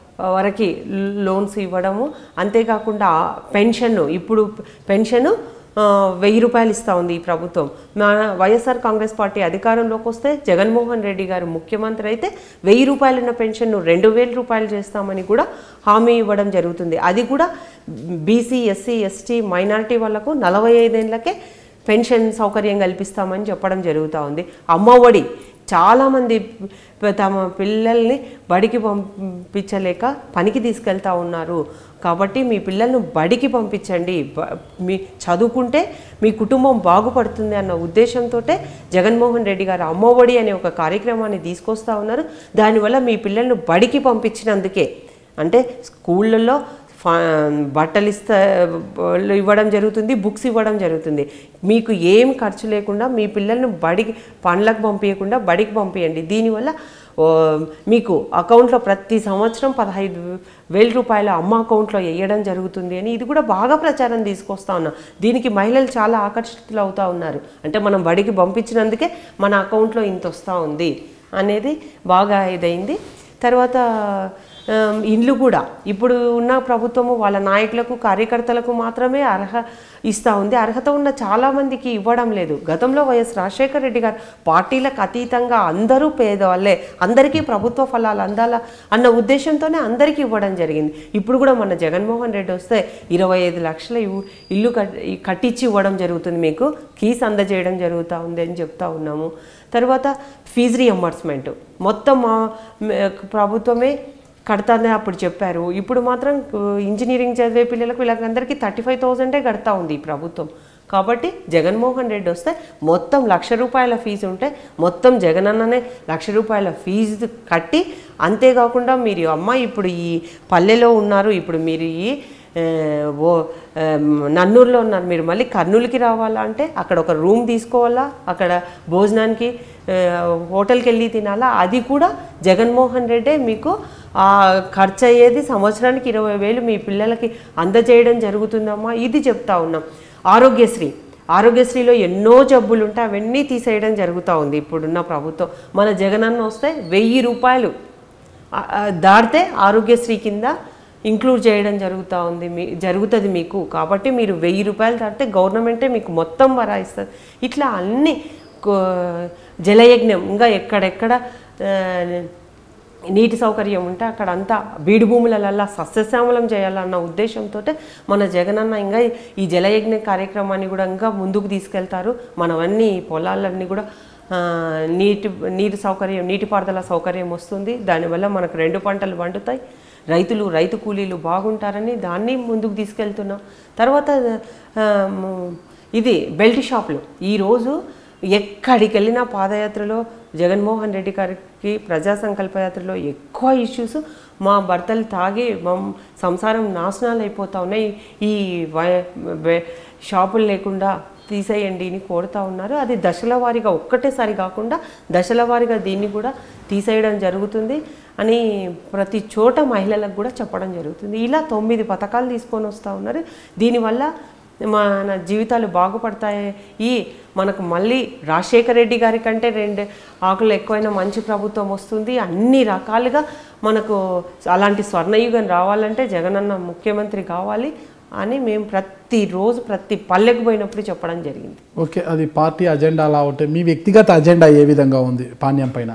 వరకు లోన్స్ ఇవ్వడము అంతేకాకుండా పెన్షన్ ఇప్పుడు పెన్షన్ ఆ, వెయ్యి రూపాయలు ఇస్తూ ఉంది ఈ ప్రభుత్వం మన వైఎస్ఆర్ కాంగ్రెస్ పార్టీ అధికారంలోకి వస్తే జగన్మోహన్ రెడ్డి గారు ముఖ్యమంత్రి అయితే వెయ్యి రూపాయలు ఉన్న పెన్షన్ను రెండు వేల రూపాయలు చేస్తామని కూడా హామీ ఇవ్వడం జరుగుతుంది అది కూడా బీసీ ఎస్సీ ఎస్టీ మైనారిటీ వాళ్ళకు నలభై ఐదేళ్లకే పెన్షన్ సౌకర్యం కల్పిస్తామని చెప్పడం జరుగుతూ ఉంది అమ్మఒడి చాలామంది ప- తమ పిల్లల్ని బడికి పంపించలేక పనికి తీసుకెళ్తా ఉన్నారు కాబట్టి మీ పిల్లలను బడికి పంపించండి బ- మీ చదువుకుంటే మీ కుటుంబం బాగుపడుతుంది అన్న ఉద్దేశంతో జగన్మోహన్ రెడ్డి గారు అమ్మఒడి అనే ఒక కార్యక్రమాన్ని తీసుకొస్తా ఉన్నారు దానివల్ల మీ పిల్లలను బడికి పంపించినందుకే అంటే స్కూళ్ళల్లో ఫా బట్టలు ఇస్తా ఇవ్వడం జరుగుతుంది బుక్స్ ఇవ్వడం జరుగుతుంది మీకు ఏం ఖర్చు లేకుండా మీ పిల్లల్ని బడికి పండ్లకు పంపించకుండా బడికి పంపించండి దీనివల్ల ఓ, మీకు అకౌంట్లో ప్రతి సంవత్సరం పదహైదు వేల రూపాయల అమ్మ అకౌంట్లో వేయడం జరుగుతుంది అని ఇది కూడా బాగా ప్రచారం తీసుకొస్తా ఉన్నాం దీనికి మహిళలు చాలా ఆకర్షితులు అవుతా ఉన్నారు అంటే మనం బడికి పంపించినందుకే మన అకౌంట్లో ఇంత వస్తూ ఉంది అనేది బాగా ఇదైంది తర్వాత ఆమ్, ఇండ్లు కూడా ఇప్పుడు ఉన్న ప్రభుత్వము వాళ్ళ నాయకులకు కార్యకర్తలకు మాత్రమే అర్హ ఇస్తూ ఉంది అర్హత ఉన్న చాలామందికి ఇవ్వడం లేదు గతంలో వైఎస్ రాజశేఖర రెడ్డి గారు పార్టీలకు అతీతంగా అందరూ పేదవాళ్ళే అందరికీ ప్రభుత్వ ఫలాలు అందాల అన్న ఉద్దేశంతోనే అందరికీ ఇవ్వడం జరిగింది ఇప్పుడు కూడా మన జగన్మోహన్ రెడ్డి వస్తే ఇరవై ఐదు లక్షల ఇవ్వు- ఇల్లు కట్- కట్టించి ఇవ్వడం జరుగుతుంది మీకు కీస్ అందజేయడం జరుగుతూ ఉంది అని చెప్తా ఉన్నాము తర్వాత ఫీజు రియంబర్స్మెంట్ మొత్తం మా మే- ప్రభుత్వమే కడతానే అప్పుడు చెప్పారు ఇప్పుడు మాత్రం ఆ, ఇంజనీరింగ్ చదివే పిల్లలకు వీళ్ళకందరికీ థర్టీ ఫైవ్ థౌజండే కడతా ఉంది ఈ ప్రభుత్వం కాబట్టి జగన్మోహన్ రెడ్డి వస్తే మొత్తం లక్ష రూపాయల ఫీజు ఉంటే మొత్తం జగనన్ననే లక్ష రూపాయల ఫీజు కట్టి అంతేకాకుండా మీరు అమ్మ ఇప్పుడు ఈ పల్లెలో ఉన్నారు ఇప్పుడు మీరు ఈ ఆ, ఓ ఆ, నన్నూరులో ఉన్నారు మీరు మళ్ళీ కర్నూలుకి రావాలా అంటే అక్కడ ఒక రూమ్ తీసుకోవాలా అక్కడ భోజనానికి ఆ, హోటల్కి వెళ్ళి తినాలా అది కూడా జగన్మోహన్ రెడ్డే మీకు ఆ ఖర్చు అయ్యేది సంవత్సరానికి ఇరవై వేలు మీ పిల్లలకి అందజేయడం జరుగుతుందమ్మా ఇది చెప్తా ఉన్నాం ఆరోగ్యశ్రీ ఆరోగ్యశ్రీలో ఎన్నో జబ్బులు ఉంటే అవన్నీ తీసేయడం జరుగుతూ ఉంది ఇప్పుడున్న ప్రభుత్వం మన జగనన్న వస్తే వెయ్యి రూపాయలు ఆ, ఆ, దాటితే ఆరోగ్యశ్రీ కింద ఇంక్లూడ్ చేయడం జరుగుతూ ఉంది మీ జరుగుతుంది మీకు కాబట్టి మీరు వెయ్యి రూపాయలు దాటితే గవర్నమెంటే మీకు మొత్తం వరాయిస్తుంది ఇట్లా అన్ని కో- జలయజ్ఞం ఇంకా ఎక్కడెక్కడ ఆ, నీటి సౌకర్యం ఉంటే అక్కడ అంతా బీడు భూములల్లా సస్యశ్యామలం చేయాలన్న ఉద్దేశంతో మన జగనన్న ఇంకా ఈ జలయజ్ఞ కార్యక్రమాన్ని కూడా ఇంకా ముందుకు తీసుకెళ్తారు మనవన్నీ ఈ పొలాలన్నీ కూడా ఆ, నీటి నీటి సౌకర్యం నీటిపారుదల సౌకర్యం వస్తుంది దానివల్ల మనకు రెండు పంటలు వండుతాయి రైతులు రైతు కూలీలు బాగుంటారని దాన్ని ముందుకు తీసుకెళ్తున్నాం తర్వాత ఆ, మ్, ఇది బెల్ట్ షాపులు ఈరోజు ఎక్కడికి వెళ్ళినా పాదయాత్రలో జగన్మోహన్ రెడ్డి గారికి ప్రజా సంకల్ప యాత్రలో ఎక్కువ ఇష్యూస్ మా భర్తలు తాగి మా సంసారం నాశనాలు అయిపోతా ఉన్నాయి ఈ వయ- బె- షాపులు లేకుండా తీసేయండి అని కోరుతా ఉన్నారు అది దశల వారీగా ఒక్కటేసారి కాకుండా దశల వారీగా దీన్ని కూడా తీసేయడం జరుగుతుంది అని ప్రతి చోట మహిళలకు కూడా చెప్పడం జరుగుతుంది ఇలా తొమ్మిది పథకాలు తీసుకొని వస్తూ ఉన్నారు దీనివల్ల మన జీవితాలు బాగుపడతాయి ఈ మనకు మళ్ళీ రాజశేఖర రెడ్డి గారి కంటే రెండు ఆకులు ఎక్కువైన మంచి ప్రభుత్వం వస్తుంది అన్ని రకాలుగా మనకు అలాంటి స్వర్ణయుగం రావాలంటే జగనన్న ముఖ్యమంత్రి కావాలి అని మేము ప్రతిరోజు ప్రతి పల్లెకు పోయినప్పుడు చెప్పడం జరిగింది ఓకే అది పార్టీ అజెండా అలా ఉంటే మీ వ్యక్తిగత అజెండా ఏ విధంగా ఉంది పాణ్యం పైన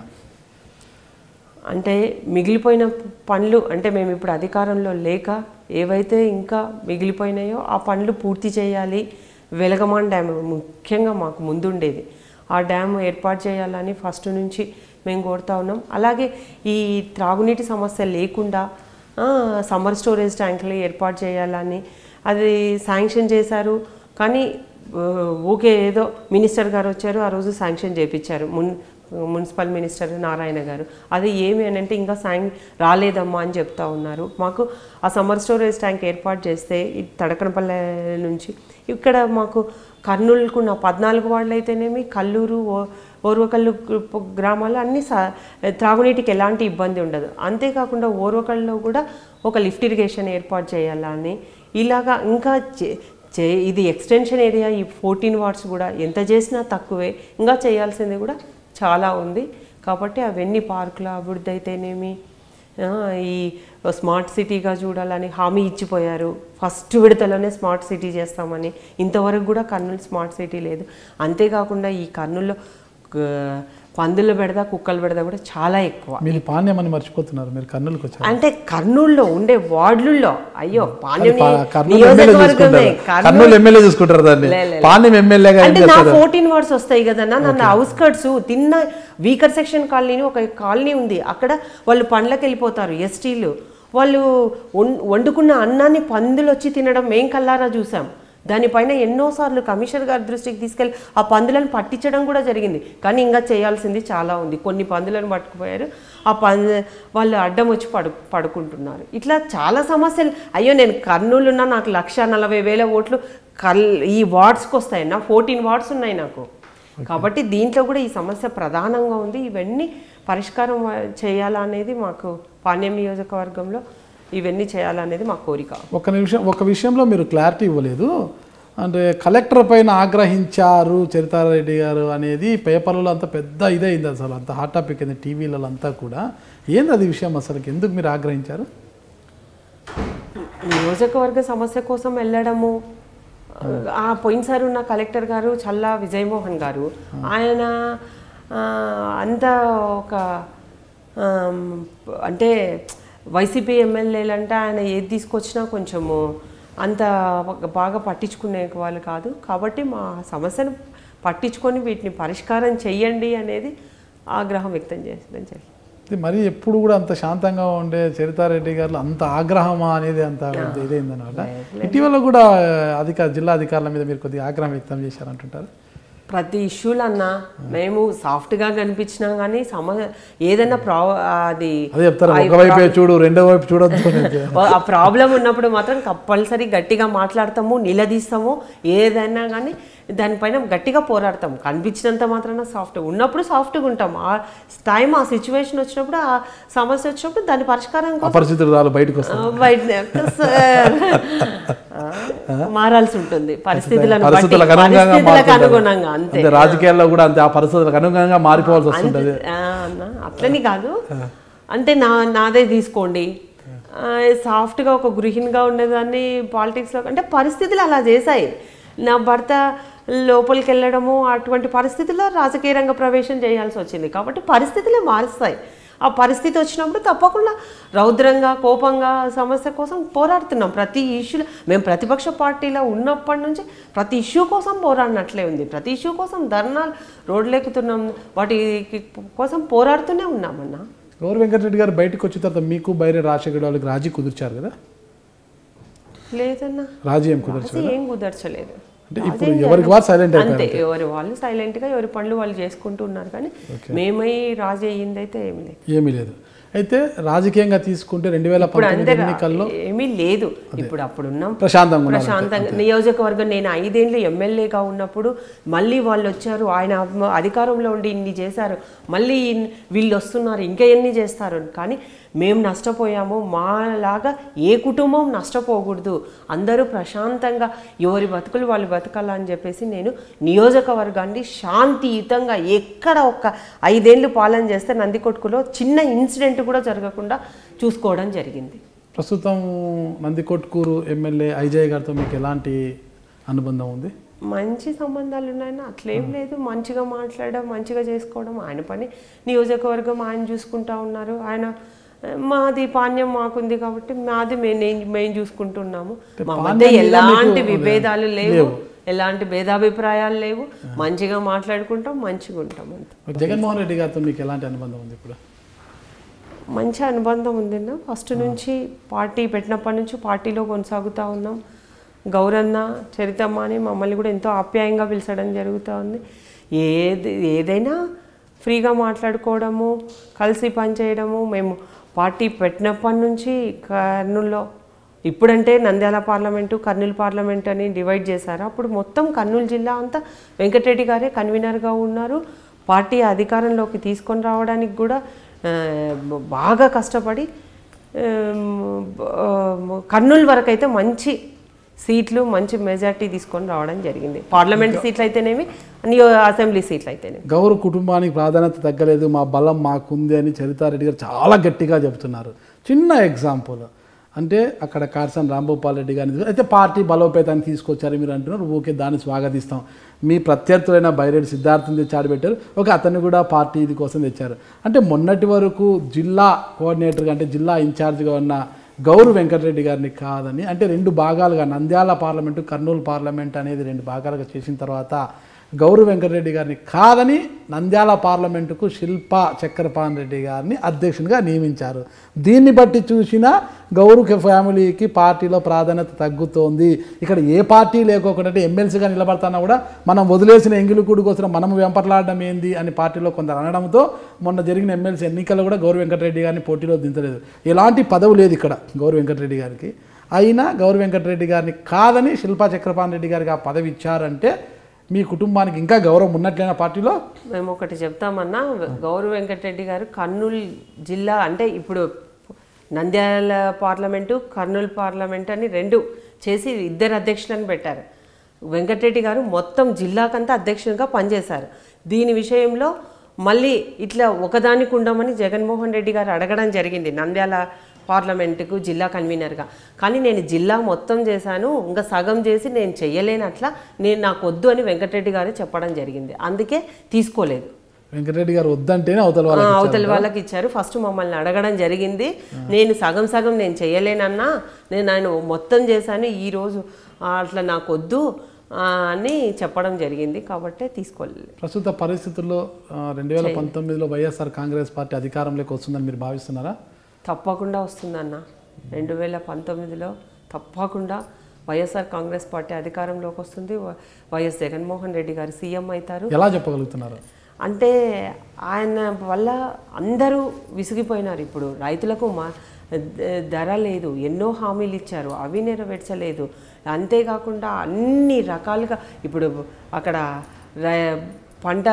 అంటే మిగిలిపోయిన పనులు అంటే మేము ఇప్పుడు అధికారంలో లేక ఏవైతే ఇంకా మిగిలిపోయినాయో ఆ పనులు పూర్తి చేయాలి వెలగమాన్ డ్యామ్ ముఖ్యంగా మాకు ముందుండేది ఆ డ్యామ్ ఏర్పాటు చేయాలని ఫస్ట్ నుంచి మేము కోరుతా ఉన్నాం అలాగే ఈ త్రాగునీటి సమస్య లేకుండా ఆ, సమ్మర్ స్టోరేజ్ ట్యాంకులు ఏర్పాటు చేయాలని అది శాంక్షన్ చేశారు కానీ ఆ, ఊకే ఏదో మినిస్టర్ గారు వచ్చారు ఆ రోజు శాంక్షన్ చేయించారు మున్ మున్సిపల్ మినిస్టర్ నారాయణ గారు అది ఏమి అని అంటే ఇంకా శాంక్ రాలేదమ్మా అని చెప్తా ఉన్నారు మాకు ఆ సమ్మర్ స్టోరేజ్ ట్యాంక్ ఏర్పాటు చేస్తే ఈ తడకనపల్లె నుంచి ఇక్కడ మాకు కర్నూలుకున్న పద్నాలుగు వాళ్ళు అయితేనేమి కల్లూరు ఓ- ఓర్వకల్లు గ్రూ- గ్రామాలు అన్ని స- త్రాగునీటికి ఎలాంటి ఇబ్బంది ఉండదు అంతేకాకుండా ఓర్వకల్లో కూడా ఒక లిఫ్ట్ ఇరిగేషన్ ఏర్పాటు చేయాలని ఇలాగా ఇంకా చే- చే ఇది ఎక్స్టెన్షన్ ఏరియా ఈ ఫోర్టీన్ వాట్స్ కూడా ఎంత చేసినా తక్కువే ఇంకా చేయాల్సింది కూడా చాలా ఉంది కాబట్టి అవన్నీ పార్కుల అభివృద్ధి అయితేనేమి ఆ, ఈ స్మార్ట్ సిటీగా చూడాలని హామీ ఇచ్చిపోయారు ఫస్ట్ విడతలోనే స్మార్ట్ సిటీ చేస్తామని ఇంతవరకు కూడా కర్నూలు స్మార్ట్ సిటీ లేదు అంతేకాకుండా ఈ కర్నూలులో ఆ, పందుల బెడద కుక్కల బెడద కూడా చాలా ఎక్కువ మీరు పాణ్యం అని మర్చిపోతున్నారు మీరు కర్నూలుకి వచ్చారు అంటే కర్నూలులో ఉండే వార్డుల్లో అయ్యో పాణ్యం పా- కర్నూలు ఎమ్మెల్యే నియోజకవర్గమే చూసుకుంటారు కర్నూలు ఎమ్మెల్యే చూసుకుంటారు దాన్ని లే, లే, లే. పాణ్యం ఎమ్మెల్యేగా ఏం అంటే నా చేస్తారు ఫోర్టీన్ వార్డ్స్ వస్తాయి కదన్నా నన్ను అవుట్స్కర్ట్స్ తిన్న వీకర్ సెక్షన్ కాలనీ ఒక కాలనీ ఉంది అక్కడ వాళ్ళు పండ్లకు వెళ్ళిపోతారు ఎస్టీలు వాళ్ళు వం- వండుకున్న అన్నాన్ని పందులు వచ్చి తినడం మేం కల్లారా చూసాం దానిపైన ఎన్నోసార్లు కమిషనర్ గారి దృష్టికి తీసుకెళ్ళి ఆ పందులను పట్టించడం కూడా జరిగింది కానీ ఇంకా చేయాల్సింది చాలా ఉంది కొన్ని పందులను పట్టుకుపోయారు ఆ పంద వాళ్ళు అడ్డం వచ్చి పడు పడుకుంటున్నారు ఇట్లా చాలా సమస్యలు అయ్యో నేను కర్నూలు ఉన్నా నాకు లక్ష నలభై వేల ఓట్లు కల్ ఈ వార్డ్స్కి వస్తాయి నా ఫోర్టీన్ వార్డ్స్ ఉన్నాయి నాకు కాబట్టి దీంట్లో కూడా ఈ సమస్య ప్రధానంగా ఉంది ఇవన్నీ పరిష్కారం వ- చేయాలా అనేది మాకు పాణ్యం నియోజకవర్గంలో ఇవన్నీ చేయాలనేది మా కోరిక ఒక నిమిషం ఒక విషయంలో మీరు క్లారిటీ ఇవ్వలేదు అంటే కలెక్టర్ పైన ఆగ్రహించారు చరితారెడ్డి గారు అనేది పేపర్లలో అంత పెద్ద ఇదైంది అసలు అంత హాట్ టాపిక్ అయింది టీవీలలో అంతా కూడా ఏంది అది విషయం అసలు ఎందుకు మీరు ఆగ్రహించారు నియోజకవర్గ సమస్య కోసం వెళ్ళడము ఆ పోయినసారి ఉన్న కలెక్టర్ గారు చల్లా విజయమోహన్ గారు ఆయన ఆ, అంత ఒక ఆమ్, అంటే వైసీపీ ఎమ్మెల్యేలంటే ఆయన ఏది తీసుకొచ్చినా కొంచెము అంత బాగా పట్టించుకునే వాళ్ళు కాదు కాబట్టి మా సమస్యను పట్టించుకొని వీటిని పరిష్కారం చెయ్యండి అనేది ఆగ్రహం వ్యక్తం చేయడం జరిగింది ఇది మరి ఎప్పుడు కూడా అంత శాంతంగా ఉండే చరితారెడ్డి గారు అంత ఆగ్రహమా అనేది అంత ఇదైందనమాట ఇటీవల కూడా అధికార జిల్లా అధికారుల మీద మీరు కొద్దిగా ఆగ్రహం వ్యక్తం చేశారంటుంటారు ప్రతి ఇష్యూలన్నా మేము సాఫ్ట్గా కనిపించినా కానీ సమ ఏదైనా ప్రా అది అదే చెప్తారు ఒకవైపే చూడు రెండో వైపు చూడొద్దు అనేది. ఆ ప్రాబ్లం ఉన్నప్పుడు మాత్రం కంపల్సరీ గట్టిగా మాట్లాడతాము నిలదీస్తాము ఏదైనా కానీ దానిపైన గట్టిగా పోరాడతాం కనిపించినంత మాత్రాన సాఫ్ట్ ఉన్నప్పుడు సాఫ్ట్గా ఉంటాం ఆ టైం ఆ సిచ్యువేషన్ వచ్చినప్పుడు ఆ సమస్య వచ్చినప్పుడు దాని పరిష్కారం కోసం అపరిచితులు రాళ్ళు బయటకు వస్తారు ఆ, బయట ఆ, మారాల్సి ఉంటుంది పరిస్థితులను బట్టి పరిస్థితులకు అనుగుణంగా పరిస్థితులకు మారుతుంటారు. అనుగుణంగా అంతే అంతే రాజకీయాల్లో కూడా అంతే ఆ పరిస్థితులకు అనుగుణంగా మారిపోవాల్సి వస్తుంటది ఆ, అన్న అట్లని కాదు అంటే నా నాదే తీసుకోండి ఆ, సాఫ్ట్గా ఒక గృహిణిగా ఉండేదాన్ని పాలిటిక్స్లో అంటే పరిస్థితులు అలా చేశాయి నా భర్త లోపలికి వెళ్ళడము అటువంటి పరిస్థితుల్లో రాజకీయ రంగ ప్రవేశం చేయాల్సి వచ్చింది కాబట్టి పరిస్థితులే మారుస్తాయి ఆ పరిస్థితి వచ్చినప్పుడు తప్పకుండా రౌద్రంగా కోపంగా సమస్య కోసం పోరాడుతున్నాం ప్రతి ఇష్యూలో మేము ప్రతిపక్ష పార్టీలో ఉన్నప్పటి నుంచి ప్రతి ఇష్యూ కోసం పోరాడినట్లే ఉంది ప్రతి ఇష్యూ కోసం ధర్నాలు రోడ్లెక్కుతున్నాం వాటి కోసం పోరాడుతూనే ఉన్నామన్నా గౌరవ వెంకటరెడ్డి గారు బయటకు వచ్చిన తర్వాత మీకు బైరే రాజశేఖర వాళ్ళకి రాజీ కుదిర్చారు కదా లేదన్నా రాజీ ఏం కుదిర్చారు రాజీ ఏం కుదర్చలేదు అంటే ఇప్పుడు ఎవరికి వారు సైలెంట్ అయిపోయారు అంతే ఎవరి వాళ్ళు సైలెంట్ గా ఎవరి పనులు వాళ్ళు చేసుకుంటూ ఉన్నారు కానీ మేమై రాజీ అయ్యింది అయితే ఏమి లేదు ఏమీ లేదు అయితే రాజకీయంగా తీసుకుంటే రెండు వేల ఇప్పుడు పంతొమ్మిది అందరూ ఎన్నికల్లో ఏమీ లేదు ఇప్పుడు అప్పుడు ఉన్నాం ప్రశాంతంగా ఉన్నారు ప్రశాంతంగా నియోజకవర్గం నేను ఐదేళ్ళు ఎమ్మెల్యేగా ఉన్నప్పుడు మళ్ళీ వాళ్ళు వచ్చారు ఆయన అమ- అధికారంలో ఉండి ఇన్ని చేశారు మళ్ళీ ఇన్- వీళ్ళు వస్తున్నారు ఇంకా ఎన్ని చేస్తారు కానీ మేము నష్టపోయాము మాలాగా ఏ కుటుంబం నష్టపోకూడదు అందరూ ప్రశాంతంగా ఎవరి బతుకులు వాళ్ళు బతకాలని చెప్పేసి నేను నియోజకవర్గాన్ని శాంతియుతంగా ఎక్కడ ఒక ఐదేళ్ళు పాలన చేస్తే నందికొట్కులో చిన్న ఇన్సిడెంట్ కూడా జరగకుండా చూసుకోవడం జరిగింది ప్రస్తుతం నందికొట్కూరు ఎమ్మెల్యే ఐజయ్ గారితో మీకు ఎలాంటి అనుబంధం ఉంది మంచి సంబంధాలు ఉన్నాయని అట్లేం లేదు మంచిగా మాట్లాడడం మంచిగా చేసుకోవడం ఆయన పని నియోజకవర్గం ఆయన చూసుకుంటా ఉన్నారు ఆయన ఆ, మాది పాణ్యం మాకుంది కాబట్టి మాది మేము మేము చూసుకుంటున్నాము మా మధ్య పాణ్యం మీద ఎలాంటి మీకు విభేదాలు లేవు ఎలాంటి భేదాభిప్రాయాలు లేవు మంచిగా మాట్లాడుకుంటాం మంచిగా ఉంటాం అంతే జగన్మోహన్ రెడ్డి గారితో మీకు ఎలాంటి అనుబంధం ఉంది ఇప్పుడు మంచి అనుబంధం ఉందన్న ఫస్ట్ నుంచి పార్టీ పెట్టినప్పటి నుంచి పార్టీలో కొనసాగుతూ ఉన్నాం గౌరన్న చరితమ్మ అని మమ్మల్ని కూడా ఎంతో ఆప్యాయంగా పిలిచడం జరుగుతూ ఉంది ఏది ఏదైనా ఫ్రీగా మాట్లాడుకోవడము కలిసి పనిచేయడము మేము పార్టీ పెట్టినప్పటి నుంచి కర్నూలులో ఇప్పుడంటే నంద్యాల పార్లమెంటు కర్నూలు పార్లమెంట్ అని డివైడ్ చేశారు అప్పుడు మొత్తం కర్నూలు జిల్లా అంతా వెంకటరెడ్డి గారే కన్వీనర్గా ఉన్నారు పార్టీ అధికారంలోకి తీసుకొని రావడానికి కూడా ఆ, బాగా కష్టపడి ఆమ్, ఆ, కర్నూలు వరకు అయితే మంచి సీట్లు మంచి మెజార్టీ తీసుకొని రావడం జరిగింది పార్లమెంట్ సీట్లు అయితేనేమి నియో అసెంబ్లీ సీట్లు అయితేనేమి గౌరవ కుటుంబానికి ప్రాధాన్యత తగ్గలేదు మా బలం మాకుంది అని చరితారెడ్డి గారు చాలా గట్టిగా చెబుతున్నారు చిన్న ఎగ్జాంపుల్ అంటే అక్కడ కార్సన్ రాంభూపాల్ రెడ్డి గారిని అయితే పార్టీ బలోపేతాన్ని తీసుకొచ్చారు మీరు అంటున్నారు ఓకే దాన్ని స్వాగతిస్తాం మీ ప్రత్యర్థులైన బైరెడ్డి సిద్ధార్థం తెచ్చి ఆడబెట్టారు ఓకే అతన్ని కూడా పార్టీ ఇది కోసం తెచ్చారు అంటే మొన్నటి వరకు జిల్లా కోఆర్డినేటర్గా అంటే జిల్లా ఇన్ఛార్జ్గా ఉన్న గౌరు వెంకటరెడ్డి గారిని కాదని అంటే రెండు భాగాలుగా నంద్యాల పార్లమెంటు కర్నూలు పార్లమెంట్ అనేది రెండు భాగాలుగా చేసిన తర్వాత గౌరు వెంకటరెడ్డి గారిని కాదని నంద్యాల పార్లమెంటుకు శిల్ప చక్రపాణి రెడ్డి గారిని అధ్యక్షునిగా నియమించారు దీన్ని బట్టి చూసినా గౌరు ఫ్యామిలీకి పార్టీలో ప్రాధాన్యత తగ్గుతోంది ఇక్కడ ఏ పార్టీ లేకోకుండా అంటే ఎమ్మెల్సీగా నిలబడతానా కూడా మనం వదిలేసిన ఎంగిలికూడు కోసం మనం వెంపర్లాడడం ఏంది అని పార్టీలో కొందరు అనడంతో మొన్న జరిగిన ఎమ్మెల్సీ ఎన్నికల్లో కూడా గౌరు వెంకటరెడ్డి గారిని పోటీలో దించలేదు ఎలాంటి పదవి లేదు ఇక్కడ గౌరు వెంకటరెడ్డి గారికి అయినా గౌరు వెంకటరెడ్డి గారిని కాదని శిల్పా చక్రపాణి రెడ్డి గారికి ఆ పదవి ఇచ్చారంటే మీ కుటుంబానికి ఇంకా గౌరవం ఉన్నట్లయినా పార్టీలో మేము ఒకటి చెప్తామన్నా గౌరవ వెంకటరెడ్డి గారు కర్నూలు జిల్లా అంటే ఇప్పుడు నంద్యాల పార్లమెంటు కర్నూలు పార్లమెంట్ అని రెండు చేసి ఇద్దరు అధ్యక్షులను పెట్టారు వెంకటరెడ్డి గారు మొత్తం జిల్లాకంతా అధ్యక్షునిగా పనిచేశారు దీని విషయంలో మళ్ళీ ఇట్లా ఒకదానికి ఉండమని జగన్మోహన్ రెడ్డి గారు అడగడం జరిగింది నంద్యాల పార్లమెంటుకు జిల్లా కన్వీనర్గా కానీ నేను జిల్లా మొత్తం చేశాను ఇంకా సగం చేసి నేను చెయ్యలేనట్లా నేను నాకు వద్దు అని వెంకటరెడ్డి గారు చెప్పడం జరిగింది అందుకే తీసుకోలేదు వెంకటరెడ్డి గారు వద్దంటేనే అవతల ఆ, వాళ్ళకి అవతలి వాళ్ళకి ఇచ్చారు ఫస్ట్ మమ్మల్ని అడగడం జరిగింది నేను సగం సగం నేను చేయలేనన్నా నేను ఆయన మొత్తం చేశాను ఈరోజు ఆ, అట్లా నాకు వద్దు ఆ, అని చెప్పడం జరిగింది కాబట్టే తీసుకోలేదు ప్రస్తుత పరిస్థితుల్లో రెండు వేల పంతొమ్మిదిలో వైఎస్ఆర్ కాంగ్రెస్ పార్టీ అధికారంలోకి వస్తుందని మీరు భావిస్తున్నారా తప్పకుండా వస్తుందన్న రెండు వేల పంతొమ్మిదిలో తప్పకుండా వైఎస్ఆర్ కాంగ్రెస్ పార్టీ అధికారంలోకి వస్తుంది వ- వైఎస్ జగన్మోహన్ రెడ్డి గారు సీఎం అవుతారు ఎలా చెప్పగలుగుతున్నారు అంటే ఆయన వల్ల అందరూ విసిగిపోయినారు ఇప్పుడు రైతులకు మా ద- ధర లేదు ఎన్నో హామీలు ఇచ్చారు అవి నెరవేర్చలేదు అంతేకాకుండా అన్ని రకాలుగా ఇప్పుడు అక్కడ ర- పంట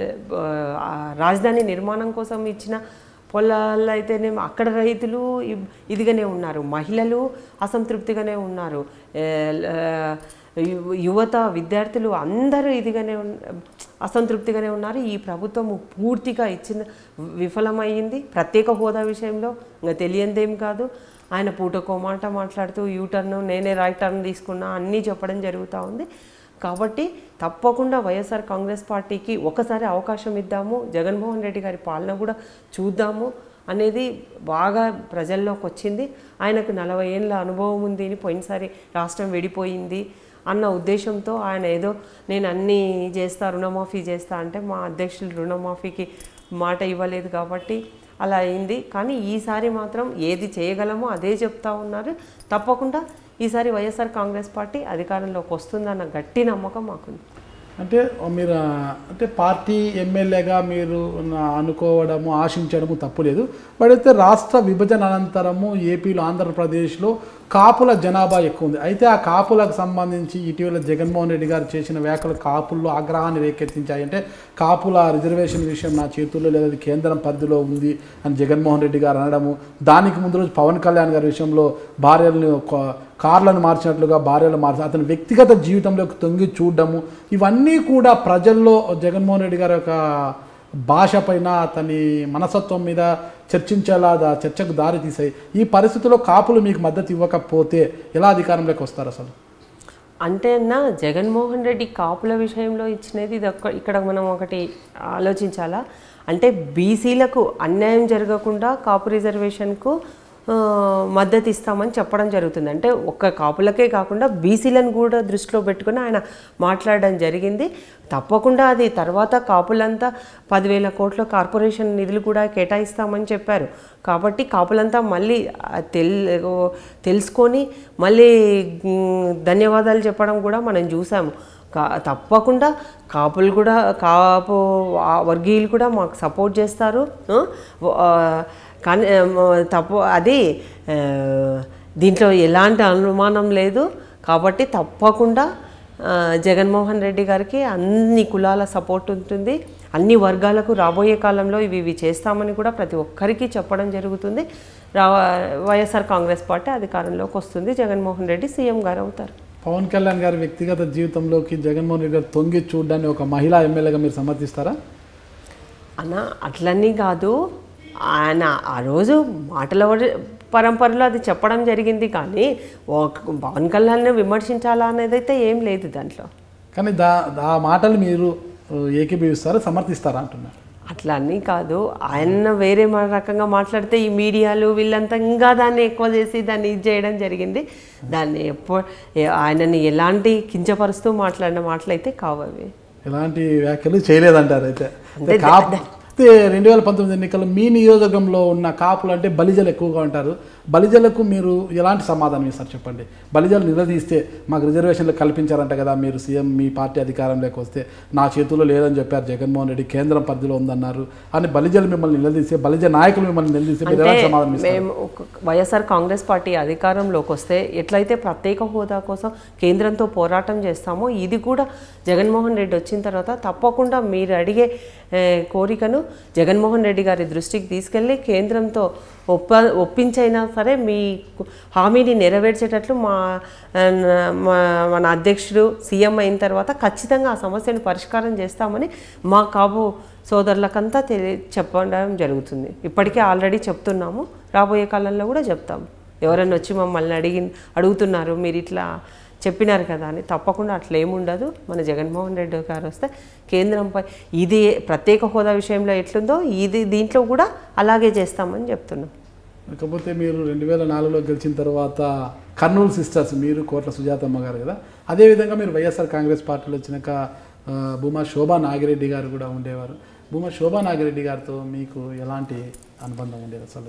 ఆ, రాజధాని నిర్మాణం కోసం ఇచ్చిన పొలాలు అయితేనేమో అక్కడ రైతులు ఇబ్- ఇదిగానే ఉన్నారు మహిళలు అసంతృప్తిగానే ఉన్నారు ఏ, ల- యు- యువత విద్యార్థులు అందరూ ఇదిగానే ఉన్- అసంతృప్తిగానే ఉన్నారు ఈ ప్రభుత్వం పూర్తిగా ఇచ్చిన విఫలమైంది ప్రత్యేక హోదా విషయంలో ఇంకా తెలియందేం కాదు ఆయన పూటకో మాట మాట్లాడుతూ యూటర్న్ నేనే రైట్ టర్న్ తీసుకున్నా అన్నీ చెప్పడం జరుగుతూ ఉంది కాబట్టి తప్పకుండా వైఎస్ఆర్ కాంగ్రెస్ పార్టీకి ఒకసారి అవకాశం ఇద్దాము జగన్మోహన్ రెడ్డి గారి పాలన కూడా చూద్దాము అనేది బాగా ప్రజల్లోకి వచ్చింది ఆయనకు నలభై ఏళ్ళ అనుభవం ఉంది పోయినసారి రాష్ట్రం విడిపోయింది అన్న ఉద్దేశంతో ఆయన ఏదో నేను అన్నీ చేస్తా రుణమాఫీ చేస్తా అంటే మా అధ్యక్షులు రుణమాఫీకి మాట ఇవ్వలేదు కాబట్టి అలా అయింది కానీ ఈసారి మాత్రం ఏది చేయగలమో అదే చెప్తా ఉన్నారు తప్పకుండా ఈసారి వైఎస్ఆర్ కాంగ్రెస్ పార్టీ అధికారంలోకి వస్తుందన్న గట్టి నమ్మకం మాకుంది అంటే మీరు ఆ, అంటే పార్టీ ఎమ్మెల్యేగా మీరు నా- అనుకోవడము ఆశించడము తప్పులేదు బట్ అయితే రాష్ట్ర విభజన అనంతరము ఏపీలో ఆంధ్రప్రదేశ్లో కాపుల జనాభా ఎక్కువ ఉంది అయితే ఆ కాపులకు సంబంధించి ఇటీవల జగన్మోహన్ రెడ్డి గారు చేసిన వ్యాఖ్యలు కాపుల్లో ఆగ్రహాన్ని రేకెత్తించాయి అంటే కాపుల రిజర్వేషన్ విషయం నా చేతుల్లో లేదా అది కేంద్రం పరిధిలో ఉంది అని జగన్మోహన్ రెడ్డి గారు అనడము దానికి ముందు రోజు పవన్ కళ్యాణ్ గారి విషయంలో భార్యలను ఒక కార్లను మార్చినట్లుగా భార్యలు మార్చి అతని వ్యక్తిగత జీవితంలోకి తొంగి చూడడము ఇవన్నీ కూడా ప్రజల్లో జగన్మోహన్ రెడ్డి గారి యొక్క భాష పైన అతని మనస్తత్వం మీద చర్చించేలా దా- చర్చకు దారి తీసాయి ఈ పరిస్థితిలో కాపులు మీకు మద్దతు ఇవ్వకపోతే ఎలా అధికారంలోకి వస్తారు అసలు అంటే అన్న జగన్మోహన్ రెడ్డి కాపుల విషయంలో ఇచ్చినది ఇది ఒక్క ఇక్కడ మనం ఒకటి ఆలోచించాలా అంటే బీసీలకు అన్యాయం జరగకుండా కాపు రిజర్వేషన్కు ఆ, మద్దతు ఇస్తామని చెప్పడం జరుగుతుంది అంటే ఒక్క కాపులకే కాకుండా బీసీలను కూడా దృష్టిలో పెట్టుకుని ఆయన మాట్లాడడం జరిగింది తప్పకుండా అది తర్వాత కాపులంతా పదివేల కోట్ల కార్పొరేషన్ నిధులు కూడా కేటాయిస్తామని చెప్పారు కాబట్టి కాపులంతా మళ్ళీ ఆ తెల్ తెలుసుకొని మళ్ళీ మ్, ధన్యవాదాలు చెప్పడం కూడా మనం చూసాము కా తప్పకుండా కాపులు కూడా కాపు ఆ వర్గీయులు కూడా మాకు సపోర్ట్ చేస్తారు ఆ, ఆ, కానీ ఆ, తప్పు అది ఆ, దీంట్లో ఎలాంటి అనుమానం లేదు కాబట్టి తప్పకుండా ఆ, జగన్మోహన్ రెడ్డి గారికి అన్ని కులాల సపోర్ట్ ఉంటుంది అన్ని వర్గాలకు రాబోయే కాలంలో ఇవి ఇవి చేస్తామని కూడా ప్రతి ఒక్కరికి చెప్పడం జరుగుతుంది రా వైఎస్ఆర్ కాంగ్రెస్ పార్టీ అధికారంలోకి వస్తుంది జగన్మోహన్ రెడ్డి సీఎం గారు అవుతారు పవన్ కళ్యాణ్ గారి వ్యక్తిగత జీవితంలోకి జగన్మోహన్ రెడ్డి గారు తొంగి చూడడాన్ని ఒక మహిళా ఎమ్మెల్యేగా మీరు సమర్థిస్తారా అన్న అట్లన్నీ కాదు ఆయన ఆ రోజు మాటల వర- పరంపరలో అది చెప్పడం జరిగింది కానీ ఒక పవన్ కళ్యాణ్ని విమర్శించాలా అనేది అయితే ఏం లేదు దాంట్లో కానీ దా ఆ మాటలు మీరు ఆ, ఏకీభవిస్తారా సమర్థిస్తారా అంటున్నారు అట్లా అన్నీ కాదు ఆయన వేరే మా రకంగా మాట్లాడితే ఈ మీడియాలు వీళ్ళంతా ఇంకా దాన్ని ఎక్కువ చేసి దాన్ని ఇది చేయడం జరిగింది దాన్ని ఎప్పుడు ఆయనని ఎలాంటి కించపరుస్తూ మాట్లాడిన మాటలు అయితే కావు అవి ఎలాంటి వ్యాఖ్యలు చేయలేదంటారు అయితే అంటే కాపు అయితే రెండు వేల పంతొమ్మిది ఎన్నికల్లో మీ నియోజకవర్గంలో ఉన్న కాపులు అంటే బలిజలు ఎక్కువగా ఉంటారు బలిజలకు మీరు ఎలాంటి సమాధానం ఇస్తారు చెప్పండి బలిజలు నిలదీస్తే మాకు రిజర్వేషన్లు కల్పించారంట కదా మీరు సీఎం మీ పార్టీ అధికారంలోకి వస్తే నా చేతుల్లో లేదని చెప్పారు జగన్మోహన్ రెడ్డి కేంద్రం పరిధిలో ఉందన్నారు అని బలిజలు మిమ్మల్ని నిలదీస్తే బలిజ నాయకులు మిమ్మల్ని నిలదీస్తే మీరు ఎలాంటి సమాధానం ఇస్తారు మేము ఒక- వైఎస్ఆర్ కాంగ్రెస్ పార్టీ అధికారంలోకి వస్తే ఎట్లయితే ప్రత్యేక హోదా కోసం కేంద్రంతో పోరాటం చేస్తామో ఇది కూడా జగన్మోహన్ రెడ్డి వచ్చిన తర్వాత తప్పకుండా మీరు అడిగే ఏ, కోరికను జగన్మోహన్ రెడ్డి గారి దృష్టికి తీసుకెళ్ళి కేంద్రంతో ఒప్ప ఒప్పించైనా సరే మీ హామీని నెరవేర్చేటట్లు మా ఆ, మా- మన అధ్యక్షుడు సీఎం అయిన తర్వాత ఖచ్చితంగా ఆ సమస్యను పరిష్కారం చేస్తామని మా కాబు సోదరులకంతా తెలియ చెప్పడం జరుగుతుంది ఇప్పటికే ఆల్రెడీ చెప్తున్నాము రాబోయే కాలంలో కూడా చెప్తాము ఎవరైనా వచ్చి మమ్మల్ని అడిగి అడుగుతున్నారు మీరు ఇట్లా చెప్పినారు కదా అని తప్పకుండా అట్లా ఏముండదు మన జగన్మోహన్ రెడ్డి గారు వస్తే కేంద్రంపై ఇది ప్రత్యేక హోదా విషయంలో ఎట్లుందో ఇది దీంట్లో కూడా అలాగే చేస్తామని చెప్తున్నాం కాకపోతే మీరు రెండు వేల నాలుగులో గెలిచిన తర్వాత కర్నూలు సిస్టర్స్ మీరు కోట్ల సుజాతమ్మ గారు కదా అదేవిధంగా మీరు వైఎస్ఆర్ కాంగ్రెస్ పార్టీలో వచ్చినాక ఆ, భూమా శోభా నాగిరెడ్డి గారు కూడా ఉండేవారు భూమా శోభా నాగిరెడ్డి గారితో మీకు ఎలాంటి అనుబంధం ఉండేది అసలు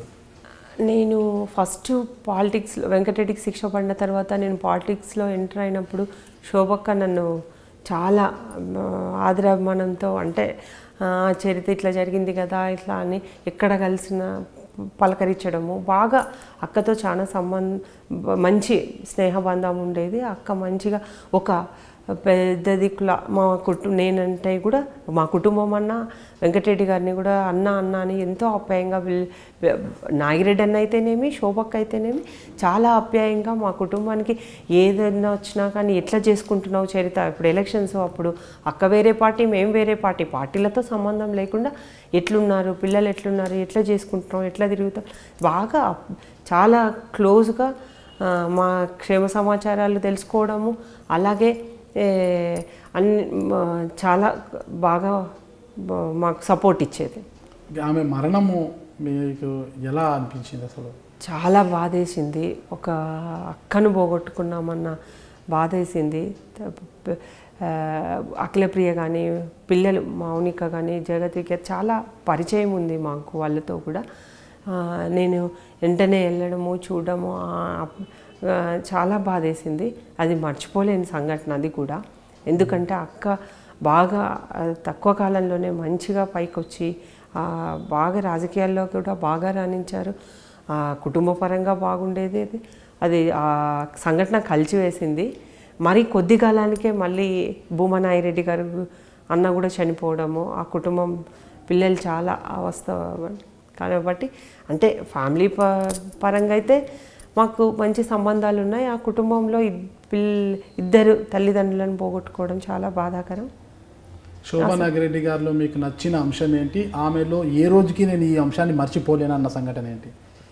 నేను ఫస్ట్ పాలిటిక్స్లో వెంకటరెడ్డికి శిక్ష పడిన తర్వాత నేను పాలిటిక్స్లో ఎంటర్ అయినప్పుడు శోభక్క నన్ను చాలా ఆ, ఆదరాభిమానంతో అంటే ఆ, చరిత్ర ఇట్లా జరిగింది కదా ఇట్లా అని ఎక్కడ కలిసిన పలకరించడము బాగా అక్కతో చాలా సంబంధ మంచి స్నేహబంధం ఉండేది అక్క మంచిగా ఒక పెద్ద దిక్కుల మా కుటుంబం నేనంటే కూడా మా కుటుంబం అన్న వెంకటరెడ్డి గారిని కూడా అన్న అన్న అని ఎంతో ఆప్యాయంగా పిల్ నాగిరెడ్డి అన్న అయితేనేమి శోభక్క అయితేనేమి చాలా ఆప్యాయంగా మా కుటుంబానికి ఏదైనా వచ్చినా కానీ ఎట్లా చేసుకుంటున్నావు చరిత ఇప్పుడు ఎలక్షన్స్ అప్పుడు అక్క వేరే పార్టీ మేము వేరే పార్టీ పార్టీలతో సంబంధం లేకుండా ఎట్లున్నారు పిల్లలు ఎట్లున్నారు ఎట్లా చేసుకుంటున్నాం ఎట్లా తిరుగుతాం బాగా చాలా క్లోజ్గా ఆ, మా క్షేమ సమాచారాలు తెలుసుకోవడము అలాగే ఏ, అన్ని మ, చాలా బాగా బ- మాకు సపోర్ట్ ఇచ్చేది ఆమె మరణము మీకు ఎలా అనిపించింది అసలు చాలా బాధేసింది ఒక అక్కను పోగొట్టుకున్నామన్న బాధేసింది త- ఆ, అఖిలప్రియ కానీ పిల్లలు మౌనిక కానీ జగతిక చాలా పరిచయం ఉంది మాకు వాళ్ళతో కూడా ఆ, నేను వెంటనే వెళ్ళడము చూడడము ఆ, ఆ, చాలా బాధేసింది అది మర్చిపోలేని సంఘటన అది కూడా ఎందుకంటే అక్క బాగా ఆ, తక్కువ కాలంలోనే మంచిగా పైకొచ్చి ఆ, బాగా రాజకీయాల్లో కూడా బాగా రాణించారు ఆ, కుటుంబ పరంగా బాగుండేది అది అది ఆ సంఘటన కలిచివేసింది మరి కొద్ది కాలానికే మళ్ళీ భూమనాయిరెడ్డి గారు అన్న కూడా చనిపోవడము ఆ కుటుంబం పిల్లలు చాలా అవస్థ కాబట్టి అంటే ఫ్యామిలీ ప పరంగా అయితే మాకు మంచి సంబంధాలు ఉన్నాయి ఆ కుటుంబంలో ఇద్- పిల్ ఇద్దరు తల్లిదండ్రులను పోగొట్టుకోవడం చాలా బాధాకరం శోభా నాగిరెడ్డి గారిలో మీకు నచ్చిన అంశం ఏంటి ఆమెలో ఏ రోజుకి నేను ఈ అంశాన్ని మర్చిపోలేను అన్న సంఘటన ఏంటి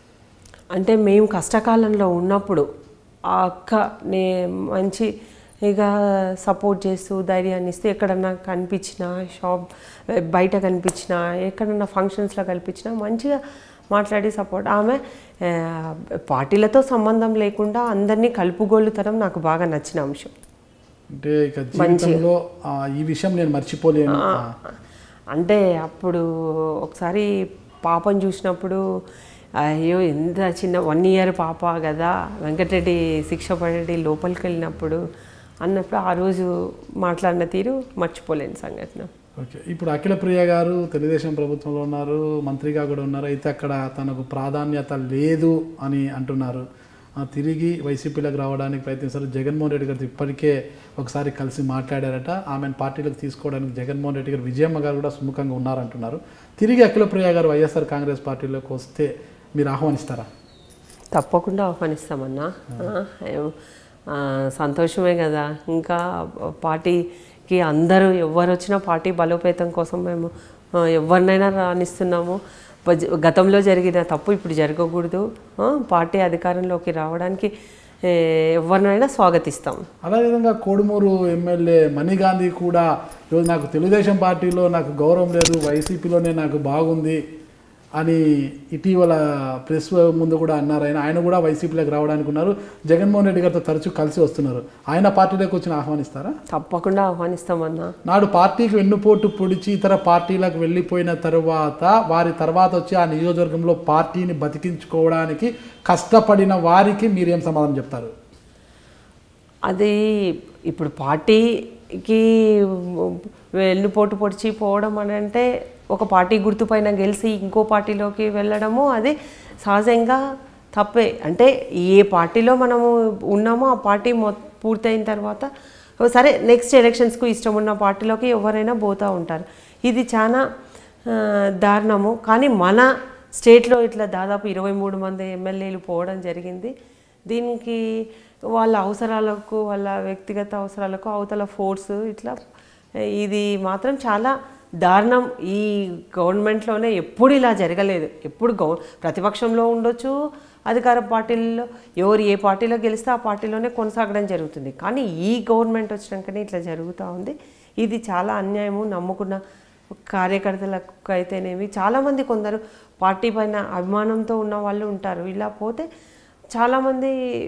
అంటే మేము కష్టకాలంలో ఉన్నప్పుడు ఆ అక్క నే మంచి ఇక సపోర్ట్ చేస్తూ ధైర్యాన్ని ఇస్తూ ఎక్కడన్నా కనిపించినా షాప్ బయట కనిపించినా ఎక్కడన్నా ఫంక్షన్స్లో కనిపించినా మంచిగా మాట్లాడి సపోర్ట్ ఆమె ఆ, పార్టీలతో సంబంధం లేకుండా అందరినీ కలుపుగోలుతనం నాకు బాగా నచ్చిన అంశం అంటే ఇక జీవితంలో ఆ, ఈ విషయం నేను మర్చిపోలేను ఆ, అంటే అప్పుడు ఒకసారి పాపను చూసినప్పుడు అయ్యో ఎంత చిన్న వన్ ఇయర్ పాప కదా వెంకటరెడ్డి శిక్ష పడి లోపలికి వెళ్ళినప్పుడు అన్నప్పుడు ఆ రోజు మాట్లాడిన తీరు మర్చిపోలేని సంఘటన ఓకే ఇప్పుడు అఖిల ప్రియ గారు తెలుగుదేశం ప్రభుత్వంలో ఉన్నారు మంత్రిగా కూడా ఉన్నారు అయితే అక్కడ తనకు ప్రాధాన్యత లేదు అని అంటున్నారు ఆ, తిరిగి వైసీపీలోకి రావడానికి ప్రయత్నిస్తారు జగన్మోహన్ రెడ్డి గారు ఇప్పటికే ఒకసారి కలిసి మాట్లాడారట ఆమెను పార్టీలోకి తీసుకోవడానికి జగన్మోహన్ రెడ్డి గారు విజయమ్మ గారు కూడా సుముఖంగా ఉన్నారంటున్నారు తిరిగి అఖిల ప్రియ గారు వైఎస్ఆర్ కాంగ్రెస్ పార్టీలోకి వస్తే మీరు ఆహ్వానిస్తారా తప్పకుండా ఆహ్వానిస్తామన్నా ఆ, ఏం- ఆ, సంతోషమే కదా ఇంకా పార్టీకి అందరూ ఎవరు వచ్చినా పార్టీ బలోపేతం కోసం మేము ఆ, ఎవరినైనా రాణిస్తున్నాము ప- గతంలో జరిగిన తప్పు ఇప్పుడు జరగకూడదు ఆ, పార్టీ అధికారంలోకి రావడానికి ఏ, ఎవరినైనా స్వాగతిస్తాం అదేవిధంగా కోడుమూరు ఎమ్మెల్యే మణిగాంధీ కూడా ఈరోజు నాకు తెలుగుదేశం పార్టీలో నాకు గౌరవం లేదు వైసీపీలోనే నాకు బాగుంది అని ఇటీవల ప్రెస్ ముందు కూడా అన్నారు ఆయన ఆయన కూడా వైసీపీలోకి రావడానికి ఉన్నారు జగన్మోహన్ రెడ్డి గారితో తరచూ కలిసి వస్తున్నారు ఆయన పార్టీలోకి వచ్చి ఆహ్వానిస్తారా తప్పకుండా ఆహ్వానిస్తామన్నా నాడు పార్టీకి వెన్నుపోటు పొడిచి ఇతర పార్టీలకు వెళ్ళిపోయిన తర్వాత వారి తర్వాత వచ్చి ఆ నియోజకవర్గంలో పార్టీని బతికించుకోవడానికి కష్టపడిన వారికి మీరేం సమాధానం చెప్తారు అది ఇప్పుడు పార్టీకి వెన్నుపోటు పొడిచి పోవడం అని అంటే ఒక పార్టీ గుర్తుపైన గెలిచి ఇంకో పార్టీలోకి వెళ్ళడము అది సహజంగా తప్పే అంటే ఏ పార్టీలో మనము ఉన్నామో ఆ పార్టీ మొ పూర్తయిన తర్వాత ఓ సరే నెక్స్ట్ ఎలక్షన్స్కు ఇష్టం ఉన్న పార్టీలోకి ఎవరైనా పోతూ ఉంటారు ఇది చాలా ఆ, దారుణము కానీ మన స్టేట్లో ఇట్లా దాదాపు ఇరవై మూడు మంది ఎమ్మెల్యేలు పోవడం జరిగింది దీనికి వాళ్ళ అవసరాలకు వాళ్ళ వ్యక్తిగత అవసరాలకు అవతల ఫోర్స్ ఇట్లా ఇది మాత్రం చాలా దారుణం ఈ గవర్నమెంట్లోనే ఎప్పుడు ఇలా జరగలేదు ఎప్పుడు గౌ ప్రతిపక్షంలో ఉండొచ్చు అధికార పార్టీల్లో ఎవరు ఏ పార్టీలో గెలిస్తే ఆ పార్టీలోనే కొనసాగడం జరుగుతుంది కానీ ఈ గవర్నమెంట్ వచ్చినాకనే ఇట్లా జరుగుతూ ఉంది ఇది చాలా అన్యాయము నమ్ముకున్న కార్యకర్తలకు అయితేనేమి చాలామంది కొందరు పార్టీ పైన అభిమానంతో ఉన్న వాళ్ళు ఉంటారు ఇలా పోతే చాలామంది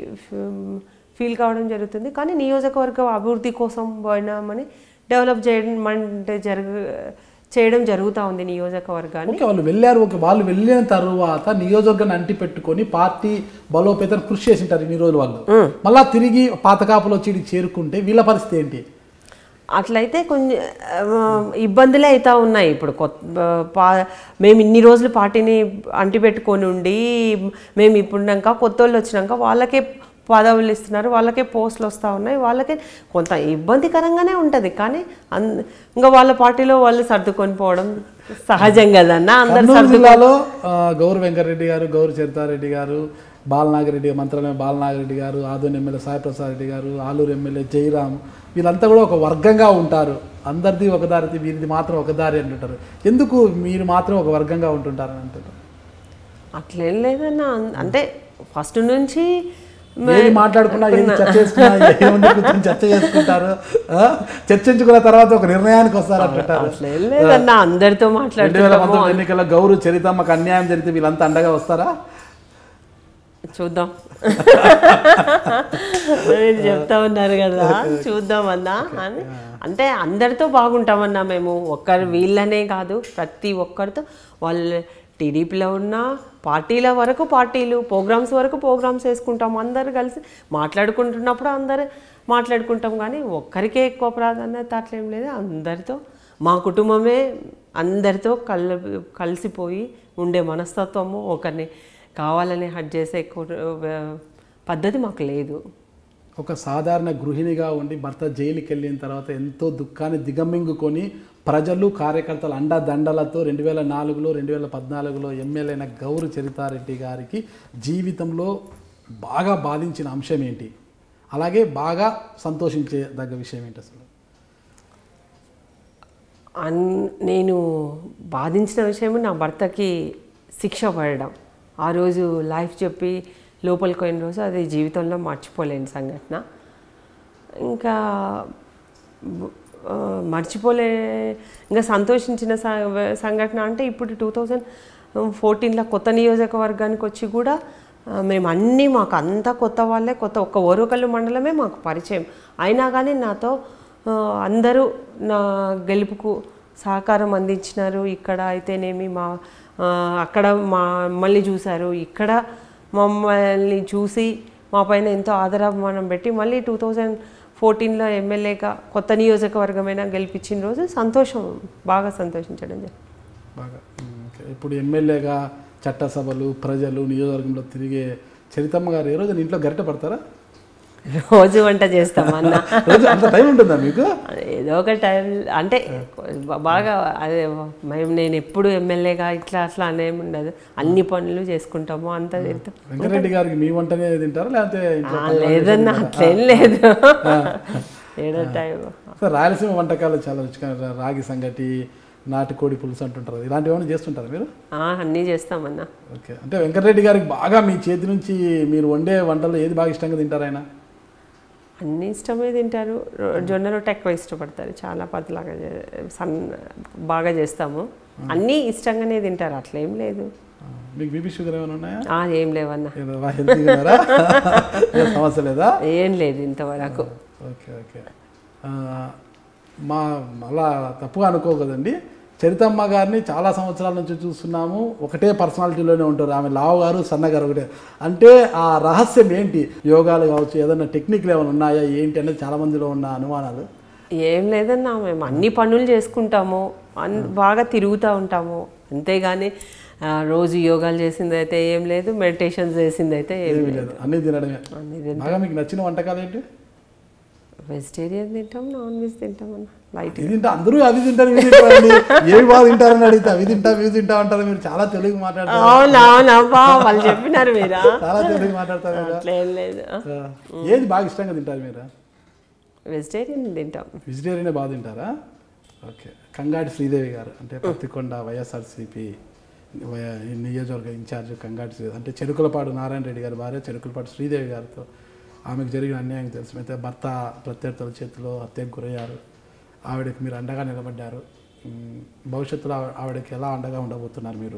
ఫీల్ కావడం జరుగుతుంది కానీ నియోజకవర్గ అభివృద్ధి కోసం పోయినామని డెవలప్ చేయడం అంటే జరుగు చేయడం జరుగుతూ ఉంది నియోజకవర్గాన్ని ఓకే వాళ్ళు వెళ్ళారు ఓకే వాళ్ళు వెళ్ళిన తర్వాత నియోజకవర్గాన్ని అంటి పెట్టుకొని పార్టీ బలోపేతం కృషి చేసింటారు ఇన్ని రోజులు వాళ్ళు మళ్ళా తిరిగి పాతకాపులు వచ్చి ఈడికి చేరుకుంటే వీళ్ళ పరిస్థితి ఏంటి అట్లయితే కొంచెం ఆ, ఇబ్బందులే అవుతా ఉన్నాయి ఇప్పుడు కొత్త పా మేము ఇన్ని రోజులు పార్టీని అంటిపెట్టుకొని ఉండి మేము ఇప్పుడున్నాక కొత్త వాళ్ళు వచ్చినాక వాళ్ళకే పదవులు ఇస్తున్నారు వాళ్ళకే పోస్టులు వస్తూ ఉన్నాయి వాళ్ళకే కొంత ఇబ్బందికరంగానే ఉంటుంది కానీ అన్ ఇంకా వాళ్ళ పార్టీలో వాళ్ళు సర్దుకొని పోవడం సహజం కదన్న అందరు కర్నూలు జిల్లాలో ఆ, గౌరు వెంకటరెడ్డి గారు గౌరు చరితారెడ్డి గారు బాలనాగిరెడ్డి మంత్రాలయం బాలనాగిరెడ్డి గారు ఆదోని ఎమ్మెల్యే సాయిప్రసాద్ రెడ్డి గారు ఆలూరు ఎమ్మెల్యే జయరాం వీళ్ళంతా కూడా ఒక వర్గంగా ఉంటారు అందరిది ఒక దారి వీరిది మాత్రం ఒక దారి అంటుంటారు ఎందుకు మీరు మాత్రం ఒక వర్గంగా ఉంటుంటారని అంటారు అట్లేం లేదన్న అన్- అంటే ఫస్ట్ నుంచి ఏది మాట్లాడుకున్నా ఏది చర్చ చేసుకున్నా ఏముంది కూర్చొని చర్చ చేసుకుంటారు ఆ? చర్చించుకున్న తర్వాత ఒక నిర్ణయానికి వస్తారు అంటుంటారు అట్లా ఏం లేదన్నా అందరితో రెండు వేల మాట్లాడుతున్నాము పంతొమ్మిది ఎన్నికల గౌరు చరితమ్మకు అన్యాయం జరిగితే వీళ్ళంతా అండగా వస్తారా చూద్దాం మీరు చెప్తా ఉన్నారు కదా చూద్దామన్నా అని అంటే అందరితో బాగుంటామన్నా మేము ఒక్కరు వీళ్ళనే కాదు ప్రతి ఒక్కరితో వాళ్ళు టీడీపీలో ఉన్న పార్టీల వరకు పార్టీలు ప్రోగ్రామ్స్ వరకు ప్రోగ్రామ్స్ వేసుకుంటాం అందరు కలిసి మాట్లాడుకుంటున్నప్పుడు అందరు మాట్లాడుకుంటాం కానీ ఒక్కరికే ఎక్కువ ప్రాధాన్యత అట్లేం లేదు అందరితో మా కుటుంబమే అందరితో కల్ కలిసిపోయి ఉండే మనస్తత్వము ఒకరిని కావాలని హట్ చేసే కు- పద్ధతి మాకు లేదు ఒక సాధారణ గృహిణిగా ఉండి భర్త జైలుకి వెళ్ళిన తర్వాత ఎంతో దుఃఖాన్ని దిగమింగుకొని ప్రజలు కార్యకర్తల అండదండలతో రెండు వేల నాలుగులో రెండు వేల పద్నాలుగులో ఎమ్మెల్యే అయిన గౌరు చరితారెడ్డి గారికి జీవితంలో బాగా బాధించిన అంశం ఏంటి అలాగే బాగా సంతోషించే దగ్గ విషయం ఏంటి అసలు అన్ నేను బాధించిన విషయం నా భర్తకి శిక్ష పడడం ఆ రోజు లైఫ్ చెప్పి లోపలికి పోయిన రోజు అది జీవితంలో మర్చిపోలేని సంఘటన ఇంకా బ- ఆ, మర్చిపోలే ఇంకా సంతోషించిన స- సంఘటన అంటే ఇప్పుడు టూ థౌజండ్ ఫోర్టీన్లో కొత్త నియోజకవర్గానికి వచ్చి కూడా ఆ, మేము అన్నీ మాకు అంతా కొత్త వాళ్ళే కొత్త ఒక్క ఓరుకల్లు మండలమే మాకు పరిచయం అయినా కానీ నాతో ఆ, అందరూ నా గెలుపుకు సహకారం అందించినారు ఇక్కడ అయితేనేమి మా ఆ, అక్కడ మా మమ్మల్ని చూశారు ఇక్కడ మమ్మల్ని చూసి మా పైన ఎంతో ఆదరాభిమానం పెట్టి మళ్ళీ టూ థౌజండ్ ఫోర్టీన్లో ఎమ్మెల్యేగా కొత్త నియోజకవర్గమైనా గెలిపించిన రోజు సంతోషం బాగా సంతోషించడం జరిగింది బాగా ఉమ్, ఓకే. ఇప్పుడు ఎమ్మెల్యేగా చట్టసభలు ప్రజలు నియోజకవర్గంలో తిరిగే చరితమ్మ గారు ఏ రోజు ఇంట్లో గరిట పడతారా రోజు వంట చేస్తాం అన్న రోజు అంత టైం ఉంటుందా మీకు ఏదో ఒక టైం అంటే బా- బాగా అదే మేము నేను ఎప్పుడు ఎమ్మెల్యేగా ఇట్లా అట్లా అనేమి ఉండదు అన్ని పనులు చేసుకుంటాము అంతా తిరుగుతాం వెంకటరెడ్డి గారికి మీ వంటనే తింటారా లేకపోతే ఇంట్లో ఆ, లేదన్న అట్లేం లేదు ఏదో టైం సార్ రాయలసీమ వంటకాలు చాలా రుచికర రాగి సంగటి నాటుకోడి పులుసు అంటుంటారు ఇలాంటివి ఏమైనా చేస్తుంటారా మీరు ఆ, అన్నీ చేస్తామన్న ఓకే అంటే వెంకటరెడ్డి గారికి బాగా మీ చేతి నుంచి మీరు వండే వంటలు ఏది బాగా ఇష్టంగా తింటారు ఆయన అన్ని ఇష్టమే తింటారు రొ- జొన్న రొట్టె ఎక్కువ ఇష్టపడతారు చాలా పతలాగా చే- సన్ బాగా చేస్తాము అన్నీ ఇష్టంగానే తింటారు అట్లేం లేదు ఆ, మీకు బీపీ షుగర్ ఏమైనా ఉన్నాయా ఆ, ఏం లేవన్న ఏదో బాగా హెల్తీగా ఉన్నారా ఏం సమస్య లేదా ఏం లేదు ఇంతవరకు ఓకే ఓకే ఆ, మా అలా తప్పుగా అనుకోకదండి చరితమ్మ గారిని చాలా సంవత్సరాల నుంచి చూస్తున్నాము ఒకటే పర్సనాలిటీలోనే ఉంటారు ఆమె లావు గారు సన్న గారు ఒకటే అంటే ఆ రహస్యం ఏంటి యోగాలు కావచ్చు ఏదైనా టెక్నిక్లు ఏమైనా ఉన్నాయా ఏంటి అనేది చాలా మందిలో ఉన్న అనుమానాలు ఏం లేదన్నా మేము అన్ని పనులు చేసుకుంటాము అన్ బాగా తిరుగుతూ ఉంటాము అంతేగాని ఆ, రోజు యోగాలు చేసింది అయితే ఏం లేదు మెడిటేషన్స్ చేసింది అయితే ఏం ఏమీ లేదు అన్నీ తినడమే అన్ని తింటాం బాగా మీకు నచ్చిన వంటకాలు ఏంటి వెజిటేరియన్ తింటాం నాన్ వెజ్ తింటాం అన్న లైట్ ఇది తింటా అందరూ అది తింటారు ఇవి తింటారండి ఏవి బాగా తింటారని అడిగితే అవి తింటా ఇవి తింటా అంటారు మీరు చాలా తెలుగు మాట్లాడతారు అవునవునబ్బా వాళ్ళు చెప్పినారు మీరా చాలా తెలుగు మాట్లాడతారు మీరు. అట్లా ఏం లేదు ఆ, ఏది బాగా ఇష్టంగా తింటారు మీరు వెజిటేరియన్ తింటాం వెజిటేరియనే బాగా తింటారా ఓకే కంగాటి శ్రీదేవి గారు అంటే పత్తికొండ వైఎస్ఆర్సీపీ వయ- నియోజకవర్గ ఇన్ఛార్జ్ కంగాటి శ్రీదేవి అంటే చెరుకులపాడు నారాయణ రెడ్డి గారి భార్య చెరుకులపాడు శ్రీదేవి గారితో ఆమెకు జరిగిన అన్యాయం తెలుసు అయితే భర్త ప్రత్యర్థుల చేతిలో హత్యకు గురయ్యారు ఆవిడకి మీరు అండగా నిలబడ్డారు ఉమ్, భవిష్యత్తులో ఆవి- ఆవిడకి ఎలా అండగా ఉండబోతున్నారు మీరు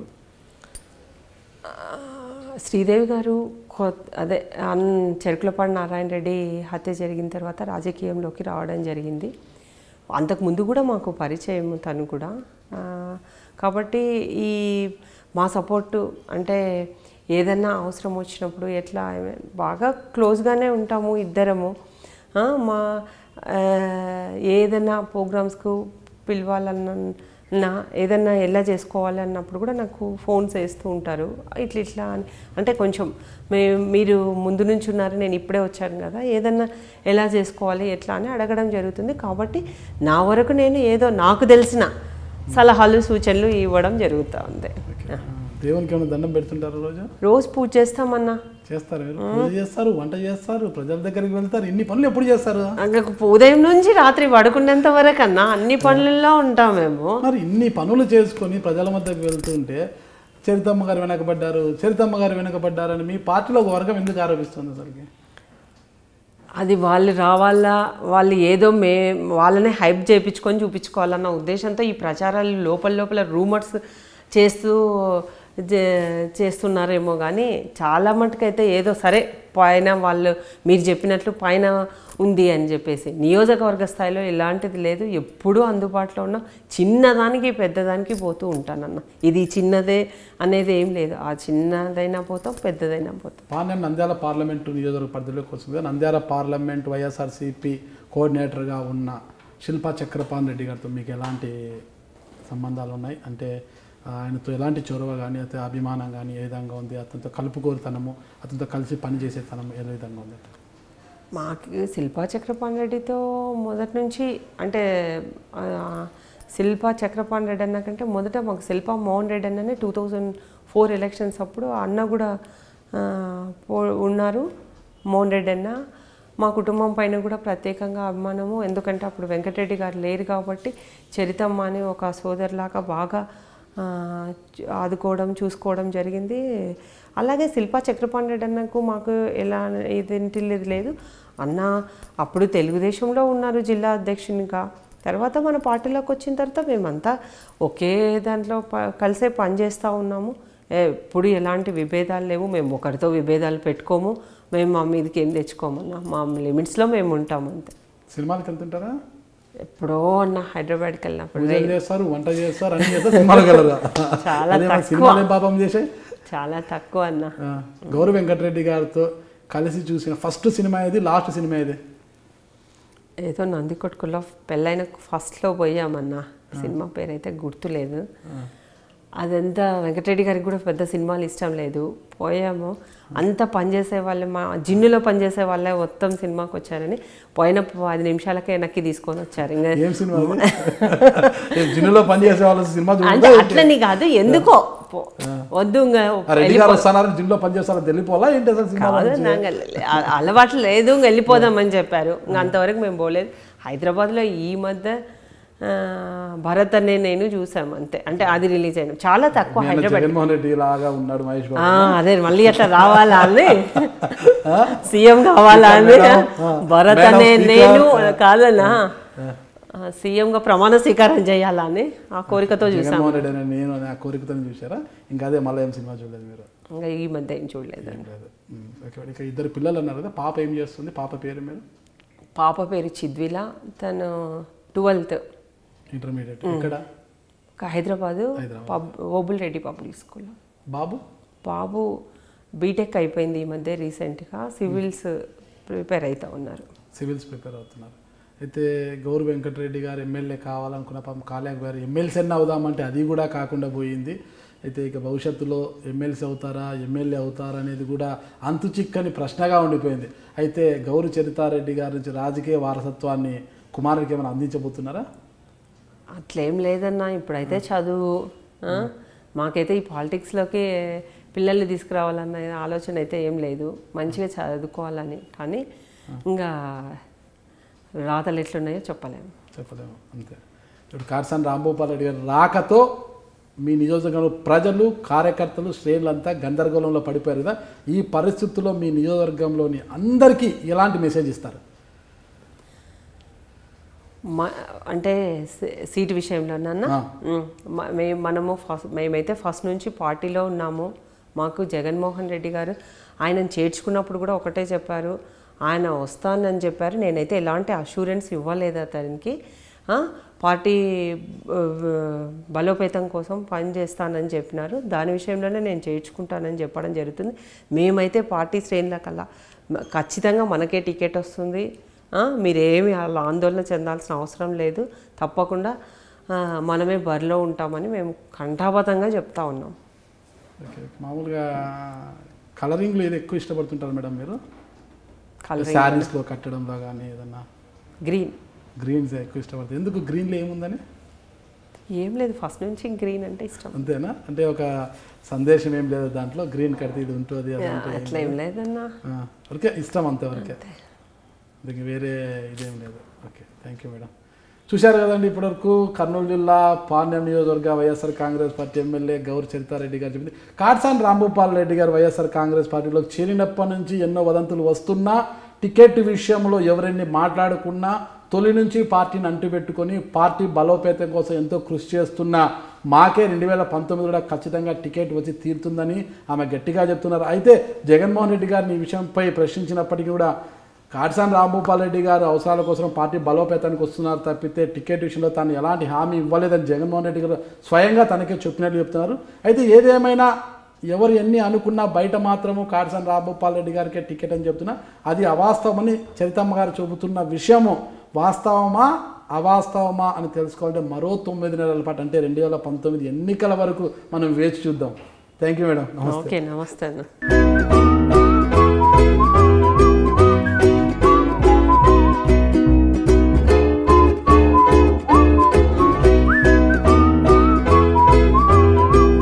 ఆ, శ్రీదేవి గారు కొ- అదే అన్ చెరుకులపాడు నారాయణ రెడ్డి హత్య జరిగిన తర్వాత రాజకీయంలోకి రావడం జరిగింది అంతకు ముందు కూడా మాకు పరిచయం తను కూడా ఆ, కాబట్టి ఈ మా సపోర్టు అంటే ఏదన్నా అవసరం వచ్చినప్పుడు ఎట్లా బాగా క్లోజ్గానే ఉంటాము ఇద్దరము ఆ, మా ఆ, ఏదైనా ప్రోగ్రామ్స్కు పిలవాలన్న నా ఏదన్నా ఎలా చేసుకోవాలి అన్నప్పుడు కూడా నాకు ఫోన్స్ వేస్తూ ఉంటారు ఇట్లా ఇట్లా అని అంటే కొంచెం మే మీరు ముందు నుంచి ఉన్నారు నేను ఇప్పుడే వచ్చాను కదా ఏదన్నా ఎలా చేసుకోవాలి ఎట్లా అని అడగడం జరుగుతుంది కాబట్టి నా వరకు నేను ఏదో నాకు తెలిసిన సలహాలు సూచనలు ఇవ్వడం జరుగుతూ ఉంది ఓకే దేవునికి ఏమైనా దండం పెడుతుంటారు రోజు రోజు పూజ చేస్తామన్నా చేస్తారు మీరు పూజ చేస్తారు వంట చేస్తారు ప్రజల దగ్గరికి వెళ్తారు ఇన్ని పనులు ఎప్పుడు చేస్తారు ఇంకా ఉదయం నుంచి రాత్రి పడుకునేంత వరకు అన్నా అన్ని పనులలో ఉంటాం మేము మరి ఇన్ని పనులు చేసుకొని ప్రజల మధ్యకు వెళ్తుంటే చరితమ్మ గారు వెనకబడ్డారు చరితమ్మ గారు వెనకబడ్డారని మీ పార్టీలో ఒక వర్గం ఎందుకు ఆరోపిస్తుంది అసలుకి అది వాళ్ళు రావాలా వాళ్ళు ఏదో మే వాళ్ళనే హైప్ చేయించుకొని చూపించుకోవాలన్న ఉద్దేశంతో ఈ ప్రచారాలు లోపల లోపల రూమర్స్ చేస్తూ జే- చేస్తున్నారేమో కానీ చాలా మటుకైతే ఏదో సరే పైన వాళ్ళు మీరు చెప్పినట్లు పైన ఉంది అని చెప్పేసి నియోజకవర్గ స్థాయిలో ఇలాంటిది లేదు ఎప్పుడూ అందుబాటులో ఉన్న చిన్నదానికి పెద్దదానికి పోతూ ఉంటానన్న ఇది చిన్నదే అనేది ఏం లేదు ఆ చిన్నదైనా పోతాం పెద్దదైనా పోతాం పాండ్యం నంద్యాల పార్లమెంటు నియోజకవర్గ పరిధిలోకి వస్తుంది నంద్యాల పార్లమెంట్ వైఎస్ఆర్సీపీ కోఆర్డినేటర్గా ఉన్న శిల్పా చక్రపాణి రెడ్డి గారితో మీకు ఎలాంటి సంబంధాలు ఉన్నాయి అంటే ఆ, ఆయనతో ఎలాంటి చొరవ కానీ అతని అభిమానం కానీ ఏ విధంగా ఉంది అతనితో కలుపుకోరుతనము అతనితో కలిసి పని చేసేతనము ఏ విధంగా ఉంది మాకు శిల్పా చక్రపాణి రెడ్డితో మొదటి నుంచి అంటే ఆ, శిల్పా చక్రపాణి రెడ్డి అన్న కంటే మొదట మాకు శిల్పా మోహన్ రెడ్డి అన్ననే టూ థౌజండ్ ఫోర్ ఎలక్షన్స్ అప్పుడు ఆ అన్న కూడా ఆ, పో- ఉన్నారు మోహన్ రెడ్డి అన్న మా కుటుంబం పైన కూడా ప్రత్యేకంగా అభిమానము ఎందుకంటే అప్పుడు వెంకటరెడ్డి గారు లేరు కాబట్టి చరితమ్మ అని ఒక సోదరులాగా బాగా ఆ, చు- ఆదుకోవడం చూసుకోవడం జరిగింది అలాగే శిల్పా చక్రపాణి రెడ్డి అన్నకు మాకు ఎలా ఇదేంటి లేదు లేదు అన్న అప్పుడు తెలుగుదేశంలో ఉన్నారు జిల్లా అధ్యక్షునిగా తర్వాత మన పార్టీలోకి వచ్చిన తర్వాత మేమంతా ఒకే దాంట్లో ప కలిసే పనిచేస్తూ ఉన్నాము ఎప్పుడు ఎలాంటి విభేదాలు లేవు మేము ఒకరితో విభేదాలు పెట్టుకోము మేము మా మీదకి ఏం తెచ్చుకోమన్నా మా లిమిట్స్లో మేము ఉంటాము అంతే సినిమాలకు వెళ్తుంటారా ఎప్పుడో అన్న హైదరాబాద్కి వెళ్ళినప్పుడు పూజలు చేస్తారు వంట చేస్తారు అన్ని చేస్తారు సినిమాలకు వెళ్ళరా చాలా అదే మరి తక్కువ. సినిమాలు ఏం పాపం చేసే చాలా తక్కువ అన్న ఆ, గౌరవ్ వెంకటరెడ్డి గారితో కలిసి చూసిన ఫస్ట్ సినిమా ఇది లాస్ట్ సినిమా ఇది ఏదో నందికొట్కులో పెళ్ళైన ఫస్ట్లో పోయామన్న సినిమా పేరు అయితే గుర్తులేదు అదంతా వెంకటరెడ్డి గారికి కూడా పెద్ద సినిమాలు ఇష్టం లేదు పోయాము అంత పనిచేసే వాళ్ళే మా జిన్నులో పనిచేసే వాళ్ళే మొత్తం సినిమాకి వచ్చారని పోయిన పది నిమిషాలకే వెనక్కి తీసుకొని వచ్చారు ఇంకా ఏం సినిమా అది? ఏ జిన్నులో పని చేసే వాళ్ళ సినిమా అంటే చూడండి అట్లని కాదు ఎందుకో పో- వద్దు ఇంకా రెడ్డి గారు వస్తున్నారు జిన్నులో పని చేస్తారో తెలియపోలా ఏంటి అసలు సినిమా కాదు నాకు అల- అలవాటు లేదు ఇంక వెళ్ళిపోదామని చెప్పారు ఇంకా అంతవరకు మేము పోలేదు హైదరాబాద్లో ఈ మధ్య ఆ, భరత్ అనే నేను చూసాము అంతే అంటే అది రిలీజ్ అయిన చాలా తక్కువ ఆయన హైదరాబాద్ జగన్మోహన్ రెడ్డి లాగా ఉన్నాడు మహేష్ బాబు ఆ, అదే మళ్ళీ అట్లా రావాలా అని సీఎం కావాలా అని భరత్ Man of అనే speaker. నేను కాదన్నా సీఎం గా ప్రమాణ స్వీకారం చేయాలా అని ఆ కోరికతో చూసాం జగన్మోహన్ రెడ్డి అనే నేను అనే ఆ కోరికతో చూసారా ఇంకా అదే మళ్ళీ ఏం సినిమా చూడలేదు మీరు ఇంకా ఈ మధ్య ఏం చూడలేదు ఏం లేదు ఉమ్, ఓకే ఇక ఇద్దరు పిల్లలు అన్నారు కదా పాప ఏం చేస్తుంది పాప పేరు మీరు పాప పేరు చిద్విల తను ట్వెల్త్ ఇంటర్మీడియట్ ఇక్కడ హైదరాబాదు పబ్ ఓబుల్ రెడ్డి పబ్లిక్ స్కూల్ బాబు బాబు బీటెక్ అయిపోయింది ఈ మధ్య రీసెంట్గా సివిల్స్ ప్రిపేర్ అవుతా ఉన్నారు సివిల్స్ ప్రిపేర్ అవుతున్నారు అయితే గౌరు వెంకటరెడ్డి గారు ఎమ్మెల్యే కావాలనుకున్న పాపం కాలేక గారు ఎమ్మెల్సీ అన్న అవుదామంటే అది కూడా కాకుండా పోయింది అయితే ఇక భవిష్యత్తులో ఎమ్మెల్సీ అవుతారా ఎమ్మెల్యే అవుతారా అనేది కూడా అంతు చిక్కని ప్రశ్నగా ఉండిపోయింది అయితే గౌరు చరితారెడ్డి గారి నుంచి రాజకీయ వారసత్వాన్ని కుమారుడికి ఏమైనా అందించబోతున్నారా అట్లేం లేదన్నా ఇప్పుడైతే చదువు ఆ? మాకైతే ఈ పాలిటిక్స్లోకి పిల్లల్ని తీసుకురావాలన్న ఆలోచన అయితే ఏం లేదు మంచిగా చదువుకోవాలని కానీ ఇంకా రాతలు ఎట్లున్నాయో చెప్పలేము చెప్పలేము అంతే ఇప్పుడు కార్సాన్ రాంభూపాల్ రెడ్డి గారు రాకతో మీ నియోజకవర్గంలో ప్రజలు కార్యకర్తలు శ్రేణులంతా గందరగోళంలో పడిపోయారు కదా ఈ పరిస్థితుల్లో మీ నియోజకవర్గంలోని అందరికీ ఎలాంటి మెసేజ్ ఇస్తారు మ- అంటే సీ- సీటు విషయంలోనన్నా ఆ. ఉమ్, మ- మే మనము ఫస్ట్ మేమైతే ఫస్ట్ నుంచి పార్టీలో ఉన్నాము మాకు జగన్మోహన్ రెడ్డి గారు ఆయనను చేర్చుకున్నప్పుడు కూడా ఒకటే చెప్పారు ఆయన వస్తానని చెప్పారు నేనైతే ఎలాంటి అష్యూరెన్స్ ఇవ్వలేదు అతనికి ఆ, పార్టీ ఆ, బలోపేతం కోసం పని చేస్తానని చెప్పినారు దాని విషయంలోనే నేను చేర్చుకుంటానని చెప్పడం జరుగుతుంది మేమైతే పార్టీ శ్రేణుల కల్లా మ- ఖచ్చితంగా మనకే టికెట్ వస్తుంది ఆ, మీరేమి అలా ఆందోళన చెందాల్సిన అవసరం లేదు తప్పకుండా ఆ, మనమే బరిలో ఉంటామని మేము కంఠాబద్ధంగా చెప్తా ఉన్నాం ఓకే మామూలుగా కలరింగ్లు ఏది ఎక్కువ ఇష్టపడుతుంటారు మేడం మీరు కలర్ శారీస్లో కట్టడంలో కానీ ఏదన్నా గ్రీన్ గ్రీన్స్ ఎక్కువ ఇష్టపడుతుంది ఎందుకు గ్రీన్లో ఏముందని ఏం లేదు ఫస్ట్ నుంచి గ్రీన్ అంటే ఇష్టం అంతేనా అంటే ఒక సందేశం ఏం లేదు దాంట్లో గ్రీన్ కడితే ఇది ఉంటుంది అది ఉంటుంది అట్లా ఏం లేదన్నా ఆ, ఓకే ఇష్టం అంతే వరకే దీనికి వేరే ఇదేం లేదు ఓకే థ్యాంక్ యూ మేడం చూశారు కదండి ఇప్పటివరకు కర్నూలు జిల్లా పాండ్యం నియోజకవర్గ YSR Congress party MLA Gaur Charitareddy గారు చెప్పింది కాట్సాన్ రాంభూపాల్ రెడ్డి గారు వైఎస్ఆర్ కాంగ్రెస్ పార్టీలోకి చేరినప్పటి నుంచి ఎన్నో వదంతులు వస్తున్నా టికెట్ విషయంలో ఎవరెన్ని మాట్లాడుకున్నా తొలి నుంచి పార్టీని అంటుపెట్టుకొని పార్టీ బలోపేతం కోసం ఎంతో కృషి చేస్తున్న మాకే రెండు వేల పంతొమ్మిది కూడా ఖచ్చితంగా టికెట్ వచ్చి తీరుతుందని ఆమె గట్టిగా చెప్తున్నారు అయితే జగన్మోహన్ రెడ్డి గారిని ఈ విషయంపై ప్రశ్నించినప్పటికీ కూడా కాటిసాని రాంభూపాల్ రెడ్డి గారు అవసరాల కోసం పార్టీ బలోపేతానికి వస్తున్నారు తప్పితే టికెట్ విషయంలో తాను ఎలాంటి హామీ ఇవ్వలేదని జగన్మోహన్ రెడ్డి గారు స్వయంగా తనకే చెప్పినట్లు చెప్తున్నారు అయితే ఏదేమైనా ఎవరు ఎన్ని అనుకున్నా బయట మాత్రము కాటిసాని రాంభూపాల్ రెడ్డి గారికే టికెట్ అని చెప్తున్నా అది అవాస్తవమని చరితమ్మ గారు చెబుతున్న విషయము వాస్తవమా అవాస్తవమా అని తెలుసుకోవాలంటే మరో తొమ్మిది నెలల పాటు అంటే రెండు వేల పంతొమ్మిది ఎన్నికల వరకు మనం వేచి చూద్దాం థ్యాంక్ యూ మేడం నమస్తే ఓకే నమస్తే అన్న